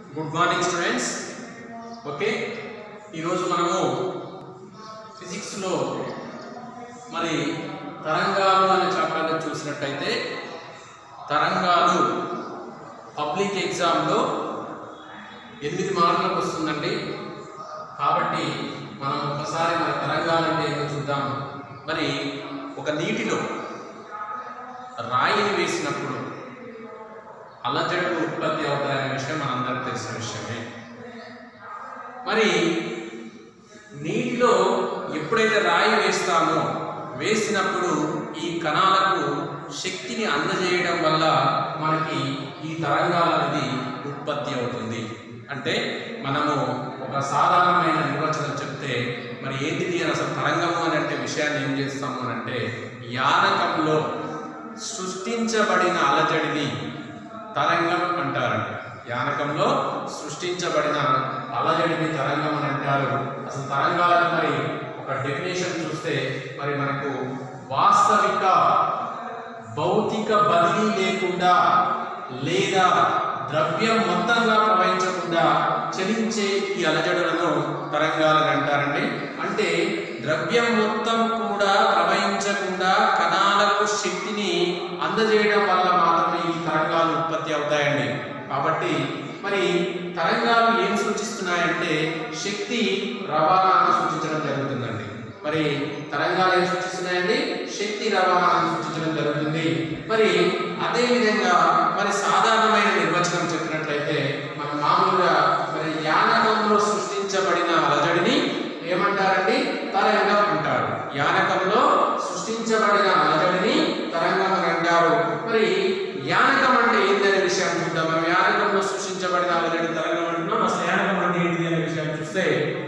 good morning students okay ఈరోజు మనము ఫిజిక్స్లో మరి తరంగాలు అనే చాప్టర్లో చూసినట్టయితే తరంగాలు పబ్లిక్ ఎగ్జామ్లో ఎనిమిది మార్కులకు వస్తుందండి కాబట్టి మనం ఒకసారి మరి తరంగాలు అంటే ఏమో చూద్దాం మరి ఒక నీటిలో రాయిని వేసినప్పుడు అల్లజడులు ఉత్పత్తి అవుతాయనే విషయం మనందరికీ తెలిసిన విషయమే మరి నీటిలో ఎప్పుడైతే రాయి వేస్తామో వేసినప్పుడు ఈ కణాలకు శక్తిని అందజేయడం వల్ల మనకి ఈ తరంగాలు అనేది ఉత్పత్తి అవుతుంది అంటే మనము ఒక సాధారణమైన నిర్వచనం చెప్తే మరి ఏంటిది అని అసలు తరంగము అని అంటే విషయాన్ని ఏం చేస్తాము అని అంటే యానకంలో సృష్టించబడిన అలజడిని తరంగం అంటారంట యానకంలో సృష్టించబడిన అలజడిని తరంగం అని అంటారు అసలు తరంగాలకు మరి ఒక డెఫినేషన్ చూస్తే మరి మనకు వాస్తవిక భౌతిక బదిలీ లేకుండా లేదా ద్రవ్యం మొత్తంగా ప్రవహించకుండా చలించే ఈ అలజడులను తరంగాలని అంటారండి అంటే ద్రవ్యం మొత్తం కూడా ప్రవహించకుండా కణాలకు శక్తిని అందజేయడం వల్ల మాత్రమే ఈ తరంగాలు ఉత్పత్తి అవుతాయండి కాబట్టి మరి తరంగాలు ఏం సూచిస్తున్నాయంటే శక్తి రవాణాను సూచించడం జరుగుతుందండి మరి తరంగాలు ఏం సూచిస్తున్నాయండి శక్తి రవాణాను సూచించడం జరుగుతుంది మరి అదే విధంగా మరి సాధారణమైన నిర్వచనం చెప్పినట్లయితే మనం మామూలుగా మరి యానకంలో సృష్టించబడిన అలజడిని ఏమంటారండి తరంగం అంటారు యానకంలో సృష్టించబడిన అలజడిని తరంగం అని అంటారు మరి యానకం అంటే ఏంటనే విషయం చూద్దాం మనం యానకంలో సృష్టించబడిన అలజడి తరంగం అంటున్నాం అసలు యానకం అంటే ఏంటి అనే విషయం చూస్తే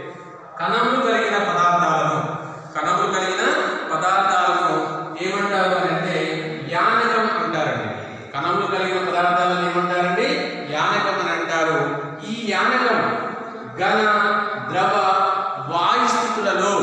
కణములు కలిగిన పదార్థాలను కణములు కలిగిన పదార్థాలను ఏమంటారు అని అంటే యానకం అంటారండి కణములు కలిగిన పదార్థాలను ఏమంటారండి యానకం అని అంటారు ఈ యానకం ఘన ద్రవ వాయు స్థితులలో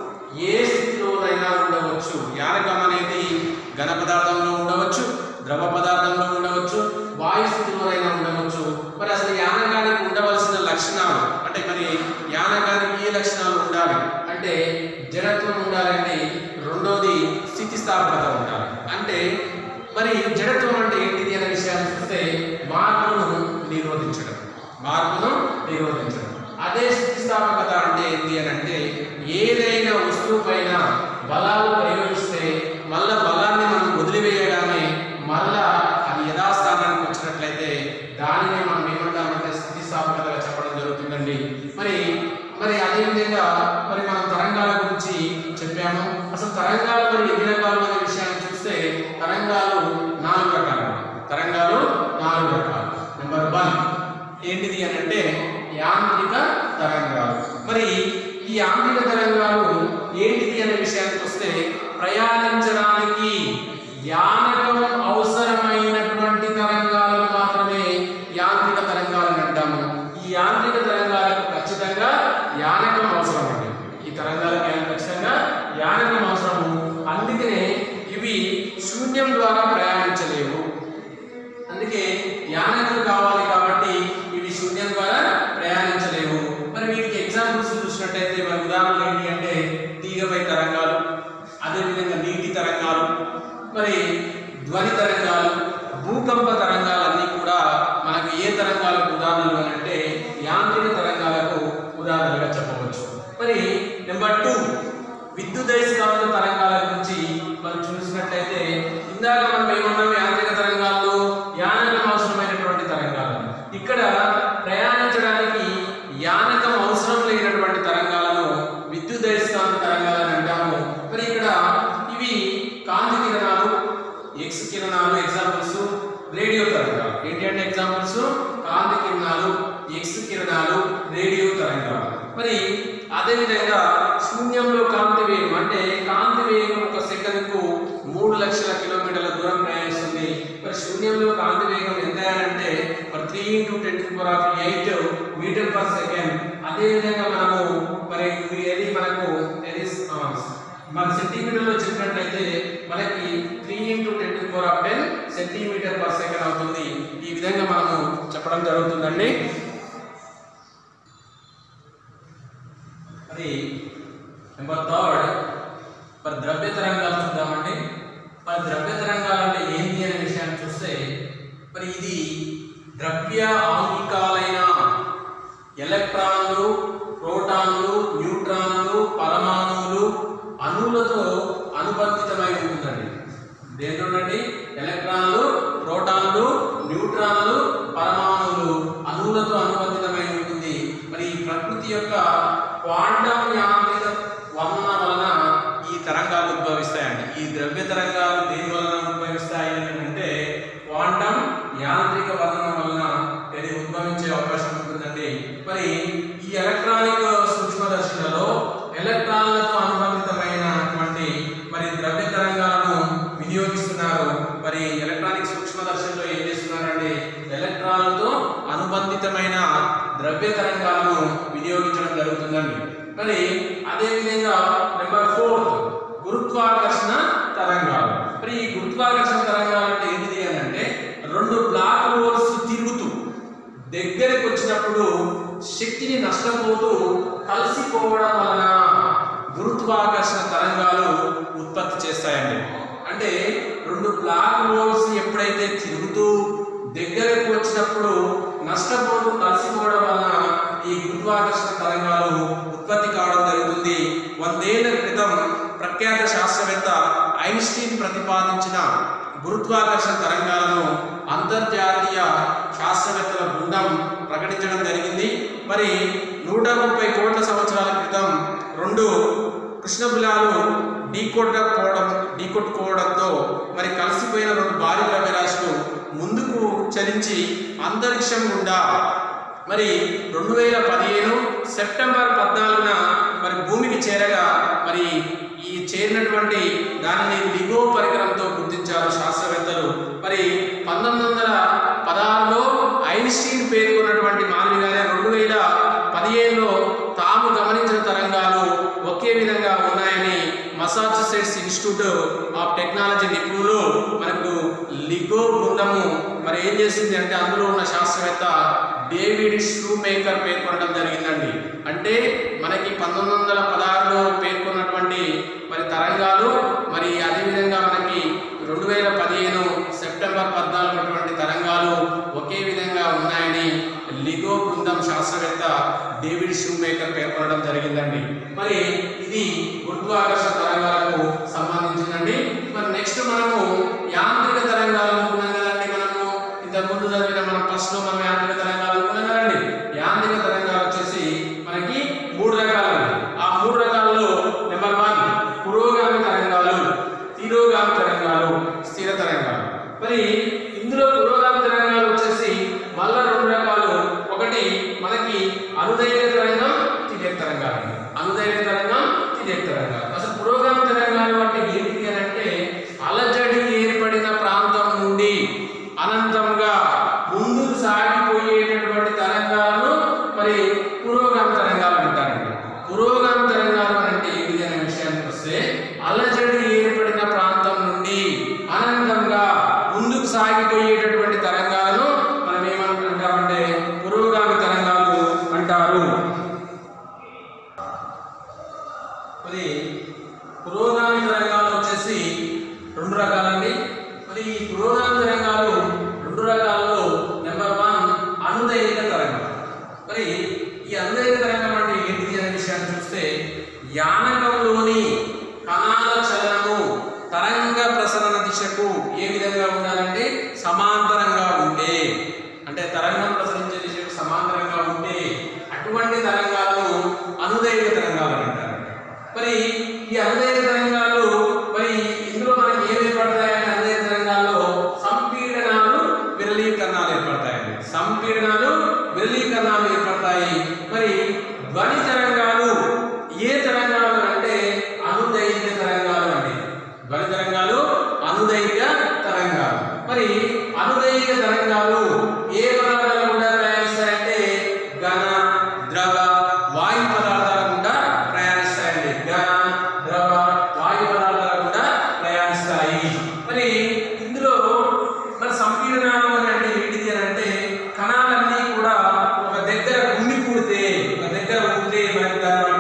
ఏ స్థితిలోనైనా ఉండవచ్చు యానకం అనేది ఘన పదార్థంలో ఉండవచ్చు ద్రవ పదార్థంలో ఉండవచ్చు వాయు స్థితిలోనైనా ఉండవచ్చు మరి అసలు యానకానికి ఉండవలసిన లక్షణాలు అంటే మరి యానకానికి ఏ లక్షణాలు ఉండాలి అంటే జడత్వం ఉండాలండి రెండోది స్థితిస్థాపకత ఉండాలి అంటే మరి జడత్వం అంటే ఏంటిది అనే విషయాన్ని చూస్తే మార్పును నిరోధించడం మార్పును నిరోధించడం అదే స్థితిస్థాపకత అంటే ఏంటి అని అంటే ఏదైనా వస్తువు పైన బలాలు ప్రయోగిస్తే మళ్ళా బలాన్ని మనం వదిలివేయగానే మళ్ళా అది యథాస్థానానికి వచ్చినట్లయితే దానిని మనం ఏమంటామంటే స్థితిస్థాపకతగా చెప్పడం జరుగుతుందండి మరి మరి అదేవిధంగా మరి మనం తరంగాల గురించి చెప్పాము అసలు తరంగాలు మరి ఎన్ని రకాలు అనే విషయాన్ని చూస్తే తరంగాలు నాలుగు రకాలు తరంగాలు నాలుగు రకాలు నెంబర్ వన్ ఏంటిది అని అంటే యాంత్రిక తరంగాలు మరి ఈ యాంత్రిక తరంగాలు ఏంటిది అనే విషయానికి వస్తే ప్రయాణించడానికి యానకం అవసరమైనటువంటి తరంగాలను మాత్రమే యాంత్రిక తరంగాలను అంటాము ఈ యాంత్రిక తరంగాలకు ఖచ్చితంగా యానకం అవసరం అండి ఈ తరంగాలకు యాన- ఖచ్చితంగా యానకం అవసరము అందుకనే ఇవి శూన్యం ద్వారా ప్రయాణించలేవు అందుకే యానకం కావాలి కాబట్టి ఇవి శూన్యం ద్వారా ప్రయాణించలేవు మరి వీటికి ఎగ్జాంపుల్స్ చూసినట్టయితే మరి ఉదాహరణలు ఏంటి అంటే తీగపై తరంగాలు అదేవిధంగా నీటి తరంగాలు మరి ధ్వని తరంగాలు భూకంప తరంగాలన్నీ కూడా మనకు ఏ తరంగాలకు ఉదాహరణలు అని అంటే యాంత్రిక తరంగాలకు ఉదాహరణగా చెప్పవచ్చు మరి నెంబర్ టూ విద్యుదయస్కాంత తరంగాల గురించి మనం చూసినట్లయితే ఇందాక మనం ఏమన్నాం యాంత్రిక తరంగాల్లో యానకం అవసరమైనటువంటి తరంగాలు ఇక్కడ ప్రయాణించడానికి యానకం అవసరం లేనటువంటి తరంగాలను విద్యుదయస్కాంత తరంగాలని అంటాము మరి ఇక్కడ ఇవి కాంతి కిరణాలు ఎక్స్ కిరణాలు ఎగ్జాంపుల్స్ రేడియో తరంగాలు ఏంటి అంటే ఎగ్జాంపుల్స్ కాంతి కిరణాలు ఎక్స్ కిరణాలు రేడియో తరంగాలు మరి అదేవిధంగా శూన్యంలో కాంతి వేగం అంటే కాంతి వేగం ఒక సెకండ్కు మూడు లక్షల కిలోమీటర్ల దూరం ప్రయాణిస్తుంది మరి శూన్యంలో కాంతి వేగం ఎంత అంటే మరి three into ten to power of eight metre per second అదేవిధంగా మనము మరి ఇది ఏది మనకు ఏది ఆ, మన సెంటీమీటర్లో చెప్పినట్లయితే మనకి three into ten to power of ten centimetre per second అవుతుంది ఈ విధంగా మనము చెప్పడం జరుగుతుందండి మరి నెంబర్ థర్డ్ మరి ద్రవ్య తరంగాలు చూద్దామండి మరి ద్రవ్య తరంగాలు అంటే ఏంటి అనే విషయాన్ని చూస్తే మరి ఇది ద్రవ్య ఆంగికాలైన ఎలక్ట్రాన్లు ప్రోటాన్లు న్యూట్రాన్లు పరమాణువులు అణువులతో అనుబంధితమై ఉంటుందండి దేంట్లోనండి ఎలక్ట్రాన్లు ప్రోటాన్లు న్యూట్రాన్లు పరమాణువులు అణువులతో అనుబంధితమై ఉంటుంది మరి ఈ ప్రకృతి యొక్క క్వాంటం యాంత్రిక వర్ణన వలన ఈ తరంగాలు ఉద్భవిస్తాయండి ఈ ద్రవ్య తరంగాలు దేని వలన ఉద్భవిస్తాయి అని అంటే క్వాంటం యాంత్రిక వర్ణన వలన ఇది ఉద్భవించే అవకాశం ఉంటుందండి మరి ఈ ఎలక్ట్రానిక్ సూక్ష్మదర్శిలలో ఎలక్ట్రాన్లతో అనుబంధితమైనటువంటి మరి ద్రవ్య తరంగాలను వినియోగిస్తున్నారు మరి ఎలక్ట్రానిక్ సూక్ష్మదర్శిలో ఏం చేస్తున్నారండి ఎలక్ట్రాన్లతో అనుబంధితమైన ద్రవ్య తరంగాలను వినియోగించడం జరుగుతుందండి మరి అదే విధంగా నెంబర్ ఫోర్త్ గురుత్వాకర్షణ తరంగాలు మరి ఈ గురుత్వాకర్షణ తరంగాలు అంటే ఏంటిది అని అంటే రెండు బ్లాక్ హోల్స్ తిరుగుతూ దగ్గరికి వచ్చినప్పుడు శక్తిని నష్టపోతూ కలిసిపోవడం వలన గురుత్వాకర్షణ తరంగాలు ఉత్పత్తి చేస్తాయండి అంటే రెండు బ్లాక్ హోల్స్ ఎప్పుడైతే తిరుగుతూ దగ్గరకు వచ్చినప్పుడు నష్టపోతూ కలిసిపోవడం వలన ఈ గురుత్వాకర్షణ తరంగాలు ఉత్పత్తి కావడం జరుగుతుంది వందేళ్ల క్రితం ప్రఖ్యాత శాస్త్రవేత్త ఐన్స్టీన్ ప్రతిపాదించిన గురుత్వాకర్షణ తరంగాలను అంతర్జాతీయ శాస్త్రవేత్తల బృందం ప్రకటించడం జరిగింది మరి నూట ముప్పై కోట్ల సంవత్సరాల క్రితం రెండు కృష్ణబిలాలు ఢీకొట్టకపోవడం ఢీకొట్టుకోవడంతో మరి కలిసిపోయిన రెండు భారీ ద్రవ్యరాశులు ముందుకు చలించి అంతరిక్షం గుండా మరి రెండు వేల పదిహేను సెప్టెంబర్ పద్నాలుగున మరి భూమికి చేరగా మరి ఈ చేరినటువంటి దానిని లిగో పరికరంతో గుర్తించారు శాస్త్రవేత్తలు మరి పంతొమ్మిది వందల పదహారులో ఐన్స్టీన్ పేర్కొన్నటువంటి మాదిరిగానే రెండు వేల పదిహేనులో తాము గమనించిన తరంగాలు ఒకే విధంగా ఉన్నాయని మసాచుసెట్స్ ఇన్స్టిట్యూట్ ఆఫ్ టెక్నాలజీ నిపుణులు మనకు లిగో బృందము మరి ఏం చేసింది అంటే అందులో ఉన్న శాస్త్రవేత్త డేవిడ్ షూ మేకర్ పేర్కొనడం జరిగిందండి అంటే మనకి పంతొమ్మిది వందల పదహారులో పేర్కొన్నటువంటి మరి తరంగాలు మరి అదేవిధంగా మనకి రెండు వేల పదిహేను సెప్టెంబర్ పద్నాలుగు అటువంటి తరంగాలు ఒకే విధంగా ఉన్నాయని లిగో బృందం శాస్త్రవేత్త డేవిడ్ షూ మేకర్ పేర్కొనడం జరిగిందండి మరి ఇది గురుత్వాకర్షణ తరంగాలకు సంబంధించిందండి మరి నెక్స్ట్ మనము యాంత్రిక తరంగాలు అనుకున్నాం కదండి మనము ఇంతకు ముందు చదివిన మనం ఫస్ట్ లో మనం యాంత్రిక తరంగాలు అనుకున్నాం కదండి యాంత్రిక తరంగాలు వచ్చేసి మనకి మూడు రకాలు ఆ మూడు రకాల్లో నెంబర్ వన్ పురోగామి తరంగాలు తిరోగామి తరంగాలు స్థిర తరంగాలు మరి ఇందులో పురోగామి తరంగాలు వచ్చేసి మళ్ళా రెండు రకాలు ఒకటి మనకి అనుదైన తరంగం తిరిగే తరంగాలు అనుదైన తరంగం తిరిగే తరంగాలు అసలు పురోగామి తరంగాలు అంటే ఏంటి అని అంటే అలజడి ఏర్పడిన ప్రాంతం నుండి అనంతంగా ముందుకు సాగిపోయేటటువంటి తరంగాలను మరి పురోగామి తరంగాలు అంటారండి పురోగామి తరంగాలు అని అంటే ఏంటి అనే విషయానికి వస్తే అలజడి ఏర్పడిన ప్రాంతం నుండి అనంతంగా ముందుకు సాగిపోయేటటువంటి తరంగాలను మనం ఏమనుకుంటామంటే పురోగామి తరంగాలు అంటారు మరి పురోగామి తరంగాలు వచ్చేసి రెండు రకాలండి మరి ఈ పురోగామి తరంగాలు రెండు రకాల్లో నెంబర్ వన్ అనుదైనిక తరంగం మరి ఈ అనుదైనిక తరంగం అంటే ఏంటిది అనే విషయాన్ని చూస్తే యానకంలోని కణాల చలనము తరంగ ప్రసరణ దిశకు ఏ విధంగా ఉండాలంటే సమాంతరంగా ఉంటే అంటే తరంగం ప్రసరించే దిశకు సమాంతరంగా ఉంటే అటువంటి తరంగాలను అనుదైనిక తరంగాలు అంటారు మరి ఈ అనుదైన తరంగాలు మరి ఇందులో మనకి ఏం ఏర్పడతాయని అనుదైన తరంగాల్లో సంపీడనాలు విరళీకరణాలు ఏర్పడతాయండి సంపీడనాలు విరళీకరణాలు ఏర్పడతాయి మరి ధ్వని తరంగాలు ఏ తరంగాలు అంటే అనుదైనిక తరంగాలు అండి ధ్వని తరంగాలు అనుదైనిక తరంగాలు మరి అనుదైనిక తరంగాలు ఏ పదార్థాల గుండా ప్రయాణిస్తాయంటే ఘన ద్రవ వాయు పదార్థాల గుండా ప్రయాణిస్తాయండి ఘన ద్రవ వాయు పదార్థాల గుండా ప్రయాణిస్తాయి మరి ఇందులో మరి సంపీడనాలు అని అంటే ఏంటిది అని అంటే కణాలన్నీ కూడా ఒక దగ్గర గుండి కూడితే ఒక దగ్గర ఉంటే మనకి దాని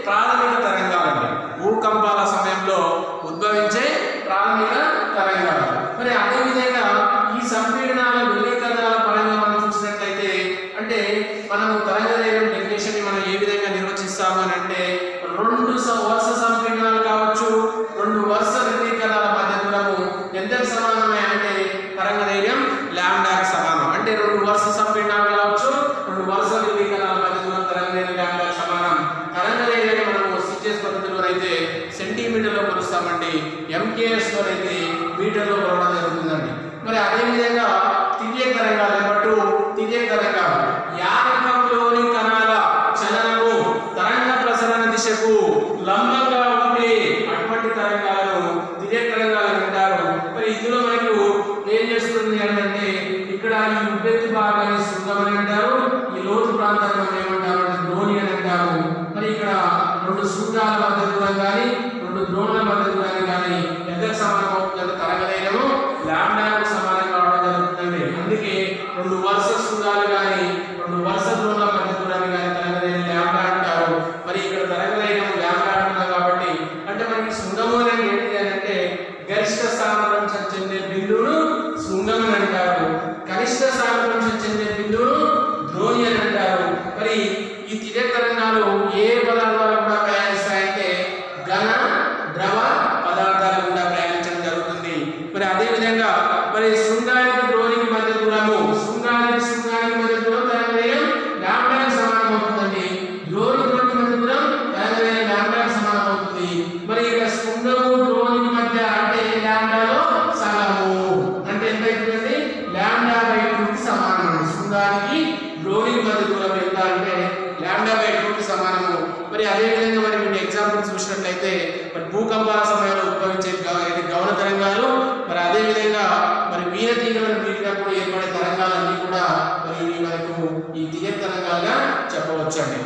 ప్రాథమిక తరంగాలండి భూకంపాల సమయంలో ఉద్భవించే ప్రాథమిక తరంగాలు మరి అదేవిధంగా ఈ సంపీడనాల విలీకరణాల పరంగా మనం చూసినట్లయితే అంటే మనము తరంగ డెఫినేషన్ ని మనం ఏ విధంగా నిర్వచిస్తాము అని అంటే రెండు స- వరుస సంపీడనాలు కావచ్చు రెండు వరుస విలీకరణాల మధ్య దూరము ఎంతకు సమానమే అంటే తరంగ ధైర్యం లాంబ్డాకి సమానం అంటే రెండు వరుస సంపీడనాలు కావచ్చు రెండు వరుస విలీకరణాల మధ్య దూరం తరంగ ధైర్యం లాంబ్డాకి సమానం తరంగ ధైర్యాన్ని మనము స్విచ్చెస్ పద్ధతిలో అయితే సెంటీమీటర్లో కొలుస్తామండి ఎంకేఎస్ లో అయితే మీటర్లో కొలవడం జరుగుతుందండి మరి అదే విధంగా తిరిగే తరంగాలు నెంబర్ తిరిగే తరంగాలు యానకంలోని కణాల చలనము తరంగ ప్రసరణ దిశకు లంబంగా ఉంటే అటువంటి తరంగాలను తిరిగే తరంగాలు అంటారు మరి ఇందులో మనకు ఏం చేస్తుంది అని అంటే ఇక్కడ ఈ ఉబ్బెత్తు భాగాన్ని శృంగం అని అంటారు ఈ లోతు ప్రాంతాన్ని మనం ఏమంటారు అంటే ద్రోణి అని అంటారు మరి ఇక్కడ రెండు శృంగాల మధ్య దూరం కానీ రెండు ద్రోణుల మధ్య దూరం కానీ ఎంతకు సమానం అవుతుంది తరంగ ధైర్యము లాంబ్డాకు సమానం కావడం జరుగుతుందండి అందుకే రెండు వరుస శృంగాలు కానీ రెండు వరుస ద్రోణుల మధ్య దూరాన్ని కానీ తరంగ ధైర్యం లాంబ్డా అంటారు మరి ఇక్కడ తరంగ ధైర్యం లాంబ్డా అంటున్నాం కాబట్టి అంటే మనకి శృంగము అనేది ఏంటిది అని అంటే గరిష్ట స్థానభ్రంశం చెందే బిందువును శృంగం అని అంటారు కనిష్ట స్థానభ్రంశం చెందే బిందువును ద్రోణి అని అంటారు మరి ఈ తిరే తరంగాలు ఏ పదార్థాల కూడా ప్రయాణిస్తాయంటే ఘన ద్రవ పదార్థాల గుండా ప్రయాణించడం జరుగుతుంది మరి అదే విధంగా మరి శృంగానికి ద్రోణికి మధ్య దూరము శృంగానికి శృంగానికి మధ్య దూరం తరంగ లాంబ్డాకి సమానం అవుతుందండి ద్రోణి ద్రోణికి మధ్య దూరం తరంగ లాంబ్డాకి సమానం అవుతుంది మరి ఇక శృంగము ద్రోణికి మధ్య అంటే లాంబ్డాలో సగము అంటే ఎంత అవుతుందండి లాంబ్డా బై టూకి సమానం అండి శృంగానికి ద్రోణికి మధ్య దూరం ఎంత అంటే లాంబ్డా బై టూకి సమానము మరి అదే విధంగా మరి మీరు ఎగ్జాంపుల్ చూసినట్లయితే మరి భూకంపాల సమయంలో ఉద్భవించే గ- ఇది గమన తరంగాలు మరి అదే విధంగా మరి వీర తీగలను పీకినప్పుడు ఏర్పడే తరంగాలన్నీ కూడా మరి ఇవి మనకు ఈ తీయ తరంగాలుగా చెప్పవచ్చు అండి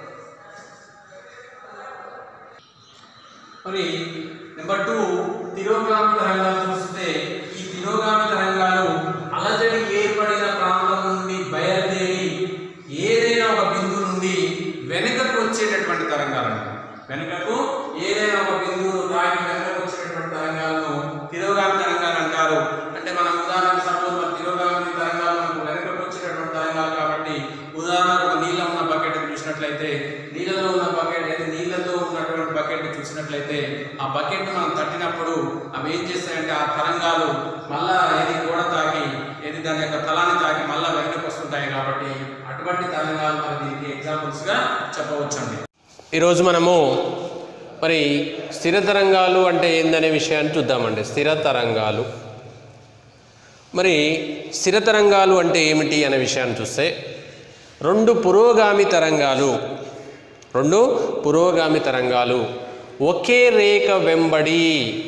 మరి నెంబర్ టూ తిరోగామి తరంగాలు చూస్తే ఈ తిరోగామి తరంగాలు అలజడి ఏర్పడిన ప్రాంతం నుండి బయలుదేరి ఏదైనా ఒక బిందువు నుండి వెనుకకు వచ్చేటటువంటి తరంగాలను వెనుకకు ఏదైనా ఒక బిందువును తాకి వెనుకకు వచ్చేటటువంటి తరంగాలను తిరోగామి తరంగాలు అంటారు అంటే మనం ఉదాహరణకు సపోజ్ మన తిరోగామి తరంగాలు మనకు వెనుకకు వచ్చేటటువంటి తరంగాలు కాబట్టి ఉదాహరణకు ఒక నీళ్ళ ఉన్న బకెట్ చూసినట్లయితే నీళ్ళలో ఉన్న బకెట్ ఏది నీళ్ళతో ఉన్నటువంటి బకెట్ చూసినట్లయితే ఆ బకెట్ మనం తట్టినప్పుడు అవి ఏం చేస్తాయంటే ఆ తరంగాలు మళ్ళా ఏది గోడ తాకి ఏది దాని యొక్క తలాన్ని తాకి మళ్ళా వెనక్కి వస్తుంటాయి కాబట్టి అటువంటి తరంగాలు మరి దీనికి ఎగ్జాంపుల్స్గా చెప్పవచ్చండి ఈరోజు మనము మరి స్థిర తరంగాలు అంటే ఏందనే విషయాన్ని చూద్దామండి స్థిర తరంగాలు మరి స్థిర తరంగాలు అంటే ఏమిటి అనే విషయాన్ని చూస్తే రెండు పురోగామి తరంగాలు రెండు పురోగామి తరంగాలు ఒకే రేఖ వెంబడి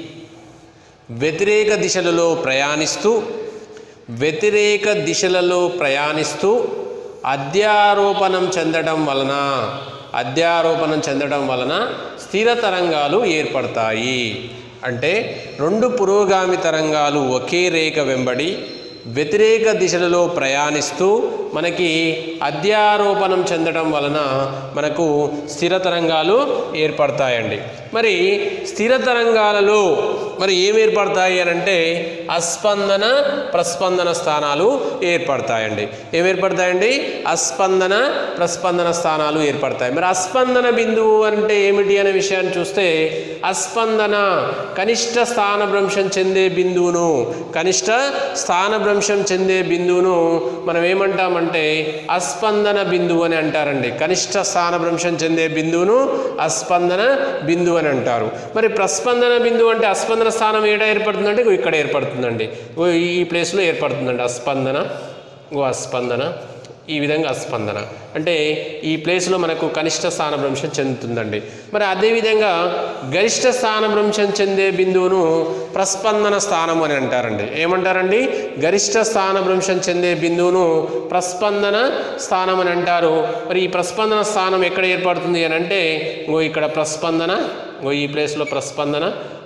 వ్యతిరేక దిశలలో ప్రయాణిస్తూ వ్యతిరేక దిశలలో ప్రయాణిస్తూ అధ్యారోపణం చెందడం వలన అధ్యారోపణం చెందడం వలన స్థిర తరంగాలు ఏర్పడతాయి అంటే రెండు పురోగామి తరంగాలు ఒకే రేఖ వెంబడి వ్యతిరేక దిశలలో ప్రయాణిస్తూ మనకి అధ్యారోపణం చెందడం వలన మనకు స్థిర తరంగాలు ఏర్పడతాయండి మరి స్థిర తరంగాలలో మరి ఏమి ఏర్పడతాయి అని అంటే అస్పందన ప్రస్పందన స్థానాలు ఏర్పడతాయండి ఏమి ఏర్పడతాయండి అస్పందన ప్రస్పందన స్థానాలు ఏర్పడతాయి మరి అస్పందన బిందువు అంటే ఏమిటి అనే విషయాన్ని చూస్తే అస్పందన కనిష్ట స్థానభ్రంశం చెందే బిందువును కనిష్ట స్థానభ్రంశం చెందే బిందువును మనం ఏమంటామంటే అస్పందన బిందువు అని అంటారండి కనిష్ట స్థానభ్రంశం చెందే బిందువును అస్పందన బిందువు అని అంటారు మరి ప్రస్పందన బిందువు అంటే అస్పందన స్థానం ఏడ ఏర్పడుతుందంటే ఇగో ఇక్కడ ఏర్పడుతుందండి ఇగో ఈ ప్లేస్లో ఏర్పడుతుందండి అస్పందన ఓ అస్పందన ఈ విధంగా అస్పందన అంటే ఈ ప్లేస్లో మనకు కనిష్ట స్థానభ్రంశం చెందుతుందండి మరి అదేవిధంగా గరిష్ట స్థానభ్రంశం చెందే బిందువును ప్రస్పందన స్థానం అని అంటారండి ఏమంటారండి గరిష్ట స్థానభ్రంశం చెందే బిందువును ప్రస్పందన స్థానం అని అంటారు మరి ఈ ప్రస్పందన స్థానం ఎక్కడ ఏర్పడుతుంది అని అంటే ఇంకో ఇక్కడ ప్రస్పందన ఇంకో ఈ ప్లేస్లో ప్రస్పందన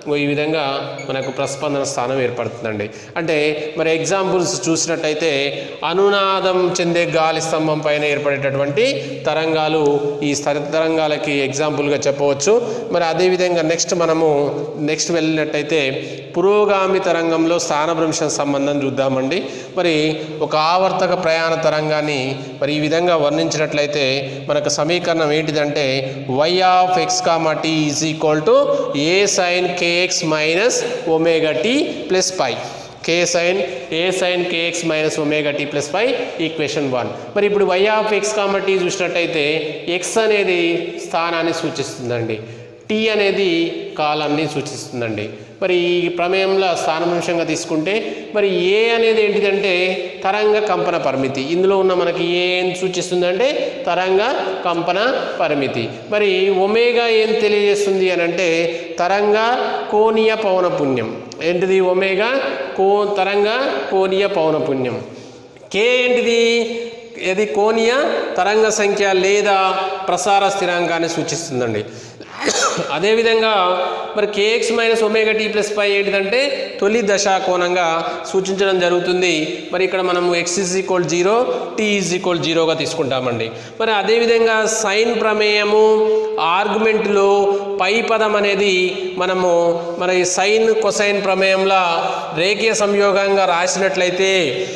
ఇంకో ఈ విధంగా మనకు ప్రస్పందన స్థానం ఏర్పడుతుందండి అంటే మరి ఎగ్జాంపుల్స్ చూసినట్టయితే అనునాదం చెందే గాలి స్తంభం పైన ఏర్పడేటటువంటి తరంగాలు ఈ స్థర తరంగాలకి ఎగ్జాంపుల్గా చెప్పవచ్చు మరి అదేవిధంగా నెక్స్ట్ మనము నెక్స్ట్ వెళ్ళినట్టయితే పురోగామి తరంగంలో స్థానభ్రంశం సంబంధం చూద్దామండి మరి ఒక ఆవర్తక ప్రయాణ తరంగాన్ని మరి ఈ విధంగా వర్ణించినట్లయితే మనకు సమీకరణం ఏంటిదంటే y of X comma t is equal to A sine kx minus omega tea plus pi k sine a sine kx minus omega tea plus pi equation one మరి ఇప్పుడు y of X comma t చూసినట్టయితే x అనేది స్థానాన్ని సూచిస్తుందండి tea అనేది కాలాన్ని సూచిస్తుందండి మరి ఈ ప్రమేయంలో స్థానభంశంగా తీసుకుంటే మరి ఏ అనేది ఏంటిదంటే తరంగ కంపన పరిమితి ఇందులో ఉన్న మనకి ఏ ఏం సూచిస్తుందంటే తరంగ కంపన పరిమితి మరి ఒమేగా ఏం తెలియజేస్తుంది అని అంటే తరంగ కోణీయ పౌనపుణ్యం ఏంటిది ఒమేగా కో తరంగ కోణీయ పౌనపుణ్యం కే ఏంటిది ఇది కోణీయ తరంగ సంఖ్య లేదా ప్రసార స్థిరాంకాన్ని సూచిస్తుందండి అదేవిధంగా మరి k x minus omega tea plus pi ఏంటిదంటే తొలి దశా కోణంగా సూచించడం జరుగుతుంది మరి ఇక్కడ మనము x is equal zero t is equal జీరోగా తీసుకుంటామండి మరి అదేవిధంగా సైన్ ప్రమేయము ఆర్గ్యుమెంట్లో పై పదం అనేది మనము మరి సైన్ కొసైన్ ప్రమేయంలో రేఖీయ సంయోగంగా రాసినట్లయితే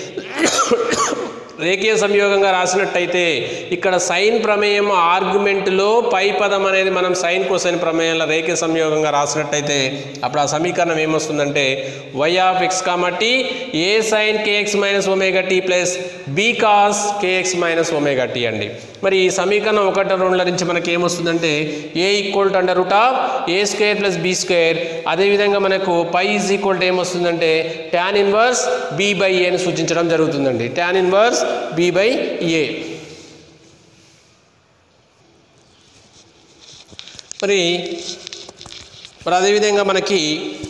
రేఖీయ సంయోగంగా రాసినట్టయితే ఇక్కడ సైన్ ప్రమేయం ఆర్గ్యుమెంట్లో పై పదం అనేది మనం సైన్ కోసైన్ ప్రమేయంలో రేఖీయ సంయోగంగా రాసినట్టయితే అప్పుడు ఆ సమీకరణం ఏమొస్తుందంటే y of X comma t a sine kx minus omega tea plus b cos k x minus omega t అండి మరి ఈ సమీకరణం ఒకటి రెండుల నుంచి మనకి ఏమొస్తుందంటే a equal to under root of a square plus b square అదేవిధంగా మనకు పై ఈజ్ ఈక్వల్ టు ఏమొస్తుందంటే ట్యాన్ ఇన్వర్స్ బీ బై ఏని సూచించడం జరుగుతుందండి tan inverse b by a మరి మరి అదేవిధంగా మనకి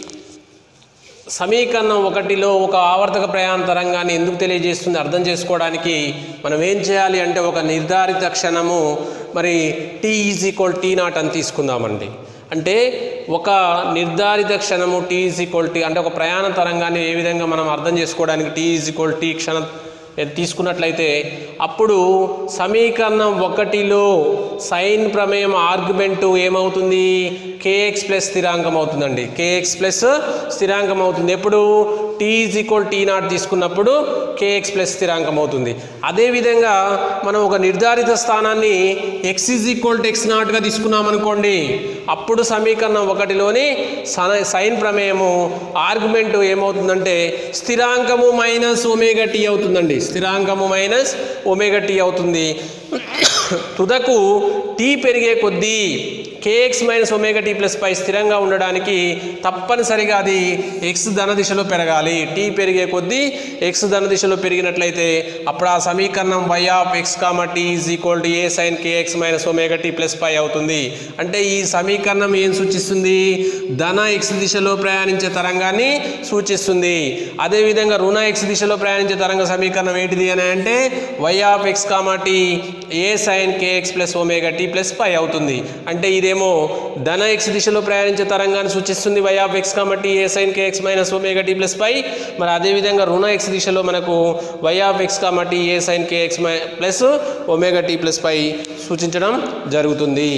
సమీకరణం ఒకటిలో ఒక ఆవర్తక ప్రయాణ తరంగాన్ని ఎందుకు తెలియజేస్తుంది అర్థం చేసుకోవడానికి మనం ఏం చేయాలి అంటే ఒక నిర్ధారిత క్షణము మరి t is equal t naught అని తీసుకుందామండి అంటే ఒక నిర్ధారిత క్షణము టీ ఈజ్ ఈక్వల్ టీ అంటే ఒక ప్రయాణ తరంగాన్ని ఏ విధంగా మనం అర్థం చేసుకోవడానికి టీ ఈజ్ ఈక్వల్ టీ క్షణ తీసుకున్నట్లయితే అప్పుడు సమీకరణం ఒకటిలో సైన్ ప్రమేయం ఆర్గ్యుమెంటు ఏమవుతుంది కేఎక్స్ ప్లస్ స్థిరాంకం అవుతుందండి కేఎక్స్ ప్లస్ స్థిరాంకం అవుతుంది ఎప్పుడు tea is equal t naught తీసుకున్నప్పుడు కేఎక్స్ ప్లస్ స్థిరాంకం అవుతుంది అదేవిధంగా మనం ఒక నిర్ధారిత స్థానాన్ని x is equal to x నాట్గా తీసుకున్నాం అనుకోండి అప్పుడు సమీకరణం ఒకటిలోని సన- సైన్ ప్రమేయము ఆర్గ్యుమెంట్ ఏమవుతుందంటే స్థిరాంకము మైనస్ ఒమేగా టీ అవుతుందండి స్థిరాంకము మైనస్ ఒమేగా టీ అవుతుంది తుదకు టీ పెరిగే కొద్దీ k x minus omega tea plus pi స్థిరంగా ఉండడానికి తప్పనిసరిగా అది ఎక్స్ ధన దిశలో పెరగాలి టీ పెరిగే కొద్దీ ఎక్స్ ధన దిశలో పెరిగినట్లయితే అప్పుడు ఆ సమీకరణం y of X comma t is equal to A sine kx minus omega tea plus pi అవుతుంది అంటే ఈ సమీకరణం ఏం సూచిస్తుంది ధన ఎక్స్ దిశలో ప్రయాణించే తరంగాన్ని సూచిస్తుంది అదేవిధంగా రుణ ఎక్స్ దిశలో ప్రయాణించే తరంగ సమీకరణం ఏంటిది అని అంటే y of X comma t A sine kx plus omega tea plus pi అవుతుంది అంటే ఇదేమో ధన ఎక్స్ దిశలో ప్రయాణించే తరంగాన్ని సూచిస్తుంది y of X comma t A sine kx minus omega tea plus pi మరి అదేవిధంగా రుణ ఎక్స్ దిశలో మనకు y of X comma t A sine k x my plus omega tea plus pi సూచించడం జరుగుతుంది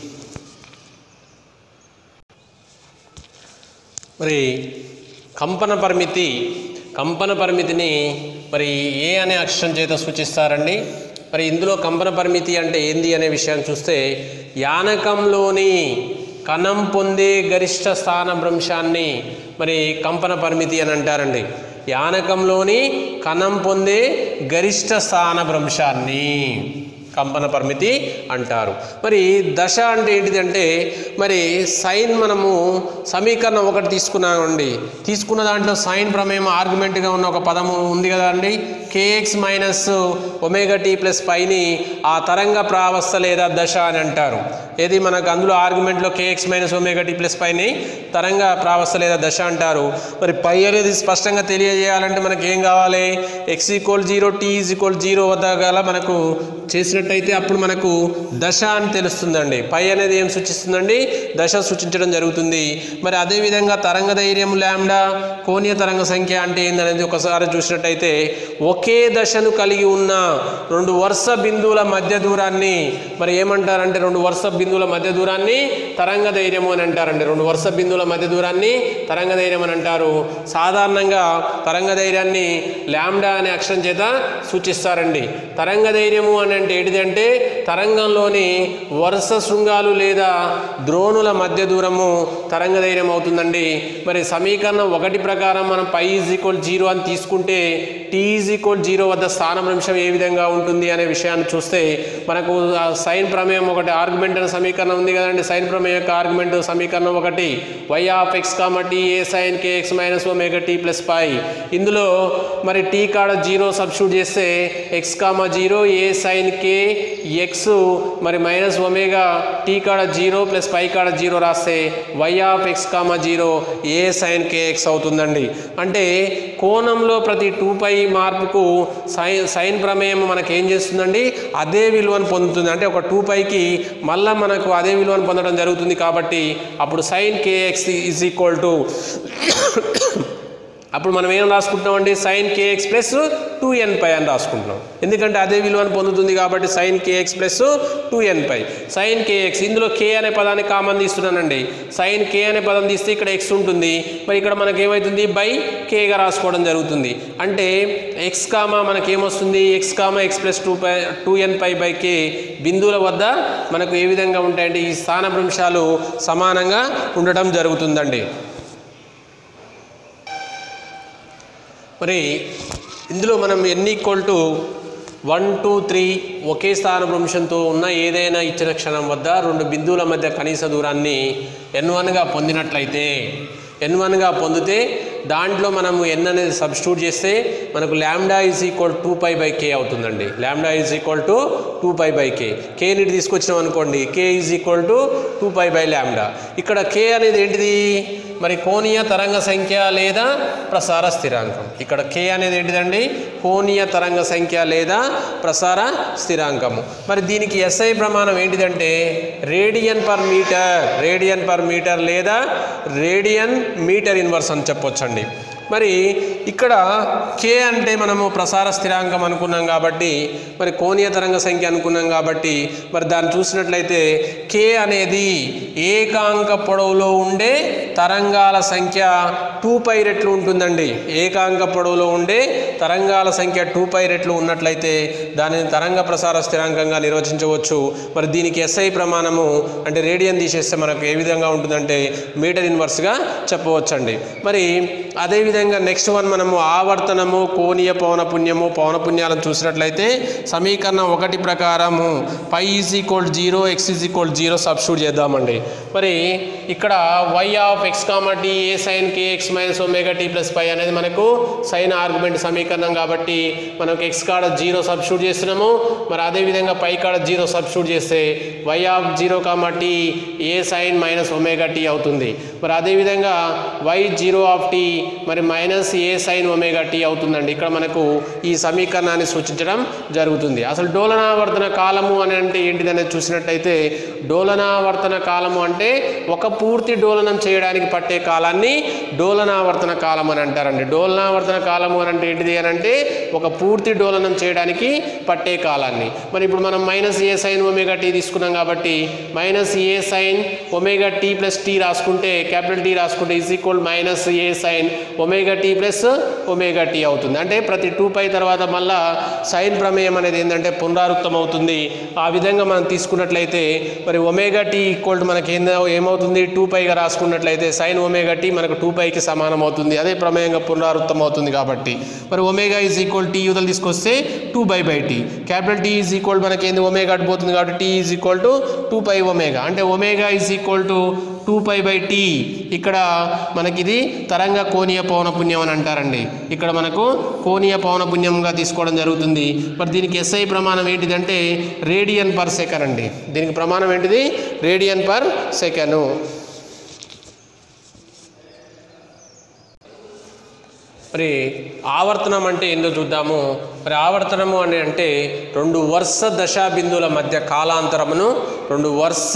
మరి కంపన పరిమితి కంపన పరిమితిని మరి ఏ అనే అక్షరం చేత సూచిస్తారండి మరి ఇందులో కంపన పరిమితి అంటే ఏంది అనే విషయాన్ని చూస్తే యానకంలోని కణం పొందే గరిష్ట స్థాన భ్రంశాన్ని మరి కంపన పరిమితి అని అంటారండి యానకంలోని కణం పొందే గరిష్ట స్థాన భ్రంశాన్ని కంపన పరిమితి అంటారు మరి దశ అంటే ఏంటిదంటే మరి సైన్ మనము సమీకరణం ఒకటి తీసుకున్నామండి తీసుకున్న దాంట్లో సైన్ ప్రమేయం ఆర్గ్యుమెంట్గా ఉన్న ఒక పదము ఉంది కదా అండి k x minus omega tea plus పైని ఆ తరంగ ప్రావస్థ లేదా దశ అని అంటారు ఏది మనకు అందులో ఆర్గ్యుమెంట్లో k x minus omega tea plus పైని తరంగ ప్రావస్థ లేదా దశ అంటారు మరి పై అనేది స్పష్టంగా తెలియజేయాలంటే మనకి ఏం కావాలి x equal zero t is equal zero వద్ద గల మనకు చేసినట్టయితే అప్పుడు మనకు దశ అని తెలుస్తుందండి పై అనేది ఏం సూచిస్తుందండి దశ సూచించడం జరుగుతుంది మరి అదేవిధంగా తరంగ ధైర్యం ల్యాండా కోణీయ తరంగ సంఖ్య అంటే ఏందనేది ఒకసారి చూసినట్టయితే ఒకే దశను కలిగి ఉన్న రెండు వరుస బిందువుల మధ్య దూరాన్ని మరి ఏమంటారంటే రెండు వరుస బిందువుల మధ్య దూరాన్ని తరంగ ధైర్యము అని అంటారండి రెండు వరుస బిందువుల మధ్య దూరాన్ని తరంగ ధైర్యం అని అంటారు సాధారణంగా తరంగ ధైర్యాన్ని ల్యాండా అనే అక్షరం చేత సూచిస్తారండి తరంగ ధైర్యము అని అంటే ఏంటిదంటే తరంగంలోని వరుస శృంగాలు లేదా ద్రోణుల మధ్య దూరము తరంగ ధైర్యం అవుతుందండి మరి సమీకరణం ఒకటి ప్రకారం మనం పై ఈజ్ ఈక్వల్ జీరో అని తీసుకుంటే టీ ఈజ్ ఈక్వల్ జీరో వద్ద స్థానభ్రంశం ఏ విధంగా ఉంటుంది అనే విషయాన్ని చూస్తే మనకు ఆ సైన్ ప్రమేయం ఒకటి ఆర్గ్యుమెంట్ అనే సమీకరణం ఉంది కదండి సైన్ ప్రమేయం యొక్క ఆర్గ్యుమెంట్ సమీకరణం ఒకటి y of x comma t A sine k x minus omega tea plus pi ఇందులో మరి టీ కాడ జీరో సబ్స్టిట్యూట్ చేస్తే ఎక్స్ కామ జీరో ఏ సైన్ కే ఎక్స్ మరి మైనస్ ఒమేగా టీ కాడ జీరో ప్లస్ పై కాడ జీరో రాస్తే why of x comma zero A sine k x అవుతుందండి అంటే కోణంలో ప్రతి టూ పై మార్పుకు సైన్ సైన్ ప్రమేయం మనకి ఏం చేస్తుందండి అదే విలువను పొందుతుంది అంటే ఒక టూ పైకి మళ్ళీ మనకు అదే విలువను పొందడం జరుగుతుంది కాబట్టి అప్పుడు sine k x is equal to అప్పుడు మనం ఏం రాసుకుంటున్నామండి sine kx plus two n pi అని రాసుకుంటున్నాం ఎందుకంటే అదే విలువను పొందుతుంది కాబట్టి sine kx plus two n pi sine k x ఇందులో కే అనే పదాన్ని కామన్ తీస్తున్నానండి సైన్ కే అనే పదం తీస్తే ఇక్కడ ఎక్స్ ఉంటుంది మరి ఇక్కడ మనకి ఏమవుతుంది బై కేగా రాసుకోవడం జరుగుతుంది అంటే ఎక్స్ కామా మనకి ఏమొస్తుంది x comma x plus two pi two n pi by k బిందువుల వద్ద మనకు ఏ విధంగా ఉంటాయంటే ఈ స్థానభ్రంశాలు సమానంగా ఉండటం జరుగుతుందండి మరి ఇందులో మనం n equal to one two three ఒకే స్థానభ్రంశంతో ఉన్న ఏదైనా ఇచ్చిన క్షణం వద్ద రెండు బిందువుల మధ్య కనీస దూరాన్ని ఎన్ వన్గా పొందినట్లయితే ఎన్ వన్గా పొందితే దాంట్లో మనము ఎన్ అనేది సబ్స్టిట్యూట్ చేస్తే మనకు lambda is equal two pi by k అవుతుందండి lambda is equal to two pi by k k నీటి తీసుకొచ్చినాం అనుకోండి k is equal to two pi by lambda ఇక్కడ కే అనేది ఏంటిది మరి కోణీయ తరంగ సంఖ్య లేదా ప్రసార స్థిరాంకం ఇక్కడ కే అనేది ఏంటిదండి కోణీయ తరంగ సంఖ్య లేదా ప్రసార స్థిరాంకము మరి దీనికి ఎస్ఐ ప్రమాణం ఏంటిదంటే radian per metre radian per metre లేదా రేడియన్ మీటర్ ఇన్వర్స్ అని చెప్పొచ్చండి మరి ఇక్కడ కే అంటే మనము ప్రసార స్థిరాంకం అనుకున్నాం కాబట్టి మరి కోణీయ తరంగ సంఖ్య అనుకున్నాం కాబట్టి మరి దాన్ని చూసినట్లయితే కే అనేది ఏకాంక పొడవులో ఉండే తరంగాల సంఖ్య టూ పై రెట్లు ఉంటుందండి ఏకాంక పొడవులో ఉండే తరంగాల సంఖ్య టూ పై రెట్లు ఉన్నట్లయితే దానిని తరంగ ప్రసార స్థిరాంకంగా నిర్వచించవచ్చు మరి దీనికి ఎస్ఐ ప్రమాణము అంటే రేడియన్ తీసేస్తే మనకు ఏ విధంగా ఉంటుందంటే మీటర్ ఇన్వర్స్గా చెప్పవచ్చండి మరి అదేవిధంగా నెక్స్ట్ వన్ మనము ఆవర్తనము కోణీయ పౌనపుణ్యము పౌనపుణ్యాలను చూసినట్లయితే సమీకరణం ఒకటి ప్రకారము pi is equal zero x is equal zero substitute చేద్దామండి మరి ఇక్కడ y of X comma t A sine k x minus omega tea plus pi అనేది మనకు సైన్ ఆర్గ్యుమెంట్ సమీకరణం కాబట్టి మనకు ఎక్స్ కాడ జీరో సబ్స్టిట్యూట్ చేస్తున్నాము మరి అదేవిధంగా పై కాడ జీరో సబ్స్టిట్యూట్ చేస్తే y of zero comma t A sine minus omega t అవుతుంది మరి అదేవిధంగా వై జీరో ఆఫ్ టీ మరి మైనస్ ఏ సైన్ ఒమేగా టీ అవుతుందండి ఇక్కడ మనకు ఈ సమీకరణాన్ని సూచించడం జరుగుతుంది అసలు డోలనావర్తన కాలము అని అంటే ఏంటిదనేది చూసినట్టయితే డోలనావర్తన కాలము అంటే ఒక పూర్తి డోలనం చేయడానికి పట్టే కాలాన్ని డోలనావర్తన కాలం అని అంటారండి డోలనావర్తన కాలము అని అంటే ఏంటిది అని అంటే ఒక పూర్తి డోలనం చేయడానికి పట్టే కాలాన్ని మరి ఇప్పుడు మనం మైనస్ ఏ సైన్ ఒమేగా టీ తీసుకున్నాం కాబట్టి మైనస్ ఏ sine omega tea plus t రాసుకుంటే క్యాపిటల్ టీ రాసుకుంటే is equal minus A sine omega tea plus omega t అవుతుంది అంటే ప్రతి టూ పై తర్వాత మళ్ళా సైన్ ప్రమేయం అనేది ఏంటంటే పునరావృతం అవుతుంది ఆ విధంగా మనం తీసుకున్నట్లయితే మరి ఒమేగా టీ ఈక్వల్ టు మనకి ఏందో ఏమవుతుంది టూ పైగా రాసుకున్నట్లయితే సైన్ ఒమేగా టీ మనకు టూ పైకి సమానం అవుతుంది అదే ప్రమేయంగా పునరావృతం అవుతుంది కాబట్టి మరి ఒమేగా ఈజ్ ఈక్వల్ టీ యూతలు తీసుకొస్తే two by by t capital t is equal మనకి ఏంది ఒమేగా అటు పోతుంది కాబట్టి t is equal to two pi omega అంటే omega is equal to two pi by t ఇక్కడ మనకిది తరంగ కోణీయ పౌనపుణ్యం అని అంటారండి ఇక్కడ మనకు కోణీయ పౌనపుణ్యంగా తీసుకోవడం జరుగుతుంది మరి దీనికి ఎస్ఐ ప్రమాణం ఏంటిదంటే రేడియన్ పర్ సెకండ్ అండి దీనికి ప్రమాణం ఏంటిది రేడియన్ పర్ సెకండ్ మరి ఆవర్తనం అంటే ఏందో చూద్దాము మరి ఆవర్తనము అని అంటే రెండు వరుస దశా బిందువుల మధ్య కాలాంతరమును రెండు వరుస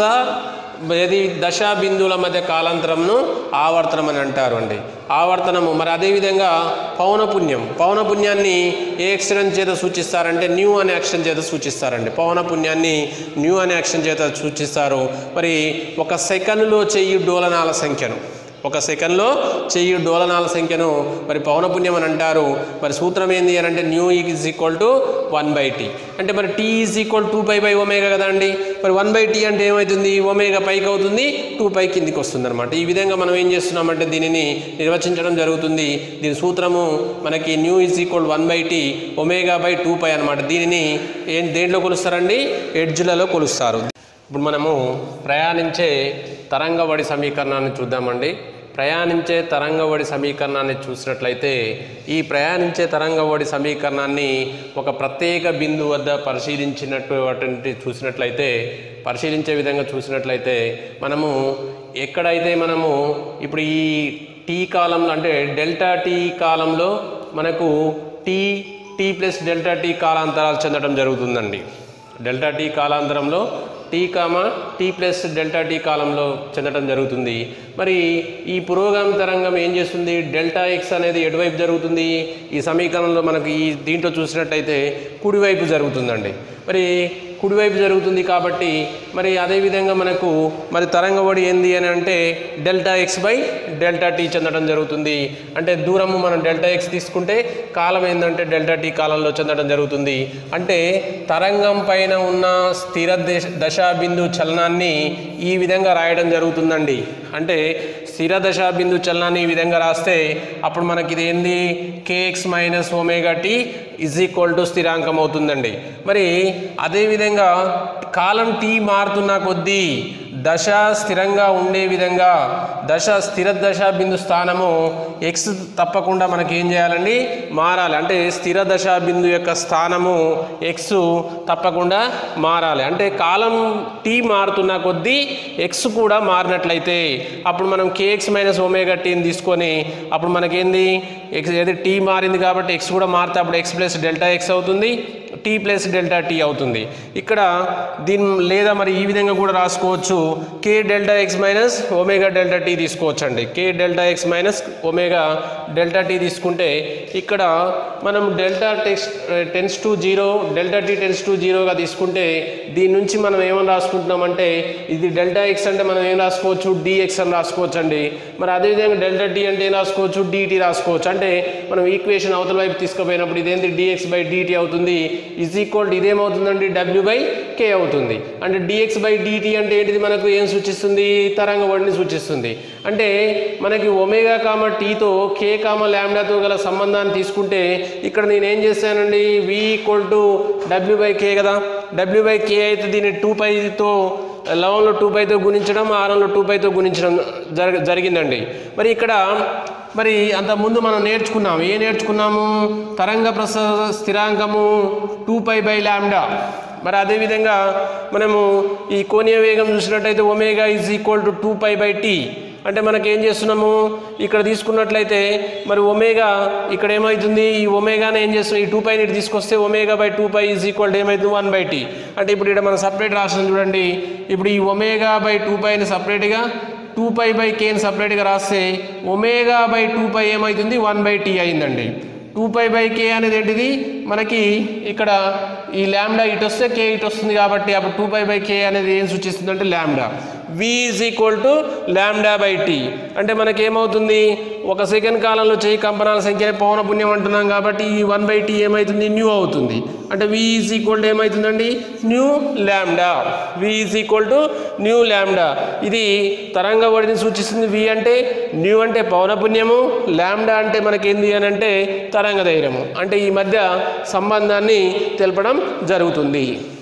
ఏది దశా బిందువుల మధ్య కాలాంతరమును ఆవర్తనం అని అంటారు అండి ఆవర్తనము మరి అదేవిధంగా పౌనపుణ్యం పౌనపుణ్యాన్ని ఏ అక్షరం చేత సూచిస్తారంటే న్యూ అనే అక్షరం చేత సూచిస్తారండి పౌనపుణ్యాన్ని న్యూ అనే అక్షరం చేత సూచిస్తారు మరి ఒక సెకండ్లో చెయ్యి డోలనాల సంఖ్యను ఒక సెకండ్లో చెయ్యి డోలనాల సంఖ్యను మరి పౌనపుణ్యం అని అంటారు మరి సూత్రం ఏంది అని అంటే nu is equal to one by tea అంటే మరి t is equal two pi by omega కదా అండి మరి వన్ బై టీ అంటే ఏమవుతుంది ఒమేగా పైకి అవుతుంది టూ పై కిందికి వస్తుంది అనమాట ఈ విధంగా మనం ఏం చేస్తున్నామంటే దీనిని నిర్వచించడం జరుగుతుంది దీని సూత్రము మనకి nu is equal one by t omega by two pi అనమాట దీనిని ఏం దేంట్లో కొలుస్తారండి ఎడ్జ్లలో కొలుస్తారు ఇప్పుడు మనము ప్రయాణించే తరంగవడి సమీకరణాన్ని చూద్దామండి ప్రయాణించే తరంగవడి సమీకరణాన్ని చూసినట్లయితే ఈ ప్రయాణించే తరంగవడి సమీకరణాన్ని ఒక ప్రత్యేక బిందువు వద్ద పరిశీలించినటువంటి చూసినట్లయితే పరిశీలించే విధంగా చూసినట్లయితే మనము ఎక్కడైతే మనము ఇప్పుడు ఈ టీ కాలంలో అంటే డెల్టా టీ కాలంలో మనకు t t plus delta t కాలాంతరాలు చెందడం జరుగుతుందండి డెల్టా టీ కాలాంతరంలో t comma t plus delta t కాలంలో చెందడం జరుగుతుంది మరి ఈ పురోగామి తరంగం ఏం చేస్తుంది డెల్టా ఎక్స్ అనేది ఎటువైపు జరుగుతుంది ఈ సమీకరణంలో మనకు ఈ దీంట్లో చూసినట్టయితే కుడివైపు జరుగుతుందండి మరి కుడివైపు జరుగుతుంది కాబట్టి మరి అదేవిధంగా మనకు మరి తరంగబడి ఏంది అని అంటే delta x by delta t చెందడం జరుగుతుంది అంటే దూరము మనం డెల్టా ఎక్స్ తీసుకుంటే కాలం ఏంటంటే డెల్టా టీ కాలంలో చెందడం జరుగుతుంది అంటే తరంగం పైన ఉన్న స్థిర దశ దశా బిందు చలనాన్ని ఈ విధంగా రాయడం జరుగుతుందండి అంటే స్థిర దశా బిందు చలనాన్ని ఈ విధంగా రాస్తే అప్పుడు మనకి ఇది ఏంది k x minus omega t is equal to స్థిరాంకం అవుతుందండి మరి అదేవిధంగా కాలం టీ మారుతున్న కొద్దీ దశ స్థిరంగా ఉండే విధంగా దశ స్థిర దశ బిందు స్థానము ఎక్స్ తప్పకుండా మనకి ఏం చేయాలండి మారాలి అంటే స్థిర దశ బిందు యొక్క స్థానము ఎక్స్ తప్పకుండా మారాలి అంటే కాలం టీ మారుతున్న కొద్దీ ఎక్స్ కూడా మారినట్లయితే అప్పుడు మనం కేఎక్స్ మైనస్ ఒమేగా టీని తీసుకొని అప్పుడు మనకేంది ఎక్స్ ఏది టీ మారింది కాబట్టి ఎక్స్ కూడా మారితే అప్పుడు ఎక్స్ ప్లస్ డెల్టా ఎక్స్ అవుతుంది టీ ప్లస్ డెల్టా టీ అవుతుంది ఇక్కడ దీని లేదా మరి ఈ విధంగా కూడా రాసుకోవచ్చు k delta x minus omega delta t తీసుకోవచ్చు అండి k delta x minus omega delta t తీసుకుంటే ఇక్కడ మనం delta x tends to zero delta t tends to జీరోగా తీసుకుంటే దీని నుంచి మనం ఏమని రాసుకుంటున్నామంటే ఇది డెల్టా ఎక్స్ అంటే మనం ఏం రాసుకోవచ్చు డిఎక్స్ అని రాసుకోవచ్చు అండి మరి అదేవిధంగా డెల్టా టీ అంటే ఏం రాసుకోవచ్చు డిటీ రాసుకోవచ్చు అంటే మనం ఈక్వేషన్ అవతల వైపు తీసుకుపోయినప్పుడు ఇదేంటి డిఎక్స్ బై డిటీ అవుతుంది ఇజ్ ఈక్వల్ ఇదేమవుతుందండి డబ్ల్యూ బై కే అవుతుంది అంటే డిఎక్స్ బై డిటీ అంటే ఏంటిది మనకు ఏం సూచిస్తుంది తరంగ వడిని సూచిస్తుంది అంటే మనకి ఒమేగా కామ టీతో కే కామ ల్యాండాతో గల సంబంధాన్ని తీసుకుంటే ఇక్కడ నేను ఏం చేశానండి వి ఈక్వల్ టు డబ్ల్యూ బై కే కదా డబ్ల్యూ బై కే అయితే దీన్ని టూ పైతో లవంలో టూ పైతో గుణించడం ఆరంలో టూ పైతో గుణించడం జరగ జరిగిందండి మరి ఇక్కడ మరి అంతకుముందు మనం నేర్చుకున్నాం ఏ నేర్చుకున్నాము తరంగ ప్రసాద స్థిరాంకము టూ పై బై ల్యాండా మరి అదేవిధంగా మనము ఈ కోణీయ వేగం చూసినట్టయితే omega is equal to two pi by tea అంటే మనకి ఏం చేస్తున్నాము ఇక్కడ తీసుకున్నట్లయితే మరి ఒమేగా ఇక్కడ ఏమవుతుంది ఈ ఒమేగానే ఏం చేస్తున్నాం ఈ టూ పైని ఇటు తీసుకొస్తే omega by two pi is equal to ఏమవుతుంది వన్ బై టీ అంటే ఇప్పుడు ఇక్కడ మనం సపరేట్ రాసిన చూడండి ఇప్పుడు ఈ ఒమేగా బై టూ పైని సపరేట్గా టూ పై బై కేని సపరేట్గా రాస్తే ఒమేగా బై టూ పై ఏమవుతుంది వన్ బై టీ అయిందండి టూ పై బై కే అనేది ఏంటిది మనకి ఇక్కడ ఈ ల్యాండా ఇటు వస్తే కే ఇటు వస్తుంది కాబట్టి అప్పుడు టూ పై బై కే అనేది ఏం సూచిస్తుంది అంటే lambda we is equal to lambda by tea అంటే మనకి ఏమవుతుంది ఒక సెకండ్ కాలంలో చేయి కంపనాల సంఖ్య పౌన పుణ్యం అంటున్నాం కాబట్టి ఈ వన్ బై టీ ఏమవుతుంది న్యూ అవుతుంది అంటే వి ఈజ్ ఈక్వల్ టు ఏమవుతుందండి nu lambda we is equal to nu lambda ఇది తరంగ వడిని సూచిస్తుంది వి అంటే న్యూ అంటే పౌనపుణ్యము ల్యాండా అంటే మనకేంది అని అంటే తరంగ ధైర్యము అంటే ఈ మధ్య సంబంధాన్ని తెలపడం జరుగుతుంది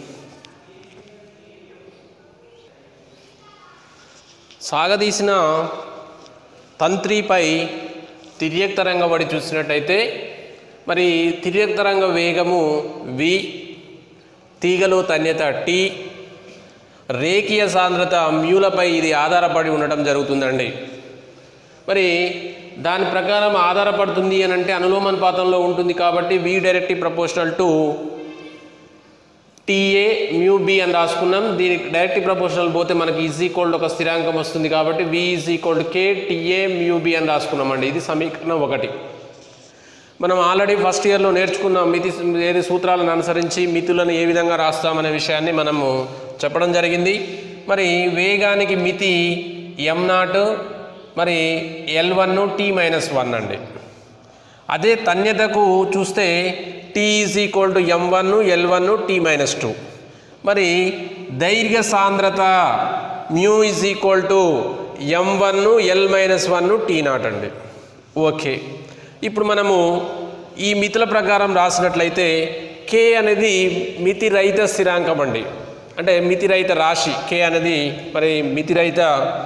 సాగదీసిన తంత్రిపై తిర్యక్ తరంగ వడి చూసినట్టయితే మరి తిర్యక్ తరంగ వేగము వి తీగలో తన్యత టీ రేఖీయ సాంద్రత మ్యూలపై ఇది ఆధారపడి ఉండటం జరుగుతుందండి మరి దాని ప్రకారం ఆధారపడుతుంది అని అంటే అనులోమానుపాతంలో ఉంటుంది కాబట్టి v directly proportional to TA mu B అని రాసుకున్నాం దీనికి డైరెక్ట్ ప్రపోర్షనల్ పోతే మనకి ఈజ్ ఈక్వల్ ఒక స్థిరాంకం వస్తుంది కాబట్టి వి is equal to K TA mu B అని రాసుకున్నామండి ఇది సమీకరణం ఒకటి మనం ఆల్రెడీ ఫస్ట్ ఇయర్లో నేర్చుకున్న మితి ఏది సూత్రాలను అనుసరించి మితులను ఏ విధంగా రాస్తామనే విషయాన్ని మనము చెప్పడం జరిగింది మరి వేగానికి మితి ఎం నాట్ మరి l one tea minus one అండి అదే తన్యతకు చూస్తే t is equal to M one L one tea minus two మరి దైర్ఘ్య సాంద్రత mu is equal to M one L minus one tea naught అండి ఓకే ఇప్పుడు మనము ఈ మితుల ప్రకారం రాసినట్లయితే కే అనేది మితి రహిత స్థిరాంకం అండి అంటే మితి రహిత రాశి కే అనేది మరి మితి రహిత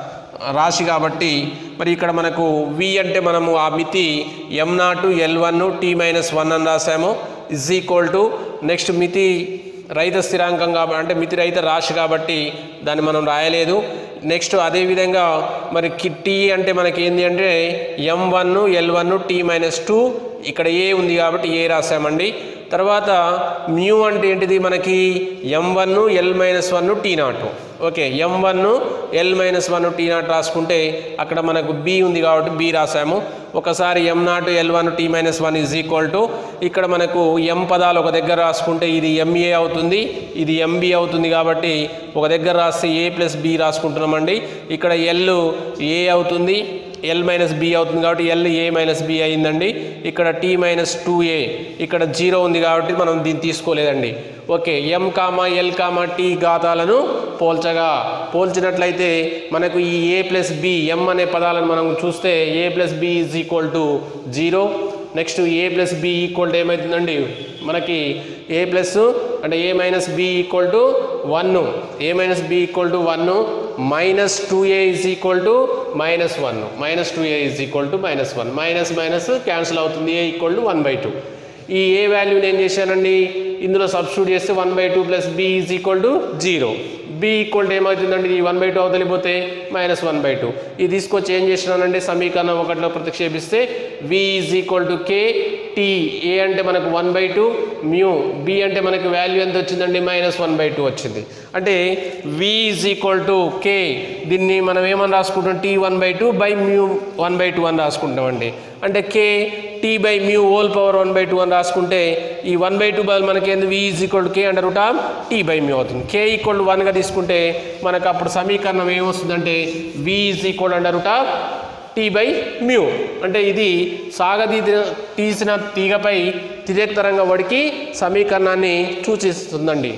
రాశి కాబట్టి మరి ఇక్కడ మనకు వి అంటే మనము ఆ మితి m naught L one tea minus one అని రాసాము ఇజ్ ఈక్వల్ టు నెక్స్ట్ మితి రహిత స్థిరాంకం కాబట్టి అంటే మితి రహిత రాశి కాబట్టి దాన్ని మనం రాయలేదు నెక్స్ట్ అదేవిధంగా మరి కి టీ అంటే మనకి ఏంటి అంటే ఎం one L one tea minus two ఇక్కడ ఏ ఉంది కాబట్టి ఏ రాసామండి తర్వాత మ్యూ అంటే ఏంటిది మనకి m one L minus one tea naught okay m one L minus one tea naught రాసుకుంటే అక్కడ మనకు బి ఉంది కాబట్టి బి రాసాము ఒకసారి m naught L one tea minus one is equal to ఇక్కడ మనకు ఎం పదాలు ఒక దగ్గర రాసుకుంటే ఇది ఎంఏ అవుతుంది ఇది ఎంబి అవుతుంది కాబట్టి ఒక దగ్గర రాస్తే ఏ ప్లస్ బి రాసుకుంటున్నామండి ఇక్కడ ఎల్ ఏ అవుతుంది ఎల్ మైనస్ బి అవుతుంది కాబట్టి ఎల్ ఏ మైనస్ బి అయిందండి ఇక్కడ టీ మైనస్ టూ ఏ ఇక్కడ జీరో ఉంది కాబట్టి మనం దీన్ని తీసుకోలేదండి okay M comma L comma T ఘాతాలను పోల్చగా పోల్చినట్లయితే మనకు ఈ ఏ ప్లస్ బి ఎం అనే పదాలను మనం చూస్తే A plus B is equal to zero next A plus B equal to ఏమవుతుందండి మనకి ఏ ప్లస్ అంటే A minus B equal to one A minus B equal to one minus two A is equal to minus one minus two A is equal to minus one minus minus cancel అవుతుంది A equal to one by two ఈ A వాల్యూని ఏం చేశానండి ఇందులో substitute చేస్తే one by two plus B is equal to zero B equal to ఏమవుతుందండి ఈ one by two అవతలిపోతే మైనస్ వన్ బై టూ ఇది తీసుకొచ్చి ఏం చేసినానంటే సమీకరణం ఒకటిలో ప్రతిక్షేపిస్తే V is equal to K T A అంటే మనకు one by two mu B అంటే మనకు వాల్యూ ఎంత వచ్చిందండి మైనస్ వన్ బై టూ వచ్చింది అంటే వి ఈజ్ ఈక్వల్ టు కే దీన్ని మనం ఏమని రాసుకుంటాం T one by two by mu one by two అని రాసుకుంటామండి అంటే K T by mu whole power one by two అని రాసుకుంటే ఈ వన్ బై టూ బదులు మనకి ఏంది V is equal to K under root of tea by mu అవుతుంది కే ఈక్వల్ టు వన్గా తీసుకుంటే మనకు అప్పుడు సమీకరణం ఏమొస్తుందంటే V is equal under root of tea by mu అంటే ఇది సాగదీ తీసిన తీగపై తిరేక్తరంగా వడికి సమీకరణాన్ని సూచిస్తుందండి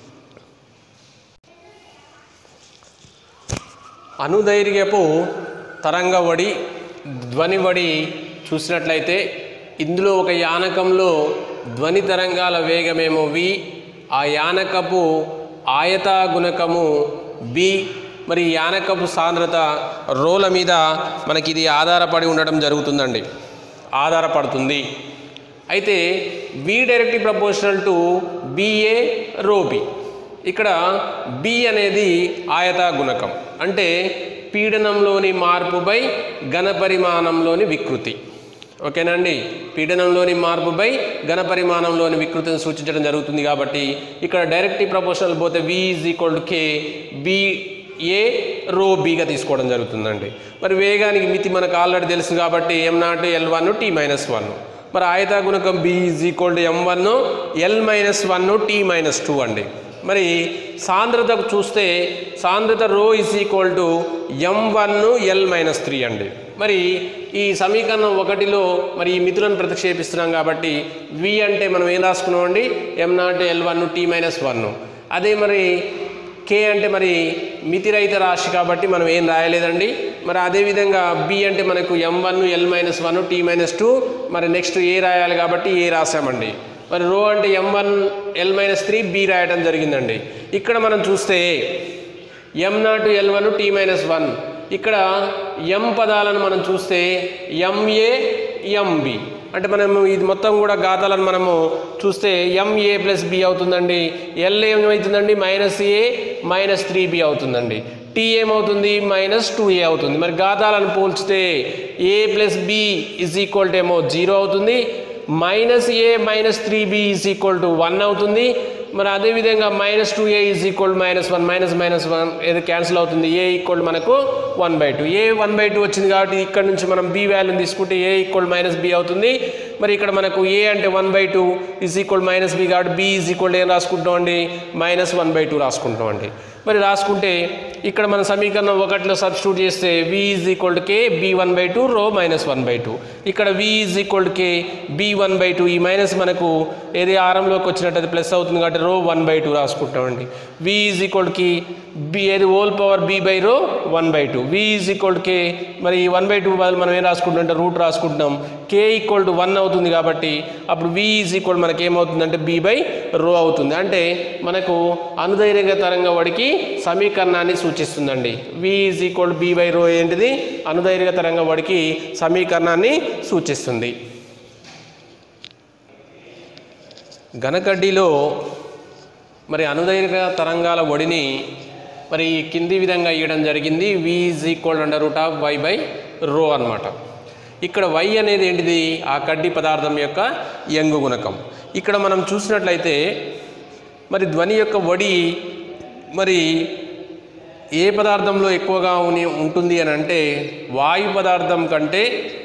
అనుదైర్ఘ్యపు తరంగ వడి ధ్వని వడి చూసినట్లయితే ఇందులో ఒక యానకంలో ధ్వని తరంగాల వేగమేమో వి ఆ యానకపు ఆయతా గుణకము బి మరి ఈ యానకపు సాంద్రత రోల మీద మనకి ఇది ఆధారపడి ఉండడం జరుగుతుందండి ఆధారపడుతుంది అయితే B directly proportional to BA rho B ఇక్కడ బి అనేది ఆయతా గుణకం అంటే పీడనంలోని మార్పుపై ఘనపరిమాణంలోని వికృతి ఓకేనండి పీడనంలోని మార్పుపై ఘనపరిమాణంలోని వికృతిని సూచించడం జరుగుతుంది కాబట్టి ఇక్కడ డైరెక్ట్ ప్రపోర్షనల్ పోతే V is equal to K B A rho బీగా తీసుకోవడం జరుగుతుందండి మరి వేగానికి మితి మనకు ఆల్రెడీ తెలుసు కాబట్టి M naught L one tea minus one మరి ఆయతా గుణకం B is equal to M one L minus one tea minus two అండి మరి సాంద్రతకు చూస్తే సాంద్రత rho is equal to M one L minus three అండి మరి ఈ సమీకరణం ఒకటిలో మరి ఈ మితులను ప్రతిక్షేపిస్తున్నాం కాబట్టి వి అంటే మనం ఏం రాసుకున్నామండి M naught L one tea minus one అదే మరి కే అంటే మరి మితిరహిత రాశి కాబట్టి మనం ఏం రాయలేదండి మరి అదేవిధంగా బి అంటే మనకు M one L minus one tea minus two మరి నెక్స్ట్ ఏ రాయాలి కాబట్టి ఏ రాసామండి మరి రో అంటే ఎం one L minus three B రాయడం జరిగిందండి ఇక్కడ మనం చూస్తే M naught L one tea minus one ఇక్కడ ఎం పదాలను మనం చూస్తే ఎంఏ ఎంబి అంటే మనము ఇది మొత్తం కూడా ఘాతాలను మనము చూస్తే ఎంఏ ప్లస్ బి అవుతుందండి ఎల్ ఏమవుతుందండి minus A minus three B అవుతుందండి టీ ఏమవుతుంది మైనస్ టూ ఏ అవుతుంది మరి ఘాతాలను పోల్చితే A plus B is equal to ఏమో జీరో అవుతుంది minus A minus three B is equal to one అవుతుంది మరి అదేవిధంగా minus two A is equal minus one minus minus one ఏది క్యాన్సిల్ అవుతుంది ఏ ఈక్వల్ మనకు one by two A one by two వచ్చింది కాబట్టి ఇక్కడ నుంచి మనం బి వాల్యూని తీసుకుంటే ఏ ఈక్వల్ మైనస్ బి అవుతుంది మరి ఇక్కడ మనకు ఏ అంటే one by two is equal minus B కాబట్టి బి ఈజ్ ఈక్వల్ ఏం రాసుకుంటాం అండి మైనస్ వన్ బై టూ రాసుకుంటాం అండి మరి రాసుకుంటే ఇక్కడ మన సమీకరణం ఒకటిలో సబ్స్టిట్యూట్ చేస్తే V is equal to K B one by two rho minus one by two ఇక్కడ V is equal to K B one by two ఈ మైనస్ మనకు ఏది ఆరంలోకి వచ్చినట్టు అది ప్లస్ అవుతుంది కాబట్టి రో వన్ బై టూ రాసుకుంటామండి వి ఈజ్ ఈక్వల్ కి బి ఏది whole power B by rho one by two V is equal K మరి ఈ వన్ బై టూ బదులు మనం ఏం రాసుకుంటాం అంటే రూట్ రాసుకుంటున్నాం కే ఈక్వల్ టు వన్ అవుతుంది కాబట్టి అప్పుడు వి ఈజ్ ఈక్వల్ మనకి ఏమవుతుంది అంటే బి బై రో అవుతుంది అంటే మనకు అనుధైర్యంగా తరంగా వాడికి సమీకరణాన్ని సూచిస్తుందండి V is equal B by rho ఏంటిది అనుధైర్య తరంగా వాడికి సమీకరణాన్ని సూచిస్తుంది ఘనకడ్డీలో మరి అనుదైర్ఘ తరంగాల ఒడిని మరి ఈ కింది విధంగా ఇవ్వడం జరిగింది V is equal under root of Y by rho అనమాట ఇక్కడ వై అనేది ఏంటిది ఆ కడ్డీ పదార్థం యొక్క యంగు గుణకం ఇక్కడ మనం చూసినట్లయితే మరి ధ్వని యొక్క వడి మరి ఏ పదార్థంలో ఎక్కువగా ఉని ఉంటుంది అని అంటే వాయు పదార్థం కంటే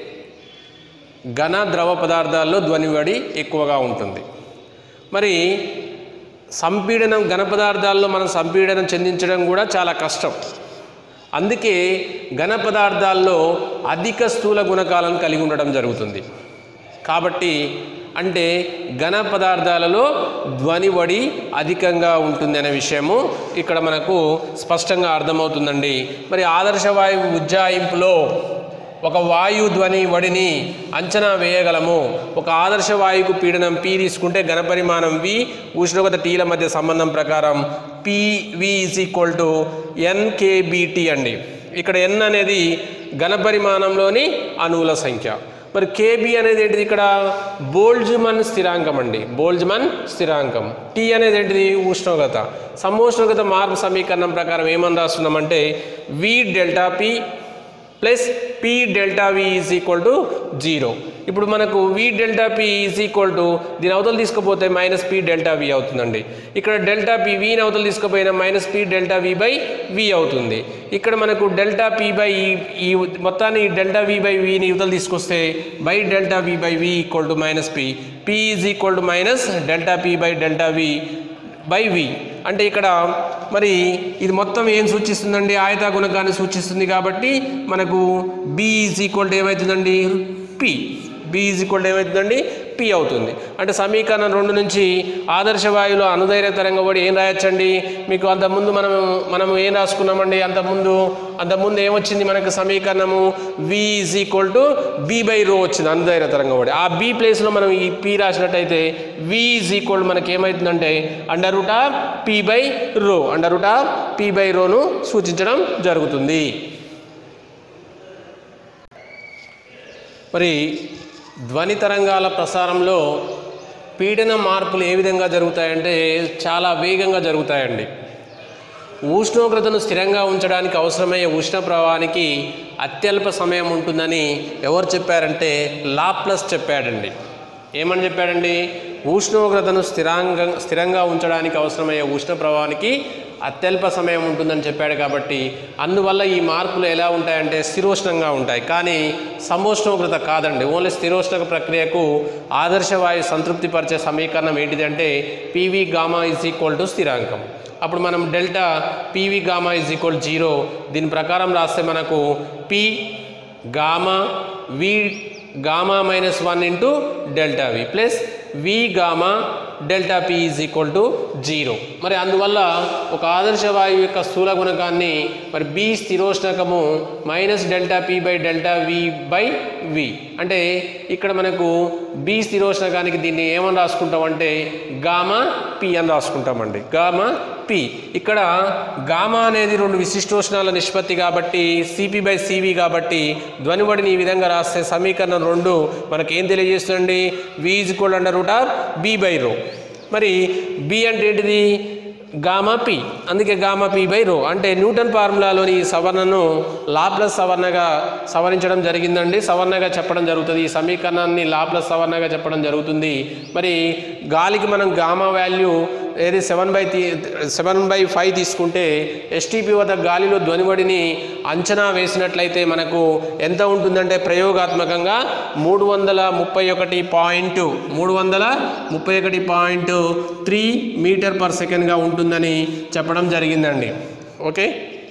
ఘన ద్రవ పదార్థాల్లో ధ్వని వడి ఎక్కువగా ఉంటుంది మరి సంపీడనం ఘన పదార్థాల్లో మనం సంపీడనం చెందించడం కూడా చాలా కష్టం అందుకే ఘన పదార్థాల్లో అధిక స్థూల గుణకాలను కలిగి ఉండడం జరుగుతుంది కాబట్టి అంటే ఘన పదార్థాలలో ధ్వని వడి అధికంగా ఉంటుంది అనే విషయము ఇక్కడ మనకు స్పష్టంగా అర్థమవుతుందండి మరి ఆదర్శ వాయువు ఉజ్జాయింపులో ఒక వాయు ధ్వని వడిని అంచనా వేయగలము ఒక ఆదర్శ వాయువుకు పీడనం పి తీసుకుంటే ఘనపరిమాణం వి ఉష్ణోగ్రత టీల మధ్య సంబంధం ప్రకారం PV is equal to NKBT అండి ఇక్కడ ఎన్ అనేది ఘనపరిమాణంలోని అణువుల సంఖ్య మరి కేబి అనేది ఏంటిది ఇక్కడ బోల్జ్మన్ స్థిరాంకం అండి బోల్జ్మన్ స్థిరాంకం టీ అనేది ఏంటిది ఉష్ణోగ్రత సమోష్ణోగ్రత మార్పు సమీకరణం ప్రకారం ఏమని రాస్తున్నామంటే V delta P plus P delta V is equal to zero ఇప్పుడు మనకు V delta P is equal to దీని అవతలు తీసుకుపోతే మైనస్ పి డెల్టా వి అవుతుందండి ఇక్కడ డెల్టా పి విని అవతలు తీసుకుపోయిన minus P delta V by వి అవుతుంది ఇక్కడ మనకు డెల్టా పి బై ఈ మొత్తాన్ని డెల్టా వి బై విని యువతలు తీసుకొస్తే by delta V by V equal to minus P P is equal to minus delta P by delta V by V అంటే ఇక్కడ మరి ఇది మొత్తం ఏం సూచిస్తుందండి ఆయతా గుణకాన్ని సూచిస్తుంది కాబట్టి మనకు బి ఈజ్ ఈక్వల్ టు ఏమవుతుందండి P B is equal to ఏమవుతుందండి పి అవుతుంది అంటే సమీకరణం రెండు నుంచి ఆదర్శ వాయువులో అనుధైర్య తరంగా పడి ఏం రాయొచ్చండి మీకు అంతకుముందు మనం మనం ఏం రాసుకున్నామండి అంతకుముందు అంతకుముందు ఏమొచ్చింది మనకు సమీకరణము V is equal to B by rho వచ్చింది అనుధైర్య తరంగా పడి ఆ బి ప్లేస్లో మనం ఈ పి రాసినట్టయితే వి ఈజ్ ఈక్వల్ మనకి ఏమవుతుందంటే under root of P by rho under root of P by రోను సూచించడం జరుగుతుంది మరి ధ్వని తరంగాల ప్రసారంలో పీడన మార్పులు ఏ విధంగా జరుగుతాయంటే చాలా వేగంగా జరుగుతాయండి ఉష్ణోగ్రతను స్థిరంగా ఉంచడానికి అవసరమయ్యే ఉష్ణ ప్రవాహానికి అత్యల్ప సమయం ఉంటుందని ఎవరు చెప్పారంటే లాప్లస్ చెప్పాడండి ఏమని చెప్పాడండి ఉష్ణోగ్రతను స్థిరాంగ స్థిరంగా ఉంచడానికి అవసరమయ్యే ఉష్ణ ప్రవాహానికి అత్యల్ప సమయం ఉంటుందని చెప్పాడు కాబట్టి అందువల్ల ఈ మార్పులు ఎలా ఉంటాయంటే స్థిరోష్ణంగా ఉంటాయి కానీ సమోష్ణోగ్రత కాదండి ఓన్లీ స్థిరోష్ణక ప్రక్రియకు ఆదర్శ వాయు సంతృప్తిపరిచే సమీకరణం ఏంటిదంటే PV gamma is equal to స్థిరాంకం అప్పుడు మనం delta PV gamma is equal zero దీని ప్రకారం రాస్తే మనకు P gamma V gamma minus one into delta V plus V gamma delta P is equal to zero మరి అందువల్ల ఒక ఆదర్శ వాయువు యొక్క స్థూల గుణకాన్ని మరి బి స్థిరోష్ణకము minus delta P by delta V by V అంటే ఇక్కడ మనకు బి స్థిరోష్ణకానికి దీన్ని ఏమని రాసుకుంటాం అంటే గామా పి అని రాసుకుంటామండి గామా పి ఇక్కడ గామా అనేది రెండు విశిష్టోష్ణాల నిష్పత్తి కాబట్టి సిపి బై సివి కాబట్టి ధ్వనివడిని ఈ విధంగా రాస్తే సమీకరణం రెండు మనకి ఏం తెలియజేస్తుంది V is equal under root R B by rho మరి బి అంటే ఏంటిది గామా పి అందుకే గామా పి బై రో అంటే న్యూటన్ ఫార్ములాలోని ఈ సవర్ణను లాప్లస్ సవర్ణగా సవరించడం జరిగిందండి సవర్ణగా చెప్పడం జరుగుతుంది ఈ సమీకరణాన్ని లాప్లస్ సవర్ణగా చెప్పడం జరుగుతుంది మరి గాలికి మనం గామా వాల్యూ ఏది సెవెన్ బై తీ సెవెన్ బై ఫైవ్ తీసుకుంటే ఎస్టీపీ వద్ద గాలిలో ధ్వనివడిని అంచనా వేసినట్లయితే మనకు ఎంత ఉంటుందంటే ప్రయోగాత్మకంగా మూడు వందల ముప్పై ఒకటి పాయింట్ మూడు వందల ముప్పై ఒకటి పాయింట్ త్రీ మీటర్ పర్ సెకండ్గా ఉంటుందని చెప్పడం జరిగిందండి ఓకే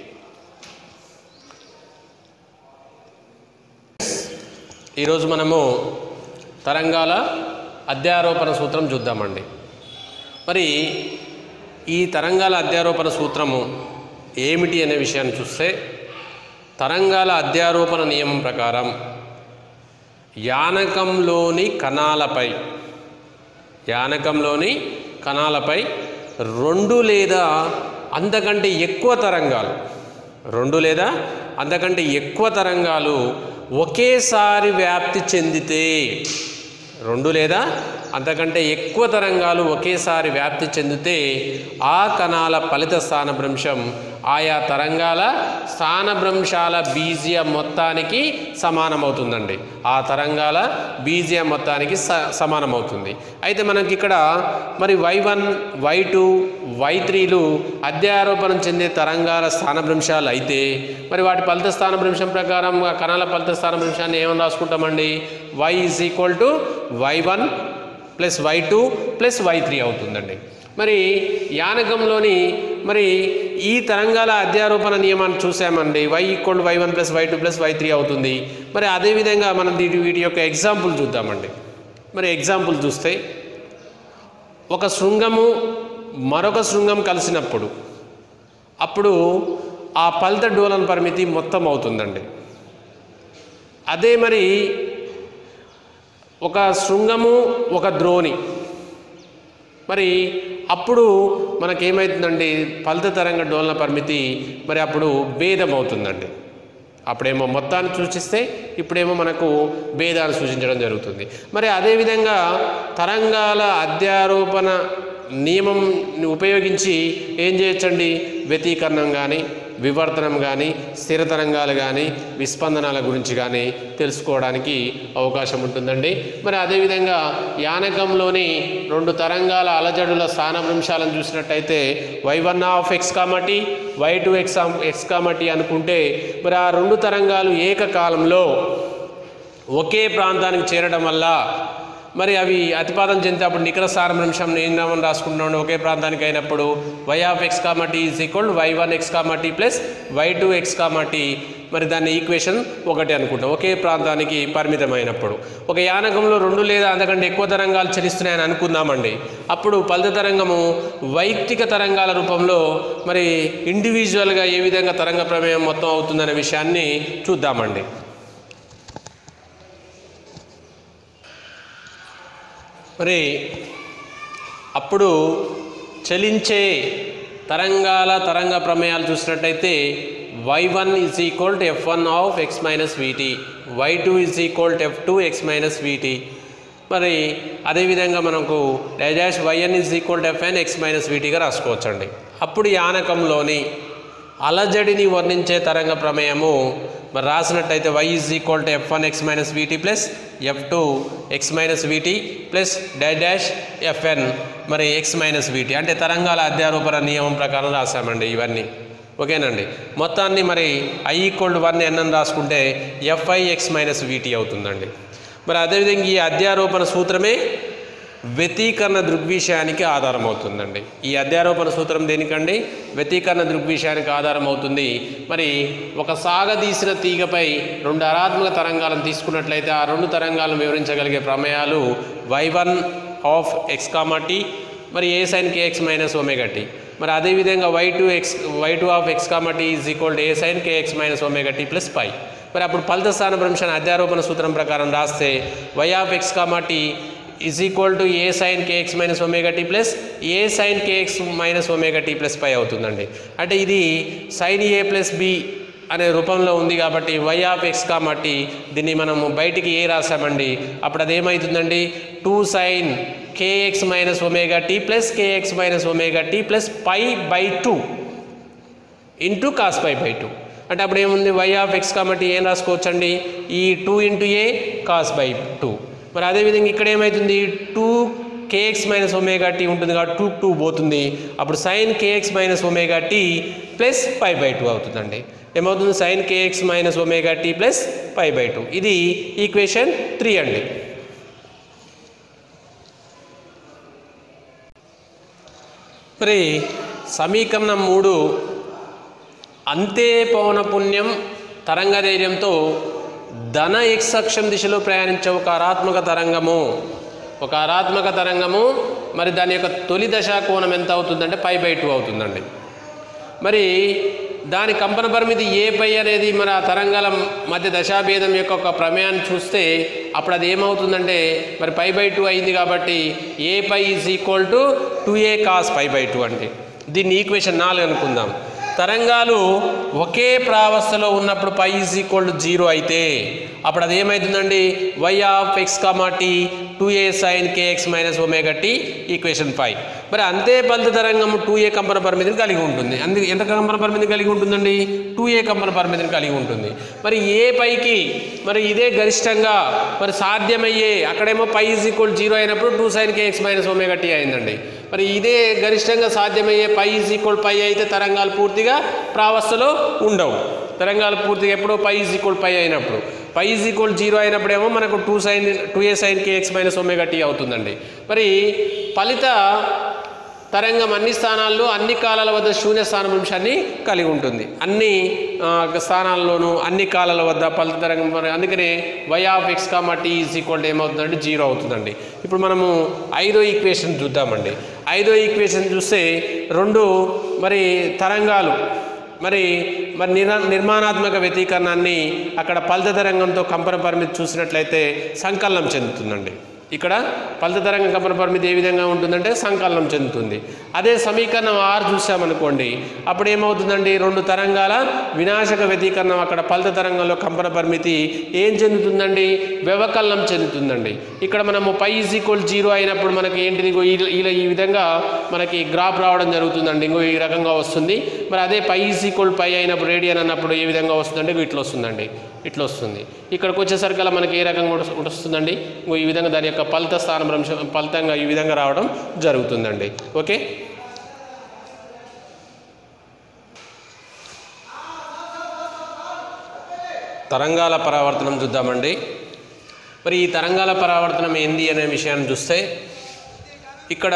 ఈరోజు మనము తరంగాల అధ్యారోపణ సూత్రం చూద్దామండి మరి ఈ తరంగాల అధ్యారోపణ సూత్రము ఏమిటి అనే విషయాన్ని చూస్తే తరంగాల అధ్యారోపణ నియమం ప్రకారం యానకంలోని కణాలపై యానకంలోని కణాలపై రెండు లేదా అంతకంటే ఎక్కువ తరంగాలు రెండు లేదా అంతకంటే ఎక్కువ తరంగాలు ఒకేసారి వ్యాప్తి చెందితే రెండు లేదా అంతకంటే ఎక్కువ తరంగాలు ఒకేసారి వ్యాప్తి చెందితే ఆ కణాల ఫలిత స్థానభ్రంశం ఆయా తరంగాల స్థానభ్రంశాల బీజియ మొత్తానికి సమానమవుతుందండి ఆ తరంగాల బీజియ మొత్తానికి స సమానమవుతుంది అయితే మనకి ఇక్కడ మరి Y one Y two Y త్రీలు అధ్యారోపణం చెందే తరంగాల స్థానభ్రంశాలు అయితే మరి వాటి ఫలిత స్థానభ్రంశం ప్రకారం ఆ కణాల ఫలిత స్థానభ్రంశాన్ని ఏమని రాసుకుంటామండి Y is equal to why one plus why two plus Y three అవుతుందండి మరి యానకంలోని మరి ఈ తరంగాల అధ్యారోపణ నియమాన్ని చూసామండి Y equal Y one plus why two plus Y three అవుతుంది మరి అదేవిధంగా మనం వీటి వీటి యొక్క ఎగ్జాంపుల్ చూద్దామండి మరి ఎగ్జాంపుల్ చూస్తే ఒక శృంగము మరొక శృంగం కలిసినప్పుడు అప్పుడు ఆ ఫలిత డోలన పరిమితి మొత్తం అవుతుందండి అదే మరి ఒక శృంగము ఒక ద్రోణి మరి అప్పుడు మనకేమవుతుందండి ఫలిత తరంగ డోలన పరిమితి మరి అప్పుడు భేదం అవుతుందండి అప్పుడేమో మొత్తాన్ని సూచిస్తే ఇప్పుడేమో మనకు భేదాన్ని సూచించడం జరుగుతుంది మరి అదేవిధంగా తరంగాల అధ్యారోపణ నియమం ఉపయోగించి ఏం చేయొచ్చండి వ్యతీకరణం కానీ వివర్తనం కానీ స్థిర తరంగాలు కానీ విస్పందనాల గురించి కానీ తెలుసుకోవడానికి అవకాశం ఉంటుందండి మరి అదేవిధంగా యానకంలోని రెండు తరంగాల అలజడుల స్థానభ్రంశాలను చూసినట్టయితే Y one of X comma T Y two X X comma T అనుకుంటే మరి ఆ రెండు తరంగాలు ఏకకాలంలో ఒకే ప్రాంతానికి చేరడం వల్ల మరి అవి అతిపాదం చెందితే అప్పుడు నికర స్థానభ్రంశం ఏం నామని రాసుకుంటున్నాం ఒకే ప్రాంతానికి అయినప్పుడు Y of X comma T is equal Y one X comma T plus why two X comma T మరి దాన్ని ఈక్వేషన్ ఒకటి అనుకుంటాం ఒకే ప్రాంతానికి పరిమితమైనప్పుడు ఒక యానకంలో రెండు లేదా అంతకంటే ఎక్కువ తరంగాలు చలిస్తున్నాయని అనుకుందామండి అప్పుడు ఫలిత తరంగము వైయక్తిక తరంగాల రూపంలో మరి ఇండివిజువల్గా ఏ విధంగా తరంగ ప్రమేయం మొత్తం అవుతుందనే విషయాన్ని చూద్దామండి మరి అప్పుడు చలించే తరంగాల తరంగ ప్రమేయాలు చూసినట్టయితే Y one is equal to F one of X minus VT Y two is equal to F two X minus VT మరి అదేవిధంగా మనకు dash YN is equal to FN X minus వీటీగా రాసుకోవచ్చండి అప్పుడు యానకంలోని అలజడిని వర్ణించే తరంగ ప్రమేయము మరి రాసినట్టయితే Y is equal to F one X minus VT plus F two X minus VT plus dash dash FN మరి ఎక్స్ మైనస్ వీటీ అంటే తరంగాల అధ్యారోపణ నియమం ప్రకారం రాసామండి ఇవన్నీ ఓకేనండి మొత్తాన్ని మరి ఐ ఈక్వల్ వన్ ఎన్ అని రాసుకుంటే ఎఫ్ఐ ఎక్స్ మైనస్ వీటీ అవుతుందండి మరి అదేవిధంగా ఈ అధ్యారోపణ సూత్రమే వ్యతీకరణ దృగ్విషయానికి ఆధారం అవుతుందండి ఈ అధ్యారోపణ సూత్రం దేనికండి వ్యతీకరణ దృగ్విషయానికి ఆధారం అవుతుంది మరి ఒక సాగదీసిన తీగపై రెండు అరాత్మక తరంగాలను తీసుకున్నట్లయితే ఆ రెండు తరంగాలను వివరించగలిగే ప్రమేయాలు Y one of X comma T మరి A sine kx minus omega T మరి అదేవిధంగా why two X Y two of X comma T is equal to A sine kx minus omega tea plus pi మరి అప్పుడు ఫలిత స్థాన భ్రంశాన్ని అధ్యారోపణ సూత్రం ప్రకారం రాస్తే why of X comma T is equal to A sine kx minus omega tea plus A sine kx minus omega tea plus పై అవుతుందండి అంటే ఇది సైన్ ఏ ప్లస్ బి అనే రూపంలో ఉంది కాబట్టి వై ఆఫ్ ఎక్స్ కాబట్టి దీన్ని మనము బయటికి ఏ రాసామండి అప్పుడు అది ఏమవుతుందండి two sine kx minus omega tea plus KX minus omega tea plus pi by two into cos pi by two అంటే అప్పుడు ఏముంది వై ఆఫ్ ఎక్స్ కాబట్టి ఏం రాసుకోవచ్చండి ఈ two into A cos by two మరి అదేవిధంగా ఇక్కడ ఏమవుతుంది two KX minus omega T ఉంటుంది కాబట్టి టూ టూ పోతుంది అప్పుడు sine kx minus omega tea plus pi by two అవుతుందండి ఏమవుతుంది sine kx minus omega tea plus pi by two ఇది ఈక్వేషన్ త్రీ అండి మరి సమీకరణం మూడు అంతే పౌనపుణ్యం తరంగ ధైర్యంతో ధన ఎక్స్ అక్షం దిశలో ప్రయాణించే ఒక అరాత్మక తరంగము ఒక అరాత్మక తరంగము మరి దాని యొక్క తొలి దశా కోణం ఎంత అవుతుందంటే పై బై టూ అవుతుందండి మరి దాని కంపన పరిమితి ఏ పై అనేది మరి ఆ తరంగాల మధ్య దశాభేదం యొక్క ఒక ప్రమేయాన్ని చూస్తే అప్పుడు అది ఏమవుతుందంటే మరి పై బై టూ అయింది కాబట్టి A pi is equal to two A cos pi by two అంటే దీన్ని ఈక్వేషన్ నాలుగు అనుకుందాం తరంగాలు ఒకే ప్రావస్థలో ఉన్నప్పుడు pi is equal to zero అయితే అప్పుడు అది ఏమవుతుందండి Y of X comma T two A sine kx minus omega T equation five మరి అంతే బల్త తరంగము టూ ఏ కంపన పరిమితిని కలిగి ఉంటుంది అందుకే ఎంత కంపన పరిమితిని కలిగి ఉంటుందండి టూ ఏ కంపన పరిమితిని కలిగి ఉంటుంది మరి ఏ పైకి మరి ఇదే గరిష్టంగా మరి సాధ్యమయ్యే అక్కడేమో పై ఈజ్ ఈక్వల్ జీరో అయినప్పుడు two sine kx minus omega T అయిందండి మరి ఇదే గరిష్టంగా సాధ్యమయ్యే పై ఈజ్ ఈక్వల్ పై అయితే తరంగాలు పూర్తిగా ప్రావస్థలో ఉండవు తరంగాలు పూర్తిగా ఎప్పుడో పై ఈజ్ ఈక్వల్ పై అయినప్పుడు పై ఈజ్ ఈక్వల్ జీరో అయినప్పుడేమో మనకు two sine two A sine kx minus omega t అవుతుందండి మరి ఫలిత తరంగం అన్ని స్థానాల్లో అన్ని కాలాల వద్ద శూన్య స్థానభంశాన్ని కలిగి ఉంటుంది అన్ని ఆ, స్థానాల్లోనూ అన్ని కాలాల వద్ద ఫలిత తరంగం మరి అందుకనే y of X comma t is equal ఏమవుతుందంటే జీరో అవుతుందండి ఇప్పుడు మనము ఐదో ఈక్వేషన్ చూద్దామండి ఐదో ఈక్వేషన్ చూస్తే రెండు మరి తరంగాలు మరి మరి నిర్ నిర్మాణాత్మక వ్యతీకరణాన్ని అక్కడ ఫలిత తరంగంతో కంపన పరిమితి చూసినట్లయితే సంకలనం చెందుతుందండి ఇక్కడ ఫలిత తరంగ కంపన పరిమితి ఏ విధంగా ఉంటుందంటే సంకలనం చెందుతుంది అదే సమీకరణం ఆరు చూసామనుకోండి అప్పుడు ఏమవుతుందండి రెండు తరంగాల వినాశక వ్యతీకరణం అక్కడ ఫలిత తరంగంలో కంపన పరిమితి ఏం చెందుతుందండి వ్యవకలనం చెందుతుందండి ఇక్కడ మనము పై ఈజ్ ఈక్వల్ జీరో అయినప్పుడు మనకి ఏంటిది ఇగో ఈ ఈ- ఈ విధంగా మనకి గ్రాఫ్ రావడం జరుగుతుందండి ఇంకో ఈ రకంగా వస్తుంది మరి అదే పై ఈజ్ ఈక్వల్ పై అయినప్పుడు రేడియన్ అన్నప్పుడు ఏ విధంగా వస్తుందంటే ఇగో ఇట్లా వస్తుందండి ఇట్లా వస్తుంది ఇక్కడికి వచ్చేసరికల్లా మనకి ఏ రకంగా వస్తు- వస్తుందండి ఇంకో ఈ విధంగా దాని యొక్క ఫలిత స్థానం అంశం ఫలితంగా ఈ విధంగా రావడం జరుగుతుందండి ఓకే తరంగాల పరావర్తనం చూద్దామండి మరి ఈ తరంగాల పరావర్తనం ఏంది అనే విషయాన్ని చూస్తే ఇక్కడ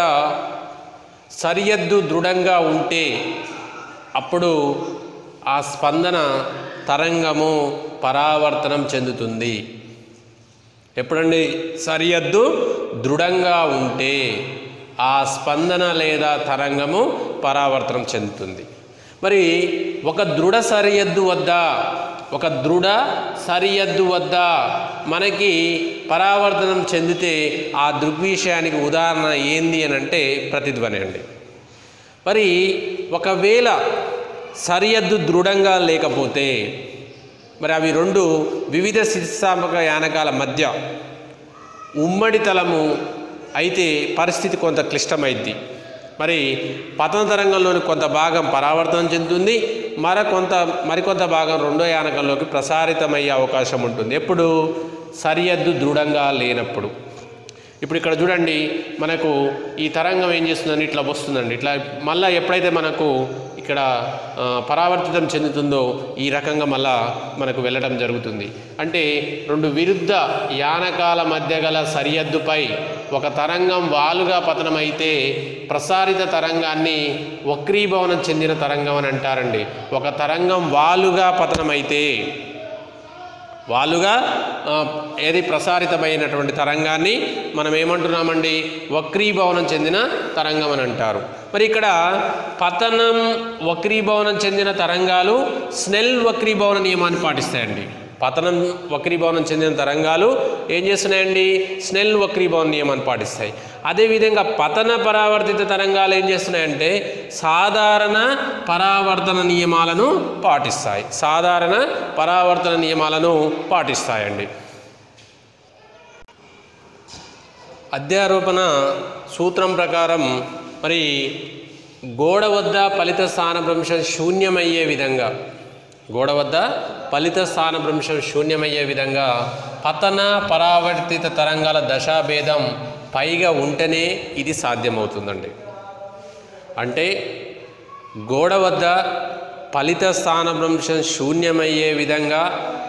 సరిహద్దు దృఢంగా ఉంటే అప్పుడు ఆ స్పందన తరంగము పరావర్తనం చెందుతుంది ఎప్పుడండి సరిహద్దు దృఢంగా ఉంటే ఆ స్పందన లేదా తరంగము పరావర్తనం చెందుతుంది మరి ఒక దృఢ సరిహద్దు వద్ద ఒక దృఢ సరిహద్దు వద్ద మనకి పరావర్తనం చెందితే ఆ దృగ్విషయానికి ఉదాహరణ ఏంది అని అంటే ప్రతిధ్వని అండి మరి ఒకవేళ సరిహద్దు దృఢంగా లేకపోతే మరి అవి రెండు వివిధ స్థితిస్థాపక యానకాల మధ్య ఉమ్మడి తలము అయితే పరిస్థితి కొంత క్లిష్టమైద్ది మరి పతన తరంగంలోని కొంత భాగం పరావర్తనం చెందుతుంది మర కొంత మరికొంత భాగం రెండో యానకంలోకి ప్రసారితమయ్యే అవకాశం ఉంటుంది ఎప్పుడు సరిహద్దు దృఢంగా లేనప్పుడు ఇప్పుడు ఇక్కడ చూడండి మనకు ఈ తరంగం ఏం చేస్తుందండి ఇట్లా వస్తుందండి ఇట్లా మళ్ళీ ఎప్పుడైతే మనకు ఇక్కడ ఆ, పరావర్తితం చెందుతుందో ఈ రకంగా మళ్ళా మనకు వెళ్ళడం జరుగుతుంది అంటే రెండు విరుద్ధ యానకాల మధ్య గల సరిహద్దుపై ఒక తరంగం వాలుగా పతనమైతే ప్రసారిత తరంగాన్ని వక్రీభవనం చెందిన తరంగం అని అంటారండి ఒక తరంగం వాలుగా పతనమైతే వాలుగా ఆ, ఏది ప్రసారితమైనటువంటి తరంగాన్ని మనం ఏమంటున్నామండి వక్రీభవనం చెందిన తరంగం అని అంటారు మరి ఇక్కడ పతనం వక్రీభవనం చెందిన తరంగాలు స్నెల్ వక్రీభవన నియమాన్ని పాటిస్తాయండి పతనం వక్రీభవనం చెందిన తరంగాలు ఏం చేస్తున్నాయండి స్నెల్ వక్రీభవన నియమాన్ని పాటిస్తాయి అదేవిధంగా పతన పరావర్తిత తరంగాలు ఏం చేస్తున్నాయంటే సాధారణ పరావర్తన నియమాలను పాటిస్తాయి సాధారణ పరావర్తన నియమాలను పాటిస్తాయండి అధ్యారోపణ సూత్రం ప్రకారం మరి గోడ వద్ద ఫలిత స్థానభ్రంశం శూన్యమయ్యే విధంగా గోడ వద్ద ఫలిత స్థానభ్రంశం శూన్యమయ్యే విధంగా పతన పరావర్తిత తరంగాల దశాభేదం పైగా ఉంటేనే ఇది సాధ్యమవుతుందండి అంటే గోడ వద్ద ఫలిత స్థానభ్రంశం శూన్యమయ్యే విధంగా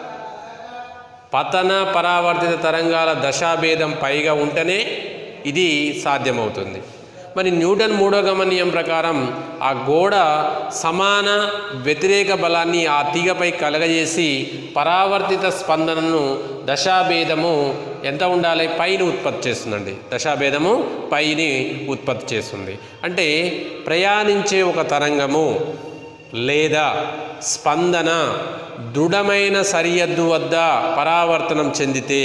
పతన పరావర్తిత తరంగాల దశాభేదం పైగా ఉంటేనే ఇది సాధ్యమవుతుంది మరి న్యూటన్ మూడో గమనీయం ప్రకారం ఆ గోడ సమాన వ్యతిరేక బలాన్ని ఆ తీగపై కలగజేసి పరావర్తిత స్పందనను దశాభేదము ఎంత ఉండాలి పైని ఉత్పత్తి చేస్తుందండి దశాభేదము పైని ఉత్పత్తి చేస్తుంది అంటే ప్రయాణించే ఒక తరంగము లేదా స్పందన దృఢమైన సరిహద్దు వద్ద పరావర్తనం చెందితే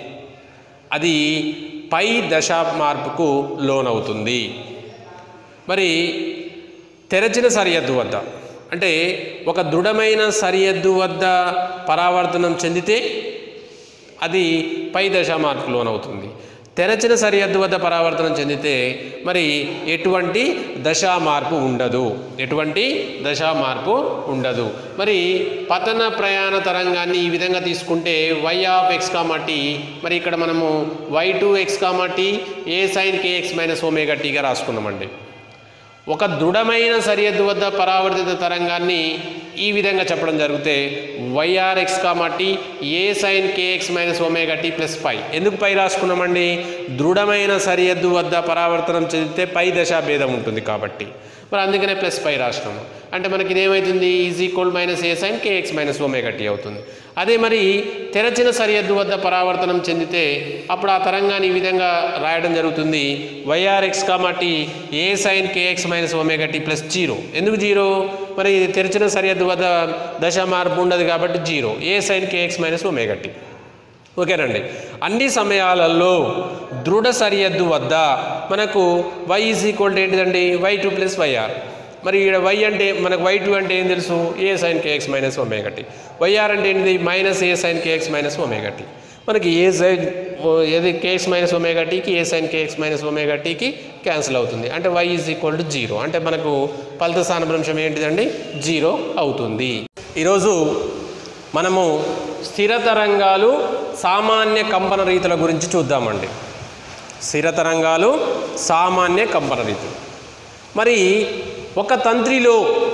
అది పై దశ మార్పుకు లోనవుతుంది మరి తెరచిన సరిహద్దు వద్ద అంటే ఒక దృఢమైన సరిహద్దు వద్ద పరావర్తనం చెందితే అది పై దశ మార్పుకు లోనవుతుంది తెరచిన సరిహద్దు వద్ద పరావర్తనం చెందితే మరి ఎటువంటి దశా మార్పు ఉండదు ఎటువంటి దశా మార్పు ఉండదు మరి పతన ప్రయాణ తరంగాన్ని ఈ విధంగా తీసుకుంటే y of X comma t మరి ఇక్కడ మనము y two x comma t ఏ సైన్ కేఎక్స్ మైనస్ ఒమేగా టీగా రాసుకున్నామండి ఒక దృఢమైన సరిహద్దు వద్ద పరావర్తిత తరంగాన్ని ఈ విధంగా చెప్పడం జరిగితే వైఆర్ ఎక్స్ కామా టీ ఏ sine kx minus omega tea plus pi ఎందుకు పై రాసుకున్నామండి దృఢమైన సరిహద్దు వద్ద పరావర్తనం చెందితే పై దశా భేదం ఉంటుంది కాబట్టి మరి అందుకనే ప్లస్ పై రాసినాము అంటే మనకి ఇదేమవుతుంది is equal minus A sine kx minus omega t అవుతుంది అదే మరి తెరచిన సరిహద్దు వద్ద పరావర్తనం చెందితే అప్పుడు ఆ తరంగాన్ని ఈ విధంగా రాయడం జరుగుతుంది y r x comma t A sine kx minus omega tea plus zero ఎందుకు జీరో మరి ఇది తెరిచిన సరిహద్దు వద్ద దశ మార్పు ఉండదు కాబట్టి జీరో ఏ sine kx minus omega t ఓకేనండి అన్ని సమయాలలో దృఢ సరిహద్దు వద్ద మనకు వై ఈజ్ ఈక్వల్ టు ఏంటిదండి వై టూ ప్లస్ వైఆర్ మరి ఇక్కడ వై అంటే మనకు వై టూ అంటే ఏం తెలుసు A sine kx minus omega t y r అంటే ఏంటిది మైనస్ ఏ సైన్ కేఎక్స్ మైనస్ ఒమేగటి మనకి ఏ సైన్ ఏది కేఎక్స్ మైనస్ ఒమేగటీకి ఏ సైన్ కేఎక్స్ మైనస్ ఒమేగటీకి క్యాన్సిల్ అవుతుంది అంటే y is equal to zero అంటే మనకు ఫలిత స్థానభ్రంశం ఏంటిదండి జీరో అవుతుంది ఈరోజు మనము స్థిర తరంగాలు సామాన్య కంపన రీతుల గురించి చూద్దామండి స్థిర తరంగాలు సామాన్య కంపన రీతులు మరి ఒక తంత్రిలో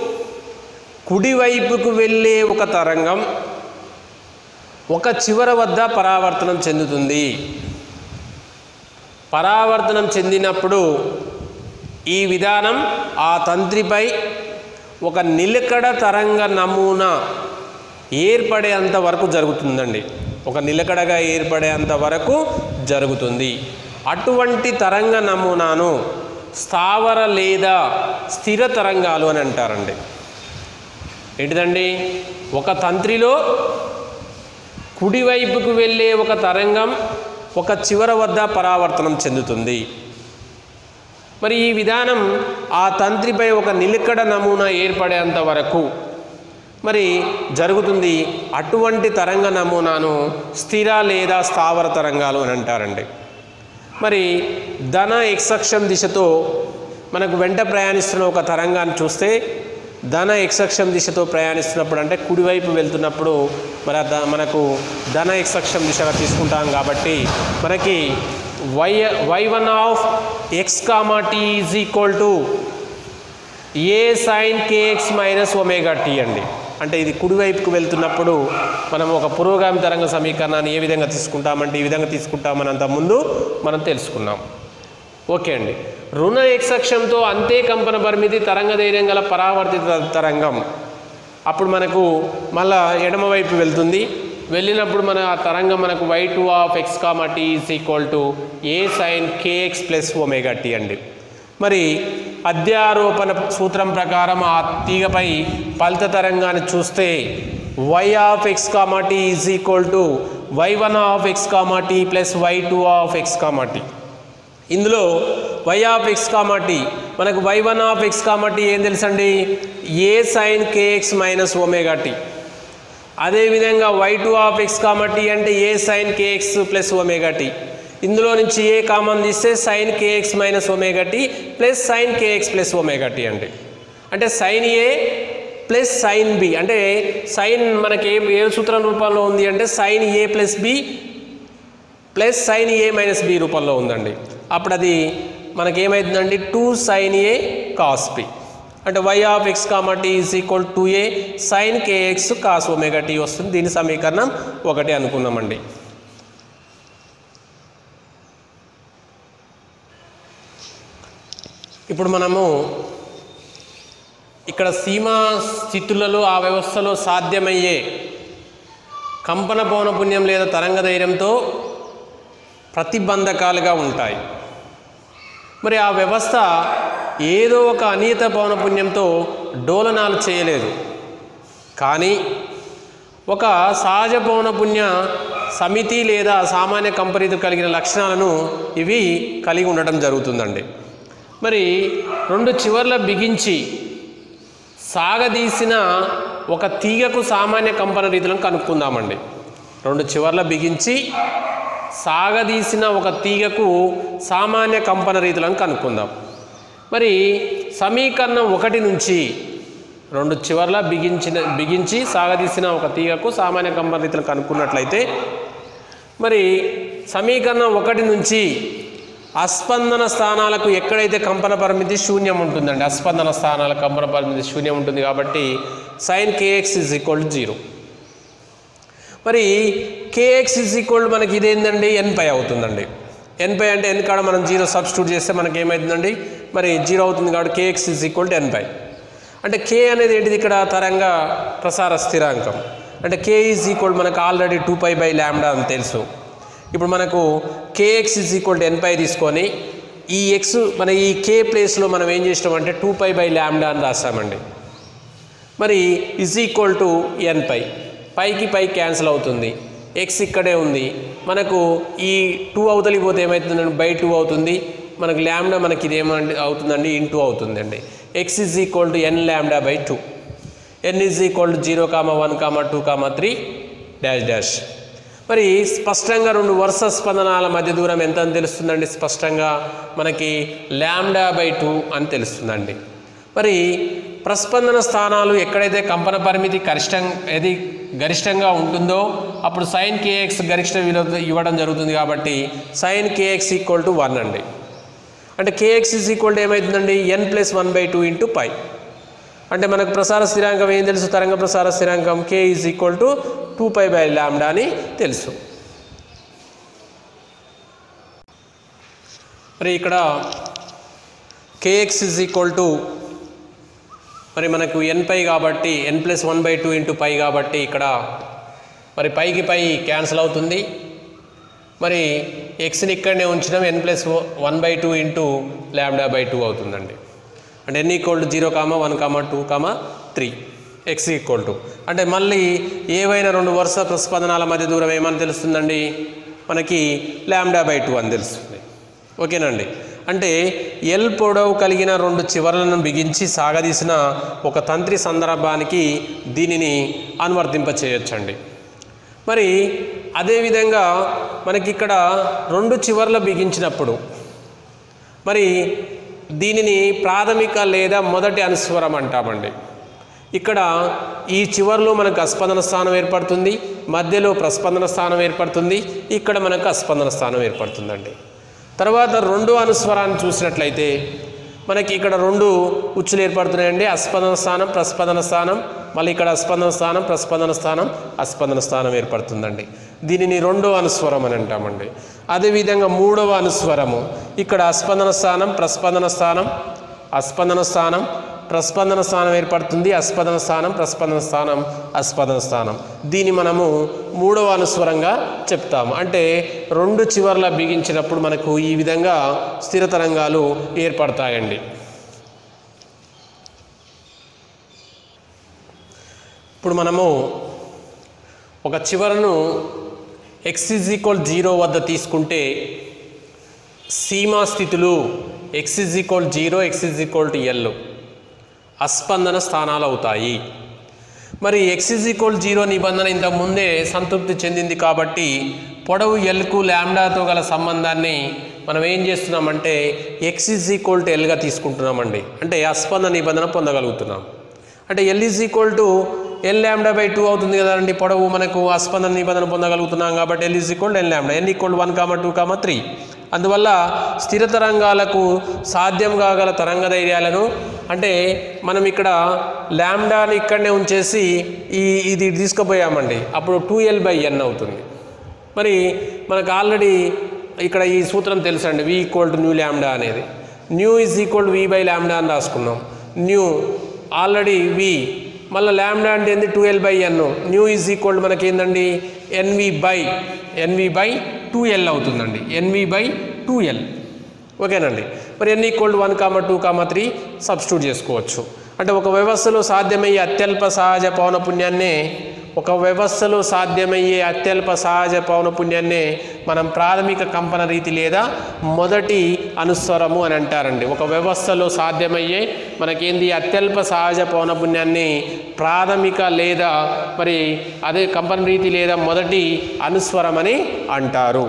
కుడివైపుకు వెళ్ళే ఒక తరంగం ఒక చివర వద్ద పరావర్తనం చెందుతుంది పరావర్తనం చెందినప్పుడు ఈ విధానం ఆ తంత్రిపై ఒక నిలకడ తరంగ నమూనా ఏర్పడేంత వరకు జరుగుతుందండి ఒక నిలకడగా ఏర్పడేంత వరకు జరుగుతుంది అటువంటి తరంగ నమూనాను స్థావర లేదా స్థిర తరంగాలు అని అంటారండి ఏంటిదండి ఒక తంత్రిలో కుడివైపుకు వెళ్ళే ఒక తరంగం ఒక చివర వద్ద పరావర్తనం చెందుతుంది మరి ఈ విధానం ఆ తంత్రిపై ఒక నిలకడ నమూనా ఏర్పడేంత వరకు మరి జరుగుతుంది అటువంటి తరంగ నమూనాను స్థిర లేదా స్థావర తరంగాలు అని అంటారండి మరి ధన ఎక్సక్షం దిశతో మనకు వెంట ప్రయాణిస్తున్న ఒక తరంగాన్ని చూస్తే ధన ఎక్సక్షం దిశతో ప్రయాణిస్తున్నప్పుడు అంటే కుడివైపు వెళ్తున్నప్పుడు మరి ఆ ద- మనకు ధన ఎక్సక్షం దిశగా తీసుకుంటాం కాబట్టి మనకి y y one of X comma t is equal to A sine kx minus omega t అండి అంటే ఇది కుడివైపుకు వెళ్తున్నప్పుడు మనం ఒక పురోగామి తరంగ సమీకరణాన్ని ఏ విధంగా తీసుకుంటామంటే ఈ విధంగా తీసుకుంటామని అంత ముందు మనం తెలుసుకున్నాం ఓకే అండి రుణ ఎక్సక్షంతో అంతే కంపన పరిమితి తరంగ ధైర్యం గల పరావర్తిత తరంగం అప్పుడు మనకు మళ్ళా ఎడమవైపు వెళ్తుంది వెళ్ళినప్పుడు మన ఆ తరంగం మనకు y two of X comma t is equal to A sine kx plus omega t అండి మరి అధ్యారోపణ సూత్రం ప్రకారం ఆ తీగపై ఫలిత తరంగాన్ని చూస్తే y of X comma t is equal to why one of X comma t plus why two of X comma t ఇందులో y of X comma t మనకు y one of X comma t ఏం తెలుసండి A sine kx minus omega t అదేవిధంగా why two of X comma t అంటే A sine kx plus omega t ఇందులో నుంచి A common తీస్తే sine kx minus omega tea plus sine kx plus omega t అండి అంటే sine A plus sine B అంటే sine మనకి ఏ ఏ సూత్రం రూపంలో ఉంది అంటే sine A plus B plus sine A minus B రూపంలో ఉందండి అప్పుడు అది మనకేమవుతుందండి two sine A cos B అంటే y of X comma t is equal to A sine kx cos omega t వస్తుంది దీని సమీకరణం ఒకటి అనుకున్నామండి ఇప్పుడు మనము ఇక్కడ సీమా స్థితులలో ఆ వ్యవస్థలో సాధ్యమయ్యే కంపన పౌనపుణ్యం లేదా తరంగ ధైర్యంతో ప్రతిబంధకాలుగా ఉంటాయి మరి ఆ వ్యవస్థ ఏదో ఒక అనియత పౌనపుణ్యంతో డోలనాలు చేయలేదు కానీ ఒక సహజ పౌనపుణ్య సమితి లేదా సామాన్య కంపరీత కలిగిన లక్షణాలను ఇవి కలిగి ఉండటం జరుగుతుందండి మరి రెండు చివర్ల బిగించి సాగదీసిన ఒక తీగకు సామాన్య కంపన రీతులను కనుక్కుందామండి రెండు చివర్ల బిగించి సాగదీసిన ఒక తీగకు సామాన్య కంపన రీతులను కనుక్కుందాం మరి సమీకరణం ఒకటి నుంచి రెండు చివర్ల బిగించిన బిగించి సాగదీసిన ఒక తీగకు సామాన్య కంపన రీతులను కనుక్కున్నట్లయితే మరి సమీకరణం ఒకటి నుంచి అస్పందన స్థానాలకు ఎక్కడైతే కంపన పరిమితి శూన్యం ఉంటుందండి అస్పందన స్థానాల కంపన పరిమితి శూన్యం ఉంటుంది కాబట్టి sine kx is equal zero మరి కేఎక్స్ ఇస్ ఈక్వల్ మనకి ఇదేందండి ఎన్ పై అవుతుందండి ఎన్ పై అంటే ఎన్ కాడ మనం జీరో సబ్స్టిట్యూట్ చేస్తే మనకి ఏమవుతుందండి మరి జీరో అవుతుంది కాబట్టి kx is equal to n pi అంటే కే అనేది ఏంటిది ఇక్కడ తరంగా ప్రసార స్థిరాంకం అంటే కే ఈజ్ ఈక్వల్ మనకు already two pi by lambda అని తెలుసు ఇప్పుడు మనకు kx is equal to n pi తీసుకొని ఈ ఎక్స్ మన ఈ కే ప్లేస్లో మనం ఏం చేసినామంటే టూ పై బై ల్యాండా అని రాసామండి మరి is equal to n pi పైకి పై క్యాన్సిల్ అవుతుంది ఎక్స్ ఇక్కడే ఉంది మనకు ఈ టూ అవతలి పోతే ఏమవుతుందండి బై టూ అవుతుంది మనకు ల్యాండా మనకి ఇది ఏమంటే అవుతుందండి ఇన్ టూ అవుతుందండి x is equal to n lambda by two n is equal to zero comma one comma two comma three dash dash మరి స్పష్టంగా రెండు వరుస స్పందనాల మధ్య దూరం ఎంత అని తెలుస్తుందండి స్పష్టంగా మనకి ల్యాండా బై టూ అని తెలుస్తుందండి మరి ప్రస్పందన స్థానాలు ఎక్కడైతే కంపన పరిమితి గరిష్టం ఏది గరిష్టంగా ఉంటుందో అప్పుడు సైన్ కేఎక్స్ గరిష్ట విలువ ఇవ్వడం జరుగుతుంది కాబట్టి sine kx equal to one అండి అంటే కేఎక్స్ ఈజ్ ఈక్వల్ టు ఏమవుతుందండి n plus one by two into pi అంటే మనకు ప్రసార స్థిరాంకం ఏం తెలుసు తరంగ ప్రసార స్థిరాంకం k is equal to two pi by lambda అని తెలుసు మరి ఇక్కడ కేఎక్స్ ఈజ్ ఈక్వల్ టు మరి మనకు ఎన్ పై కాబట్టి n plus one by two into pi కాబట్టి ఇక్కడ మరి పైకి పై క్యాన్సిల్ అవుతుంది మరి ఎక్స్ని ఇక్కడనే ఉంచినాం n plus one by two into lambda by two అవుతుందండి అంటే n equal to zero comma one comma two comma three x equal to అంటే మళ్ళీ ఏవైనా రెండు వరుస ప్రస్పందనాల మధ్య దూరం ఏమని తెలుస్తుందండి మనకి ల్యాండా బై టూ అని తెలుస్తుంది ఓకేనండి అంటే ఎల్ పొడవు కలిగిన రెండు చివర్లను బిగించి సాగదీసిన ఒక తంత్రి సందర్భానికి దీనిని అనువర్తింప చేయొచ్చండి మరి అదేవిధంగా మనకి ఇక్కడ రెండు చివర్ల బిగించినప్పుడు మరి దీనిని ప్రాథమిక లేదా మొదటి అనుస్వరం అంటామండి ఇక్కడ ఈ చివర్లో మనకు అస్పందన స్థానం ఏర్పడుతుంది మధ్యలో ప్రస్పందన స్థానం ఏర్పడుతుంది ఇక్కడ మనకు అస్పందన స్థానం ఏర్పడుతుందండి తర్వాత రెండో అనుస్వరాన్ని చూసినట్లయితే మనకి ఇక్కడ రెండు ఉచ్చులు ఏర్పడుతున్నాయండి అస్పందన స్థానం ప్రస్పందన స్థానం మళ్ళీ ఇక్కడ అస్పందన స్థానం ప్రస్పందన స్థానం అస్పందన స్థానం ఏర్పడుతుందండి దీనిని రెండో అనుస్వరం అని అంటామండి అదేవిధంగా మూడవ అనుస్వరము ఇక్కడ అస్పందన స్థానం ప్రస్పందన స్థానం అస్పందన స్థానం ప్రస్పందన స్థానం ఏర్పడుతుంది అస్పందన స్థానం ప్రస్పందన స్థానం అస్పందన స్థానం దీన్ని మనము మూడవ అనుస్వరంగా చెప్తాము అంటే రెండు చివర్ల బిగించినప్పుడు మనకు ఈ విధంగా స్థిర తరంగాలు ఏర్పడతాయండి ఇప్పుడు మనము ఒక చివరను ఎక్స్ ఈజ్ ఈక్వల్ జీరో వద్ద తీసుకుంటే సీమా స్థితులు x is equal zero x is equal to l అస్పందన స్థానాలు అవుతాయి మరి ఎక్స్ ఈజ్ ఈక్వల్ జీరో నిబంధన ఇంతకు ముందే సంతృప్తి చెందింది కాబట్టి పొడవు ఎల్కు ల్యాండాతో గల సంబంధాన్ని మనం ఏం చేస్తున్నామంటే ఎక్స్ ఈజ్ ఈక్వల్ టు ఎల్గా తీసుకుంటున్నామండి అంటే అస్పంద నిబంధన పొందగలుగుతున్నాం అంటే l is equal to l lambda by two అవుతుంది కదండి పొడవు మనకు అస్పందన నిబంధన పొందగలుగుతున్నాం కాబట్టి L is equal l lambda n equal one comma two comma three అందువల్ల స్థిర తరంగాలకు సాధ్యం కాగల తరంగ ధైర్యాలను అంటే మనం ఇక్కడ ల్యాండాని ఇక్కడనే ఉంచేసి ఈ ఇది తీసుకుపోయామండి అప్పుడు టూ ఎల్ బై ఎన్ అవుతుంది మరి మనకు ఆల్రెడీ ఇక్కడ ఈ సూత్రం తెలుసండి వి ఈక్వల్ టు న్యూ ల్యాండా అనేది nu is equal we by lambda అని రాసుకున్నాం న్యూ ఆల్రెడీ వి మళ్ళీ ల్యాండా అంటే ఏంది twelve by n nu is equal మనకి ఏందండి n v by n v by two L అవుతుందండి ఎన్వి బై టూ ఎల్ ఓకేనండి మరి n equal one comma two comma three substitute చేసుకోవచ్చు అంటే ఒక వ్యవస్థలో సాధ్యమయ్యే అత్యల్ప సహజ పౌనపుణ్యాన్నే ఒక వ్యవస్థలో సాధ్యమయ్యే అత్యల్ప సహజ పౌనపుణ్యాన్నే మనం ప్రాథమిక కంపన రీతి లేదా మొదటి అనుస్వరము అని అంటారండి ఒక వ్యవస్థలో సాధ్యమయ్యే మనకేంది అత్యల్ప సహజ పౌనపుణ్యాన్ని ప్రాథమిక లేదా మరి అదే కంపన రీతి లేదా మొదటి అనుస్వరం అని అంటారు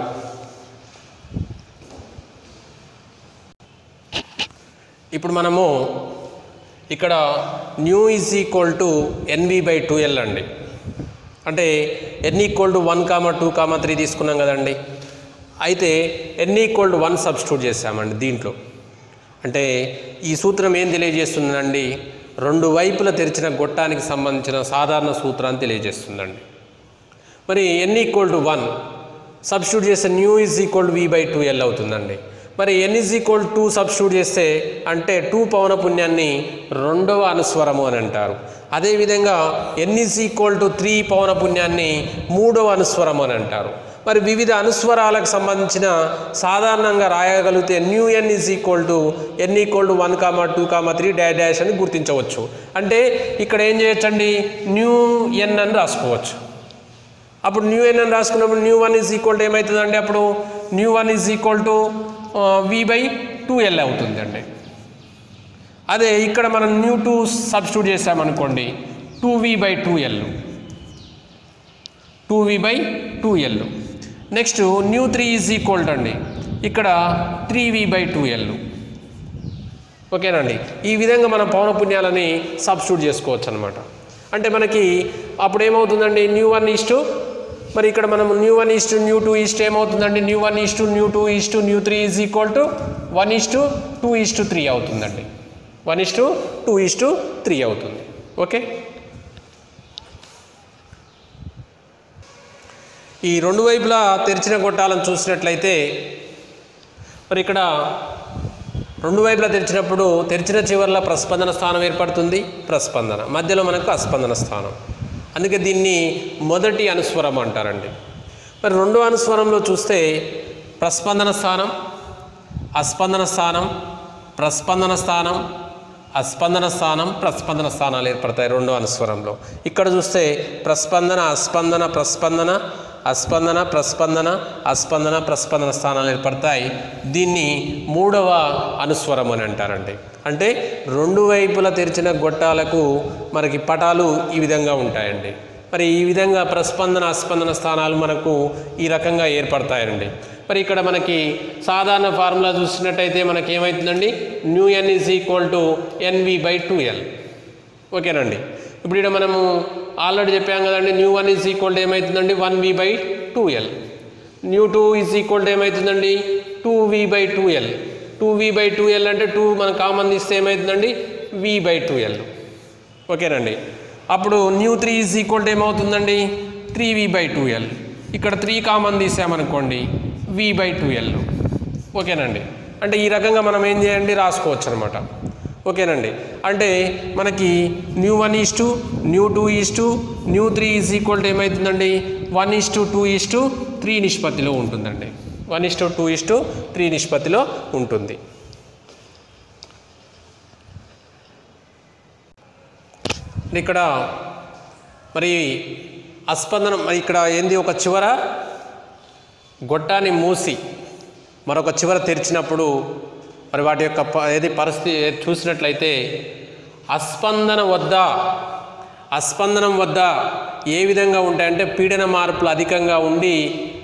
ఇప్పుడు మనము ఇక్కడ nu is equal to n v by two L అండి అంటే n equal to one comma two comma three తీసుకున్నాం కదండి అయితే n equal to one substitute చేసామండి దీంట్లో అంటే ఈ సూత్రం ఏం తెలియజేస్తుందండి రెండు వైపుల తెరిచిన గొట్టానికి సంబంధించిన సాధారణ సూత్రాన్ని తెలియజేస్తుందండి మరి n equal to one substitute చేస్తే nu is equal to we by two L అవుతుందండి మరి n is equal two substitute చేస్తే అంటే టూ పౌనపుణ్యాన్ని రెండవ అనుస్వరము అని అంటారు అదేవిధంగా n is equal to three పౌనపుణ్యాన్ని మూడవ అనుస్వరము అని అంటారు మరి వివిధ అనుస్వరాలకు సంబంధించిన సాధారణంగా రాయగలిగితే nu n is equal to n equal to one comma two comma three డా డాష్ అని గుర్తించవచ్చు అంటే ఇక్కడ ఏం చేయొచ్చండి న్యూ ఎన్ అని రాసుకోవచ్చు అప్పుడు న్యూ ఎన్ అని రాసుకున్నప్పుడు nu one is equal to ఏమవుతుందండి అప్పుడు nu one is equal to we by two L అవుతుందండి అదే ఇక్కడ మనం న్యూ టూ సబ్స్టిట్యూట్ చేసామనుకోండి two we by two L two we by two l next nu three is equal అండి ఇక్కడ three we by two L ఓకేనండి ఈ విధంగా మనం పౌనపుణ్యాలని సబ్స్టిట్యూట్ చేసుకోవచ్చు అనమాట అంటే మనకి అప్పుడు ఏమవుతుందండి న్యూ వన్ ఈస్టు మరి ఇక్కడ మనం nu one is to nu two is to ఏమవుతుందండి nu one is to nu two is to nu three is equal to one is to two is to three అవుతుందండి one is to two is to three అవుతుంది ఓకే ఈ రెండు వైపులా తెరిచిన గొట్టాలను చూసినట్లయితే మరి ఇక్కడ రెండు వైపులా తెరిచినప్పుడు తెరిచిన చివర్ల ప్రస్పందన స్థానం ఏర్పడుతుంది ప్రస్పందన మధ్యలో మనకు అస్పందన స్థానం అందుకే దీన్ని మొదటి అనుస్వరం అంటారండి మరి రెండో అనుస్వరంలో చూస్తే ప్రస్పందన స్థానం అస్పందన స్థానం ప్రస్పందన స్థానం అస్పందన స్థానం ప్రస్పందన స్థానాలు ఏర్పడతాయి రెండో అనుస్వరంలో ఇక్కడ చూస్తే ప్రస్పందన అస్పందన ప్రస్పందన అస్పందన ప్రస్పందన అస్పందన ప్రస్పందన స్థానాలు ఏర్పడతాయి దీన్ని మూడవ అనుస్వరం అని అంటారండి అంటే రెండు వైపుల తెరిచిన గొట్టాలకు మనకి పటాలు ఈ విధంగా ఉంటాయండి మరి ఈ విధంగా ప్రస్పందన అస్పందన స్థానాలు మనకు ఈ రకంగా ఏర్పడతాయండి మరి ఇక్కడ మనకి సాధారణ ఫార్ములా చూసినట్టయితే మనకి ఏమవుతుందండి nu n is equal to n v by two L ఓకేనండి ఇప్పుడు ఇక్కడ మనము ఆల్రెడీ చెప్పాం కదండి nu one is equal to ఏమవుతుందండి one v by two l nu two is equal to ఏమవుతుందండి two we by two L two we by two L అంటే two మనం కామన్ తీస్తే ఏమవుతుందండి వి బై టూ ఎల్ ఓకేనండి అప్పుడు nu three is equal to ఏమవుతుందండి three we by two L ఇక్కడ three common తీసామనుకోండి వి బై టూ ఎల్ ఓకేనండి అంటే ఈ రకంగా మనం ఏం చేయండి రాసుకోవచ్చు అనమాట ఓకేనండి అంటే మనకి nu one is to nu two is to nu three is equal to ఏమవుతుందండి one is to two is to three నిష్పత్తిలో ఉంటుందండి one is to two is to three నిష్పత్తిలో ఉంటుంది ఇక్కడ మరి అస్పందనం మరి ఇక్కడ ఏంది ఒక చివర గొట్టాన్ని మూసి మరొక చివర తెరిచినప్పుడు మరి వాటి యొక్క ప- ఏది పరిస్థితి చూసినట్లయితే అస్పందన వద్ద అస్పందనం వద్ద ఏ విధంగా ఉంటాయంటే పీడన మార్పులు అధికంగా ఉండి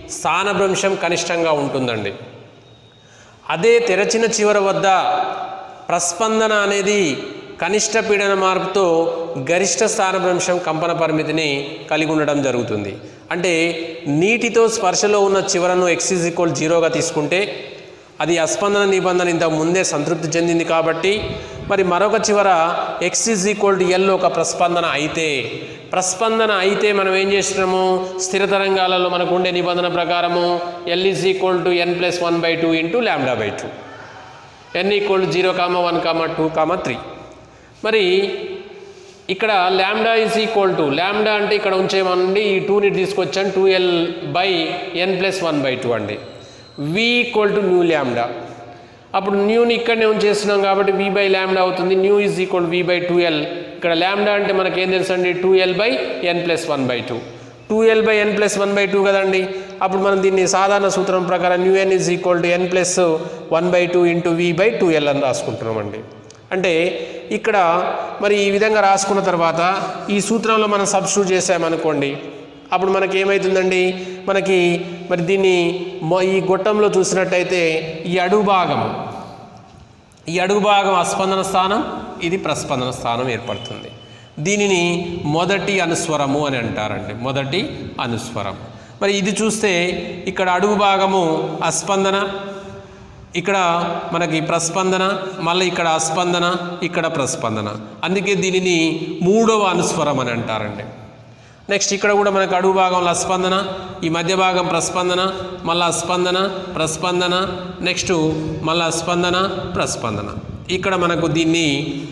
స్థానభ్రంశం కనిష్టంగా ఉంటుందండి అదే తెరచిన చివర వద్ద ప్రస్పందన అనేది కనిష్ట పీడన మార్పుతో గరిష్ట స్థానభ్రంశం కంపన పరిమితిని కలిగి ఉండడం జరుగుతుంది అంటే నీటితో స్పర్శలో ఉన్న చివరను ఎక్స్ ఈజ్ ఈక్వల్ జీరోగా తీసుకుంటే అది అస్పందన నిబంధన ఇంతకు ముందే సంతృప్తి చెందింది కాబట్టి మరి మరొక చివర x is equal to l ఒక ప్రస్పందన అయితే ప్రస్పందన అయితే మనం ఏం చేస్తున్నాము స్థిర తరంగాలలో మనకు ఉండే నిబంధన ప్రకారము l is equal to n plus one by two into lambda by two n equal to zero comma one comma two comma three మరి ఇక్కడ ల్యాండా ఈజ్ ఈక్వల్ టు ల్యాండా అంటే ఇక్కడ ఉంచేయమండి ఈ టూని తీసుకొచ్చాను two L by N plus one by two అండి వి ఈక్వల్ టు న్యూ ల్యాండా అప్పుడు న్యూని ఇక్కడనే ఉంచేస్తున్నాం కాబట్టి వి బై ల్యాండా అవుతుంది nu is equal we by two L ఇక్కడ ల్యాండా అంటే మనకి ఏం తెలుసు అండి two L by N plus one by two two L by N plus one by two కదండి అప్పుడు మనం దీన్ని సాధారణ సూత్రం ప్రకారం nu n is equal to n plus one by two into we by two L అని రాసుకుంటున్నామండి అంటే ఇక్కడ మరి ఈ విధంగా రాసుకున్న తర్వాత ఈ సూత్రంలో మనం సబ్స్టిట్యూట్ చేసామనుకోండి అప్పుడు మనకి ఏమవుతుందండి మనకి మరి దీన్ని మొ- ఈ గొట్టంలో చూసినట్టయితే ఈ అడుగు భాగం ఈ అడుగు భాగం అస్పందన స్థానం ఇది ప్రస్పందన స్థానం ఏర్పడుతుంది దీనిని మొదటి అనుస్వరము అని అంటారండి మొదటి అనుస్వరం మరి ఇది చూస్తే ఇక్కడ అడుగు భాగము అస్పందన ఇక్కడ మనకి ప్రస్పందన మళ్ళీ ఇక్కడ అస్పందన ఇక్కడ ప్రస్పందన అందుకే దీనిని మూడవ అనుస్వరం అని అంటారండి నెక్స్ట్ ఇక్కడ కూడా మనకు అడుగు భాగంలో అస్పందన ఈ మధ్య భాగం ప్రస్పందన మళ్ళీ అస్పందన ప్రస్పందన నెక్స్ట్ మళ్ళీ అస్పందన ప్రస్పందన ఇక్కడ మనకు దీన్ని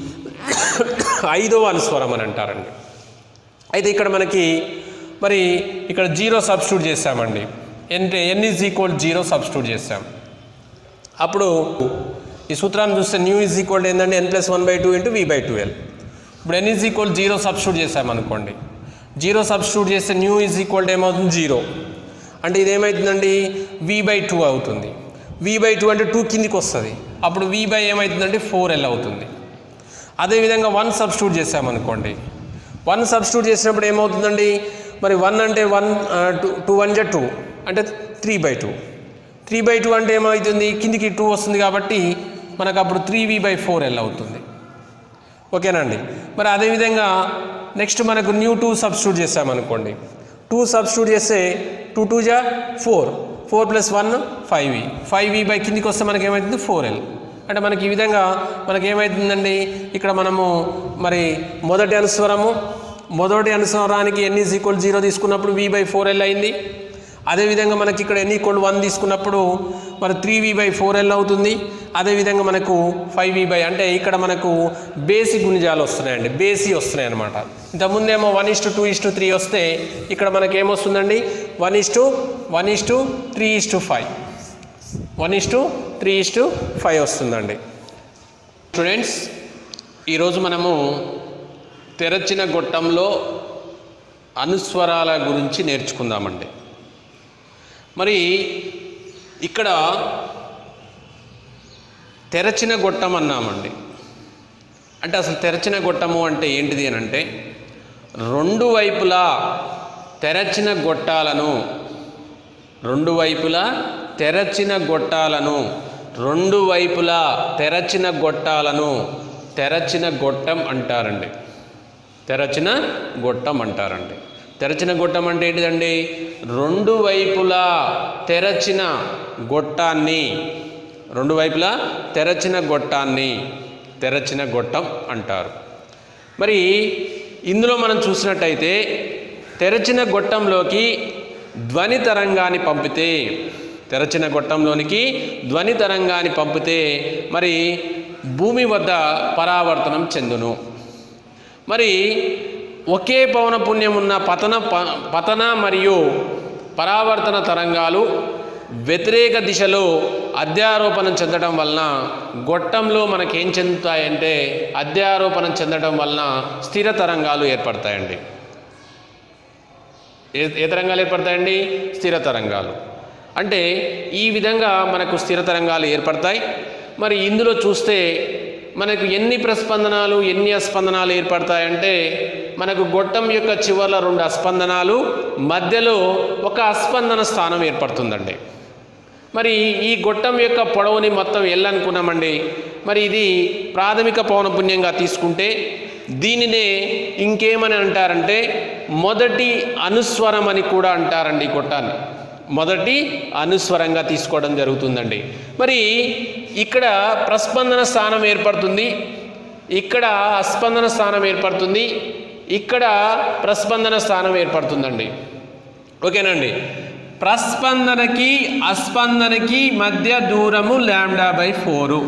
ఐదవ అనుస్వరం అని అంటారండి అయితే ఇక్కడ మనకి మరి ఇక్కడ జీరో సబ్స్టిట్యూట్ చేసామండి అంటే n is equal zero substitute చేసాం అప్పుడు ఈ సూత్రాన్ని చూస్తే న్యూ ఈజ్ ఈక్వల్ ఏంటంటే n plus one by two into we by twelve ఇప్పుడు n is equal zero substitute చేసామనుకోండి జీరో సబ్స్టిట్యూట్ చేస్తే న్యూ ఈజ్ ఈక్వల్ ఏమవుతుంది జీరో అంటే ఇది ఏమవుతుందండి వి బై టూ అవుతుంది వి బై టూ అంటే టూ కిందికి వస్తుంది అప్పుడు వి బై ఏమవుతుందంటే ఫోర్ ఎల్ అవుతుంది అదేవిధంగా వన్ సబ్స్టిట్యూట్ చేసామనుకోండి వన్ సబ్స్టిట్యూట్ చేసినప్పుడు ఏమవుతుందండి మరి వన్ అంటే వన్ టూ టూ వన్ జా టూ అంటే three by two three by two అంటే ఏమవుతుంది కిందికి టూ వస్తుంది కాబట్టి మనకు అప్పుడు three we by four L అవుతుంది ఓకేనండి మరి అదేవిధంగా నెక్స్ట్ మనకు న్యూ టూ సబ్స్టిట్యూట్ చేసామనుకోండి టూ సబ్స్టిట్యూట్ చేస్తే టూ టూ జా four four plus one five V five we by కిందికి వస్తే మనకి ఏమవుతుంది ఫోర్ ఎల్ అంటే మనకి ఈ విధంగా మనకి ఏమవుతుందండి ఇక్కడ మనము మరి మొదటి అనుస్వరము మొదటి అనుస్వరానికి ఎన్ ఈజ్ ఈక్వల్ జీరో తీసుకున్నప్పుడు వి బై ఫోర్ ఎల్ అయింది అదేవిధంగా మనకి ఇక్కడ ఎన్ ఈక్వల్ వన్ తీసుకున్నప్పుడు మరి three we by four L అవుతుంది అదేవిధంగా మనకు ఫైవ్ వి బై అంటే ఇక్కడ మనకు బేసి గుణిజాలు వస్తున్నాయండి బేసి వస్తున్నాయి అనమాట ఇంతకుముందేమో one is to two is to three వస్తే ఇక్కడ మనకి ఏమొస్తుందండి one is to one is to three is to five one is to three is to five వస్తుందండి స్టూడెంట్స్ ఈరోజు మనము తెరచిన గొట్టంలో అనుస్వరాల గురించి నేర్చుకుందామండి మరి ఇక్కడ తెరచిన గొట్టం అన్నామండి అంటే అసలు తెరచిన గొట్టము అంటే ఏంటిది అని అంటే రెండు వైపులా తెరచిన గొట్టాలను రెండు వైపులా తెరచిన గొట్టాలను రెండు వైపులా తెరచిన గొట్టాలను తెరచిన గొట్టం అంటారండి తెరచిన గొట్టం అంటారండి తెరచిన గొట్టం అంటే ఏంటిదండి రెండు వైపులా తెరచిన గొట్టాన్ని రెండు వైపులా తెరచిన గొట్టాన్ని తెరచిన గొట్టం అంటారు మరి ఇందులో మనం చూసినట్టయితే తెరచిన గొట్టంలోకి ధ్వని తరంగాన్ని పంపితే తెరచిన గొట్టంలోనికి ధ్వని తరంగాన్ని పంపితే మరి భూమి వద్ద పరావర్తనం చెందును మరి ఒకే పవన పుణ్యం ఉన్న పతన ప- పతన మరియు పరావర్తన తరంగాలు వ్యతిరేక దిశలో అధ్యారోపణం చెందడం వలన గొట్టంలో మనకేం చెందుతాయంటే అధ్యారోపణం చెందడం వలన స్థిర తరంగాలు ఏర్పడతాయండి ఏ ఏ తరంగాలు ఏర్పడతాయండి స్థిర తరంగాలు అంటే ఈ విధంగా మనకు స్థిర తరంగాలు ఏర్పడతాయి మరి ఇందులో చూస్తే మనకు ఎన్ని ప్రస్పందనాలు ఎన్ని అస్పందనాలు ఏర్పడతాయంటే మనకు గొట్టం యొక్క చివర్ల రెండు అస్పందనాలు మధ్యలో ఒక అస్పందన స్థానం ఏర్పడుతుందండి మరి ఈ గొట్టం యొక్క పొడవుని మొత్తం ఎల్ అనుకున్నామండి మరి ఇది ప్రాథమిక పౌనపుణ్యంగా తీసుకుంటే దీనినే ఇంకేమని అంటారంటే మొదటి అనుస్వరం అని కూడా అంటారండి ఈ గొట్టాన్ని మొదటి అనుస్వరంగా తీసుకోవడం జరుగుతుందండి మరి ఇక్కడ ప్రస్పందన స్థానం ఏర్పడుతుంది ఇక్కడ అస్పందన స్థానం ఏర్పడుతుంది ఇక్కడ ప్రస్పందన స్థానం ఏర్పడుతుందండి ఓకేనండి ప్రస్పందనకి అస్పందనకి మధ్య దూరము ల్యాండా బై ఫోరు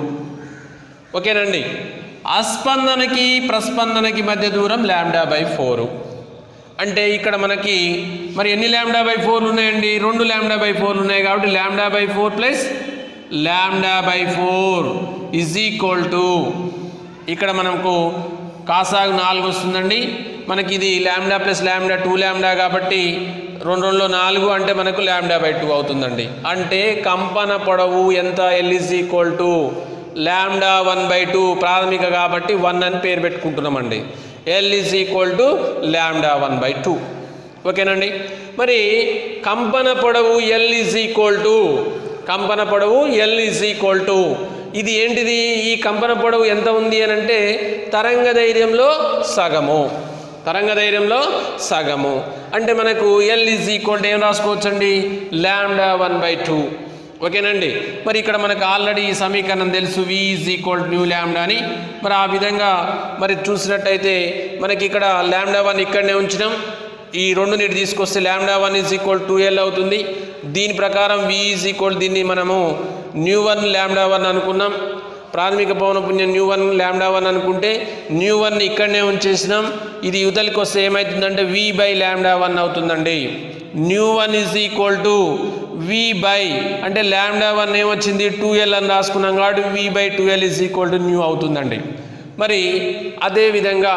ఓకేనండి అస్పందనకి ప్రస్పందనకి మధ్య దూరం ల్యాండా బై ఫోరు అంటే ఇక్కడ మనకి మరి ఎన్ని ల్యాండా బై ఫోర్లు ఉన్నాయండి రెండు ల్యాండా బై ఫోర్లు ఉన్నాయి కాబట్టి lambda by four plus lambda by four is equal to ఇక్కడ మనకు కాసాగు నాలుగు వస్తుందండి మనకి ఇది ల్యాండా ప్లస్ ల్యాండా టూ ల్యాండా కాబట్టి రెండు రెండులో నాలుగు అంటే మనకు ల్యాండా బై టూ అవుతుందండి అంటే కంపన పొడవు ఎంత L is equal to lambda one by two ప్రాథమిక కాబట్టి వన్ అని పేరు పెట్టుకుంటున్నామండి L is equal to lambda one by two ఓకేనండి మరి కంపన పొడవు ఎల్ ఈజ్ ఈక్వల్ టు కంపన పొడవు ఎల్ ఈజ్ ఈక్వల్ టు ఇది ఏంటిది ఈ కంపన పొడవు ఎంత ఉంది అని అంటే తరంగ ధైర్యంలో సగము తరంగ ధైర్యంలో సగము అంటే మనకు ఎల్ ఈజ్ ఈక్వల్ టు ఏం రాసుకోవచ్చండి ల్యాండా వన్ బై టూ ఓకేనండి మరి ఇక్కడ మనకు ఆల్రెడీ ఈ సమీకరణం తెలుసు వి ఈజ్ ఈక్వల్ న్యూ ల్యాండా అని మరి ఆ విధంగా మరి చూసినట్టయితే మనకి ఇక్కడ ల్యాండా వన్ ఇక్కడనే ఉంచినాం ఈ రెండు నీటి తీసుకొస్తే lambda one is equal two L అవుతుంది దీని ప్రకారం వి ఈజ్ ఈక్వల్ దీన్ని మనము న్యూ వన్ ల్యాండా వన్ అనుకున్నాం ప్రాథమిక పౌనపుణ్యం న్యూ వన్ ల్యాండా వన్ అనుకుంటే న్యూ వన్ ఇక్కడనే ఉంచేసినాం ఇది యువతలకి వస్తే ఏమవుతుందంటే వి బై ల్యాండా వన్ అవుతుందండి nu one is equal to we by అంటే ల్యాండా వన్ ఏమొచ్చింది టూ ఎల్ అని రాసుకున్నాం కాబట్టి V by two L is equal to nu అవుతుందండి మరి అదే విధంగా